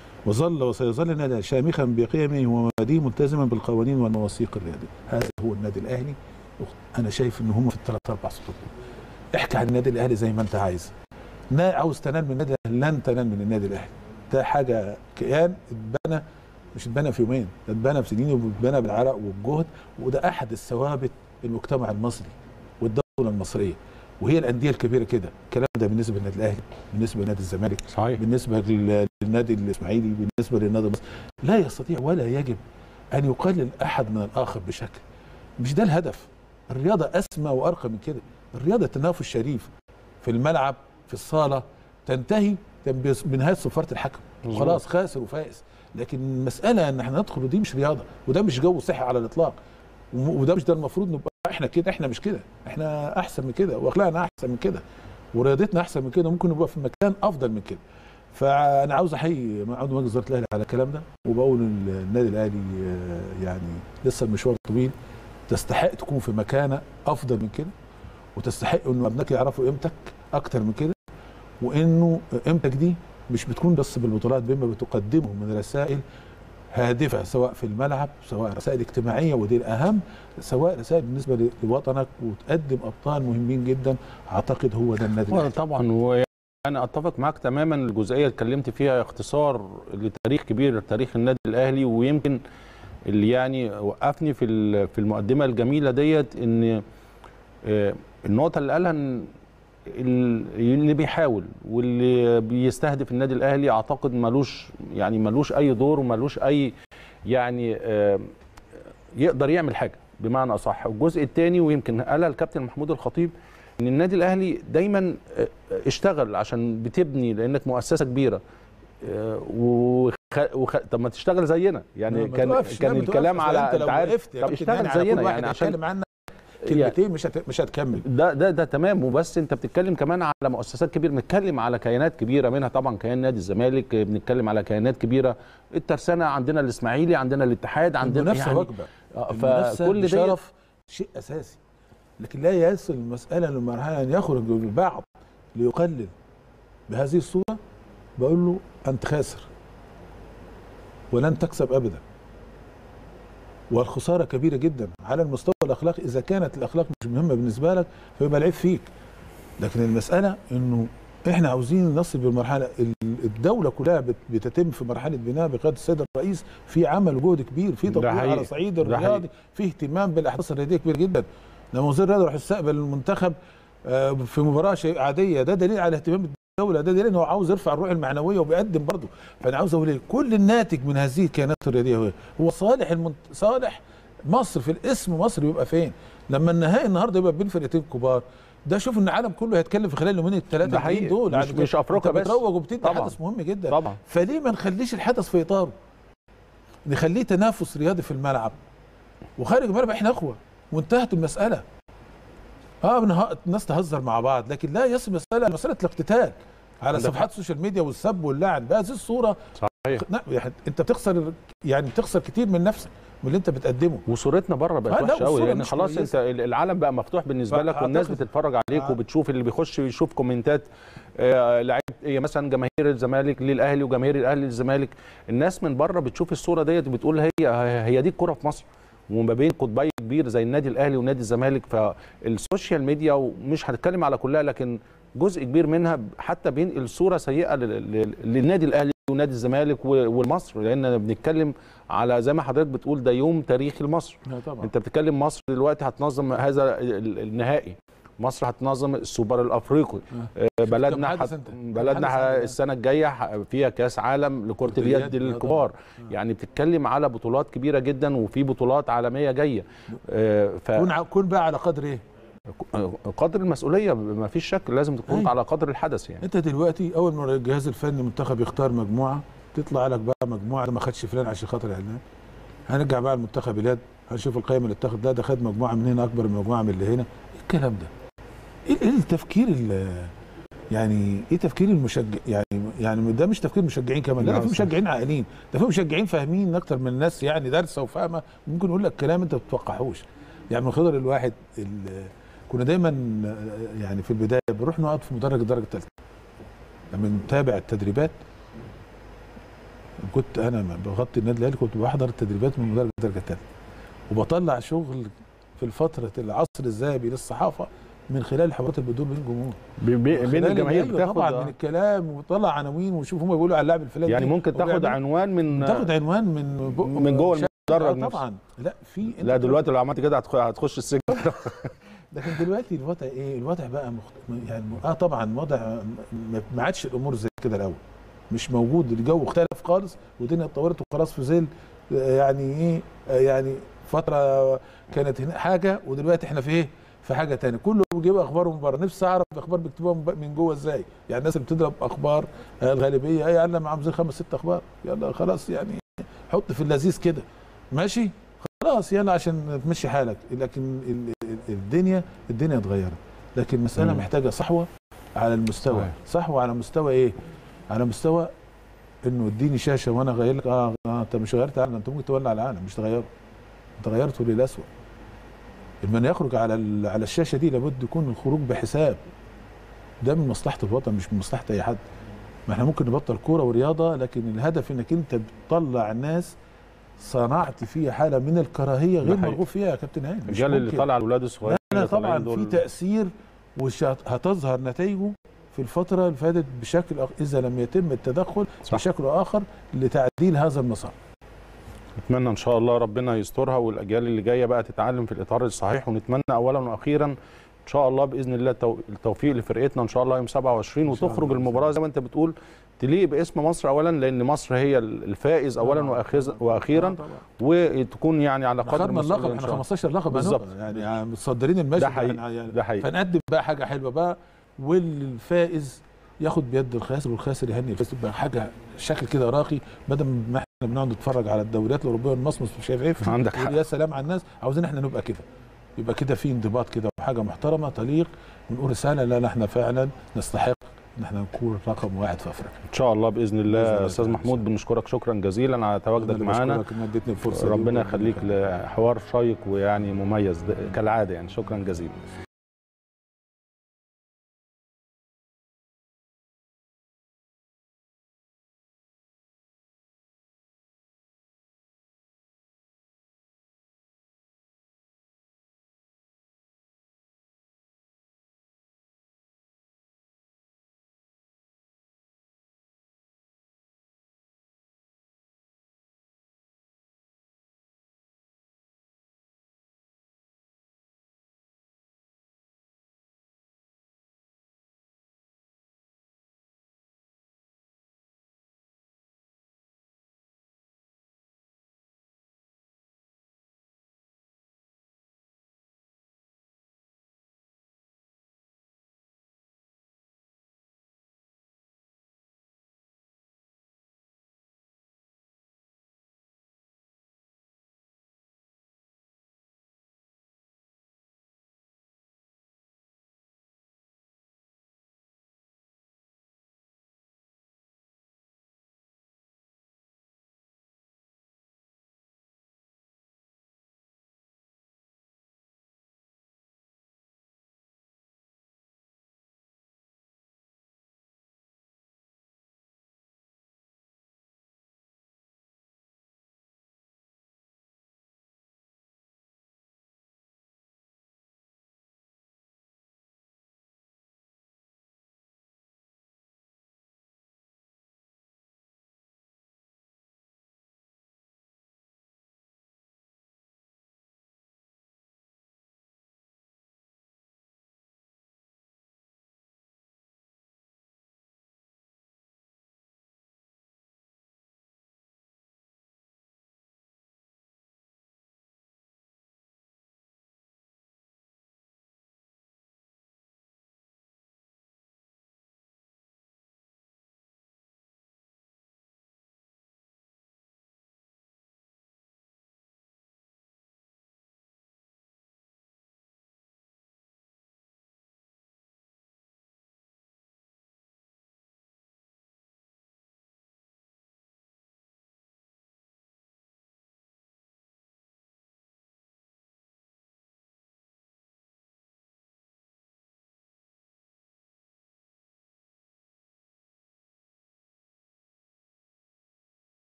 وظل وسيظل النادي شامخا بقيمه ومبادئه ملتزما بالقوانين والمواثيق الرياضية هذا هو النادي الأهلي أنا شايف إن هم في الثلاث أربع سطور احكي عن النادي الأهلي زي ما أنت عايز نا عاوز تنال من النادي الأهلي لن تنال من النادي الأهلي ده حاجة كيان اتبنى مش اتبنى في يومين ده اتبنى في سنين واتبنى بالعرق والجهد وده احد الثوابت المجتمع المصري والدوله المصريه وهي الانديه الكبيره كده الكلام ده بالنسبه للنادي الاهلي بالنسبه لنادي الزمالك صحيح بالنسبه لل- للنادي الاسماعيلي بالنسبه للنادي المصري لا يستطيع ولا يجب ان يقلل احد من الاخر بشكل مش ده الهدف الرياضه اسمى وارقى من كده الرياضه تنافس شريف في الملعب في الصاله تنتهي بس- بنهايه صفاره الحكم مظبوط. خلاص خاسر وفائز لكن المساله ان احنا ندخل ودي مش رياضه وده مش جو صحي على الاطلاق وم- وده مش ده المفروض نبقى احنا كده احنا مش كده احنا احسن من كده واخلاقنا احسن من كده ورياضتنا احسن من كده ممكن نبقى في مكان افضل من كده فانا عاوز احيي عضو مجلس اداره الاهلي على الكلام ده وبقول ان النادي الاهلي آه، يعني لسه المشوار طويل تستحق تكون في مكانه افضل من كده وتستحق انه ابنائك يعرفوا قيمتك اكتر من كده وانه قيمتك دي مش بتكون بس بالبطولات بما بتقدمه من رسائل هادفه سواء في الملعب سواء رسائل اجتماعيه ودي الاهم سواء رسائل بالنسبه لوطنك وتقدم ابطال مهمين جدا اعتقد هو ده النادي هو الاهلي طبعا وانا اتفق معاك تماما الجزئيه اللي اتكلمت فيها اختصار لتاريخ كبير تاريخ النادي الاهلي ويمكن اللي يعني وقفني في ال- في المقدمه الجميله ديت ان آه، النقطه اللي قالها ان ال- اللي بيحاول واللي بيستهدف النادي الاهلي اعتقد ملوش يعني ملوش اي دور وملوش اي يعني آه، يقدر يعمل حاجه بمعنى اصح والجزء الثاني ويمكن قالها الكابتن محمود الخطيب ان النادي الاهلي دايما آه، اشتغل عشان بتبني لانك مؤسسه كبيره آه، وخ... وخ... طب ما تشتغل زينا يعني ما كان توقفش، كان لا، ما توقفش. الكلام أصل على انت لو عارف وقفت يا طب كابتن اشتغل هاني على كل زينا واحد يعني عشان هيتكلم عنك يعني كلمتين مش هت... مش هتكمل ده ده ده تمام وبس انت بتتكلم كمان على مؤسسات كبيره بنتكلم على كيانات كبيره منها طبعا كيان نادي الزمالك بنتكلم على كيانات كبيره الترسانه عندنا الاسماعيلي عندنا الاتحاد عندنا المنافسه يعني وجبه آه، المنافسه فكل ده بشرف شيء اساسي لكن لا يصل المساله لمرحله ان يخرج البعض ليقلل بهذه الصوره بقول له انت خاسر ولن تكسب ابدا والخساره كبيره جدا على المستوى الاخلاقي اذا كانت الاخلاق مش مهمه بالنسبه لك فيبقى العيب فيك لكن المساله انه احنا عاوزين نصل بالمرحله ال- الدوله كلها بت- بتتم في مرحله بناء بقياده السيد الرئيس في عمل وجهد كبير في ده تطوير حقيقي. على صعيد ده الرياضي حقيقي. في اهتمام بالاحداث الرياضيه كبير جدا لما وزير الرياضه يروح يستقبل المنتخب آه، في مباراه شيء عاديه ده دليل على اهتمام الدوله ده دليل انه عاوز يرفع الروح المعنويه وبيقدم برضه فانا عاوز اقول ايه كل الناتج من هذه الكيانات الرياضيه هو هو صالح المنت... صالح مصر في الاسم مصر يبقى فين لما النهائي النهارده يبقى بين فرقتين كبار ده شوف ان العالم كله هيتكلم في خلال اليومين الثلاثه ده حقيقي. دول مش- مش أفريقيا أنت بس. بتروج وبتدي طبعاً. حدث مهم جدا طبعا فليه ما نخليش الحدث في اطاره نخليه تنافس رياضي في الملعب وخارج الملعب احنا اخوه وانتهت المساله اه بنها- الناس تهزر مع بعض لكن لا يصل مساله مساله الاقتتال على عندك صفحات السوشيال ميديا والسب واللعن بهذه الصوره صحيح لا يعني انت بتخسر يعني بتخسر كتير من نفسك من اللي انت بتقدمه وصورتنا بره بقت آه، لا، وحشه قوي والصورة لان مش خلاص انت كويسة. العالم بقى مفتوح بالنسبه لك فأعتقد- والناس بتتفرج عليك آه. وبتشوف اللي بيخش يشوف كومنتات آه، لعيبه إيه مثلا جماهير الزمالك للاهلي وجماهير الاهلي للزمالك الناس من بره بتشوف الصوره ديت بتقول هي هي دي الكره في مصر وما بين قطبي كبير زي النادي الاهلي ونادي الزمالك فالسوشيال ميديا ومش هنتكلم على كلها لكن جزء كبير منها حتى بينقل صوره سيئه لل- لل- للنادي الاهلي ونادي الزمالك و- ومصر لان بنتكلم على زي ما حضرتك بتقول ده يوم تاريخي لمصر لا طبعا انت بتتكلم مصر دلوقتي هتنظم هذا ال- النهائي مصر هتنظم السوبر الافريقي آه، بلدنا كم حدث حت... انت؟ كم بلدنا حدث ح- عندنا؟ السنه الجايه ح- فيها كاس عالم لكره كرة اليد اليد، لا للكبار طبعاً. يعني بتتكلم على بطولات كبيره جدا وفي بطولات عالميه جايه آه، ف كون ع- كون بقى على قدر ايه قدر المسؤوليه ما فيش شك لازم تكون أيوة. على قدر الحدث يعني انت دلوقتي اول ما الجهاز الفني المنتخب يختار مجموعه تطلع لك بقى مجموعه ده ما خدش فلان عشان خاطر اعلان هنرجع بقى المنتخب اليد هنشوف القائمه اللي اتخذ ده ده خد مجموعه من هنا اكبر من مجموعه من اللي هنا ايه الكلام ده ايه ايه التفكير ال- يعني ايه تفكير المشجع يعني يعني ده مش تفكير مشجعين كمان لا ده في لا، صح. مشجعين عاقلين ده في مشجعين فاهمين اكتر من الناس يعني دارسه وفاهمه ممكن يقول لك كلام انت ما تتوقعهوش يعني من خضر الواحد ال- كنا دايما يعني في البدايه بنروح نقعد في مدرج الدرجه الثالثه لما نتابع التدريبات كنت انا لما بغطي النادي الاهلي كنت بحضر التدريبات من مدرج الدرجه الثالثه وبطلع شغل في الفتره العصر الذهبي للصحافه من خلال الحوارات اللي بتدور بين الجمهور بي- بي- من بين خلال الجماهير أيوة بتاخد طبعا آه. من الكلام وطلع عناوين وشوف هم بيقولوا على اللاعب الفلاني يعني إيه، ممكن تاخد وبيعمل- عنوان من تاخد عنوان من بق- من جوه شكل- المدرج آه نفسه. طبعا لا في أنت لا دلوقتي لو عملت كده هتخ- هتخش السجن لكن دلوقتي الوضع ايه؟ الوضع بقى مخت... يعني اه طبعا وضع ما- ما عادش الامور زي كده الاول مش موجود الجو اختلف خالص والدنيا اتطورت وخلاص في ظل آه، يعني ايه آه، يعني فتره كانت هنا حاجه ودلوقتي احنا في ايه؟ في حاجه تانية كله بيجيب اخبار من بره نفسي اعرف الاخبار بيكتبوها من ب- من جوه ازاي يعني الناس اللي بتضرب اخبار آه، الغالبيه ايه يلا معاهم زي خمس ست اخبار يلا خلاص يعني حط في اللذيذ كده ماشي خلاص يلا عشان تمشي حالك لكن ال- ال- الدنيا الدنيا اتغيرت لكن المساله مم. محتاجه صحوه على المستوى صحيح. صحوه على مستوى ايه على مستوى انه اديني شاشه وانا اغير لك اه, آه انت مش غيرت العالم انت ممكن تولع العالم مش تغيره انت غيرته للاسوء لمن يخرج على ال- على الشاشه دي لابد يكون الخروج بحساب ده من مصلحه الوطن مش من مصلحه اي حد ما احنا ممكن نبطل كوره ورياضه لكن الهدف انك انت بتطلع ناس صنعت فيها حاله من الكراهيه ده غير حقيقي. مرغوب فيها يا كابتن هاني مش الرجال اللي ممكن. طالع الاولاد الصغيرين لا اللي طبعا طالعين في دول تاثير وهتظهر نتائجه في الفتره اللي فاتت بشكل أخ- اذا لم يتم التدخل صح. بشكل اخر لتعديل هذا المسار نتمنى ان شاء الله ربنا يسترها والاجيال اللي جايه بقى تتعلم في الاطار الصحيح ونتمنى اولا واخيرا ان شاء الله باذن الله التو- التوفيق لفرقتنا ان شاء الله يوم 27 إن شاء وتخرج الله. المباراه زي ما انت بتقول تليق باسم مصر اولا لان مصر هي الفائز اولا طبعاً. وأخيز- واخيرا طبعا وتكون يعني على قدر خدنا المسؤولية اللقب إن احنا شاء الله. 15 لقب بالظبط. بالظبط يعني, يعني متصدرين المشهد ده حقيقي. إحنا يعني ده حقيقي فنقدم بقى حاجه حلوه بقى والفائز ياخد بيد الخاسر والخاسر يهني الفائز تبقى حاجه شكل كده راقي بدل ما احنا بنقعد نتفرج على الدوريات الاوروبيه ونمصمص مش شايف ايه عندك حق. ونقول يا سلام على الناس عاوزين احنا نبقى كده يبقى كده في انضباط كده وحاجه محترمه تليق ونقول رساله لا لا احنا فعلا نستحق ان احنا نكون رقم واحد في افريقيا ان شاء الله باذن بإذن الله الله استاذ تعالى. محمود بنشكرك شكرا جزيلا على أنا تواجدك اللي معانا بشكرك إن اديتني الفرصه دي ربنا وربنا يخليك يخليك. لحوار شيق ويعني مميز ده- كالعاده يعني شكرا جزيلا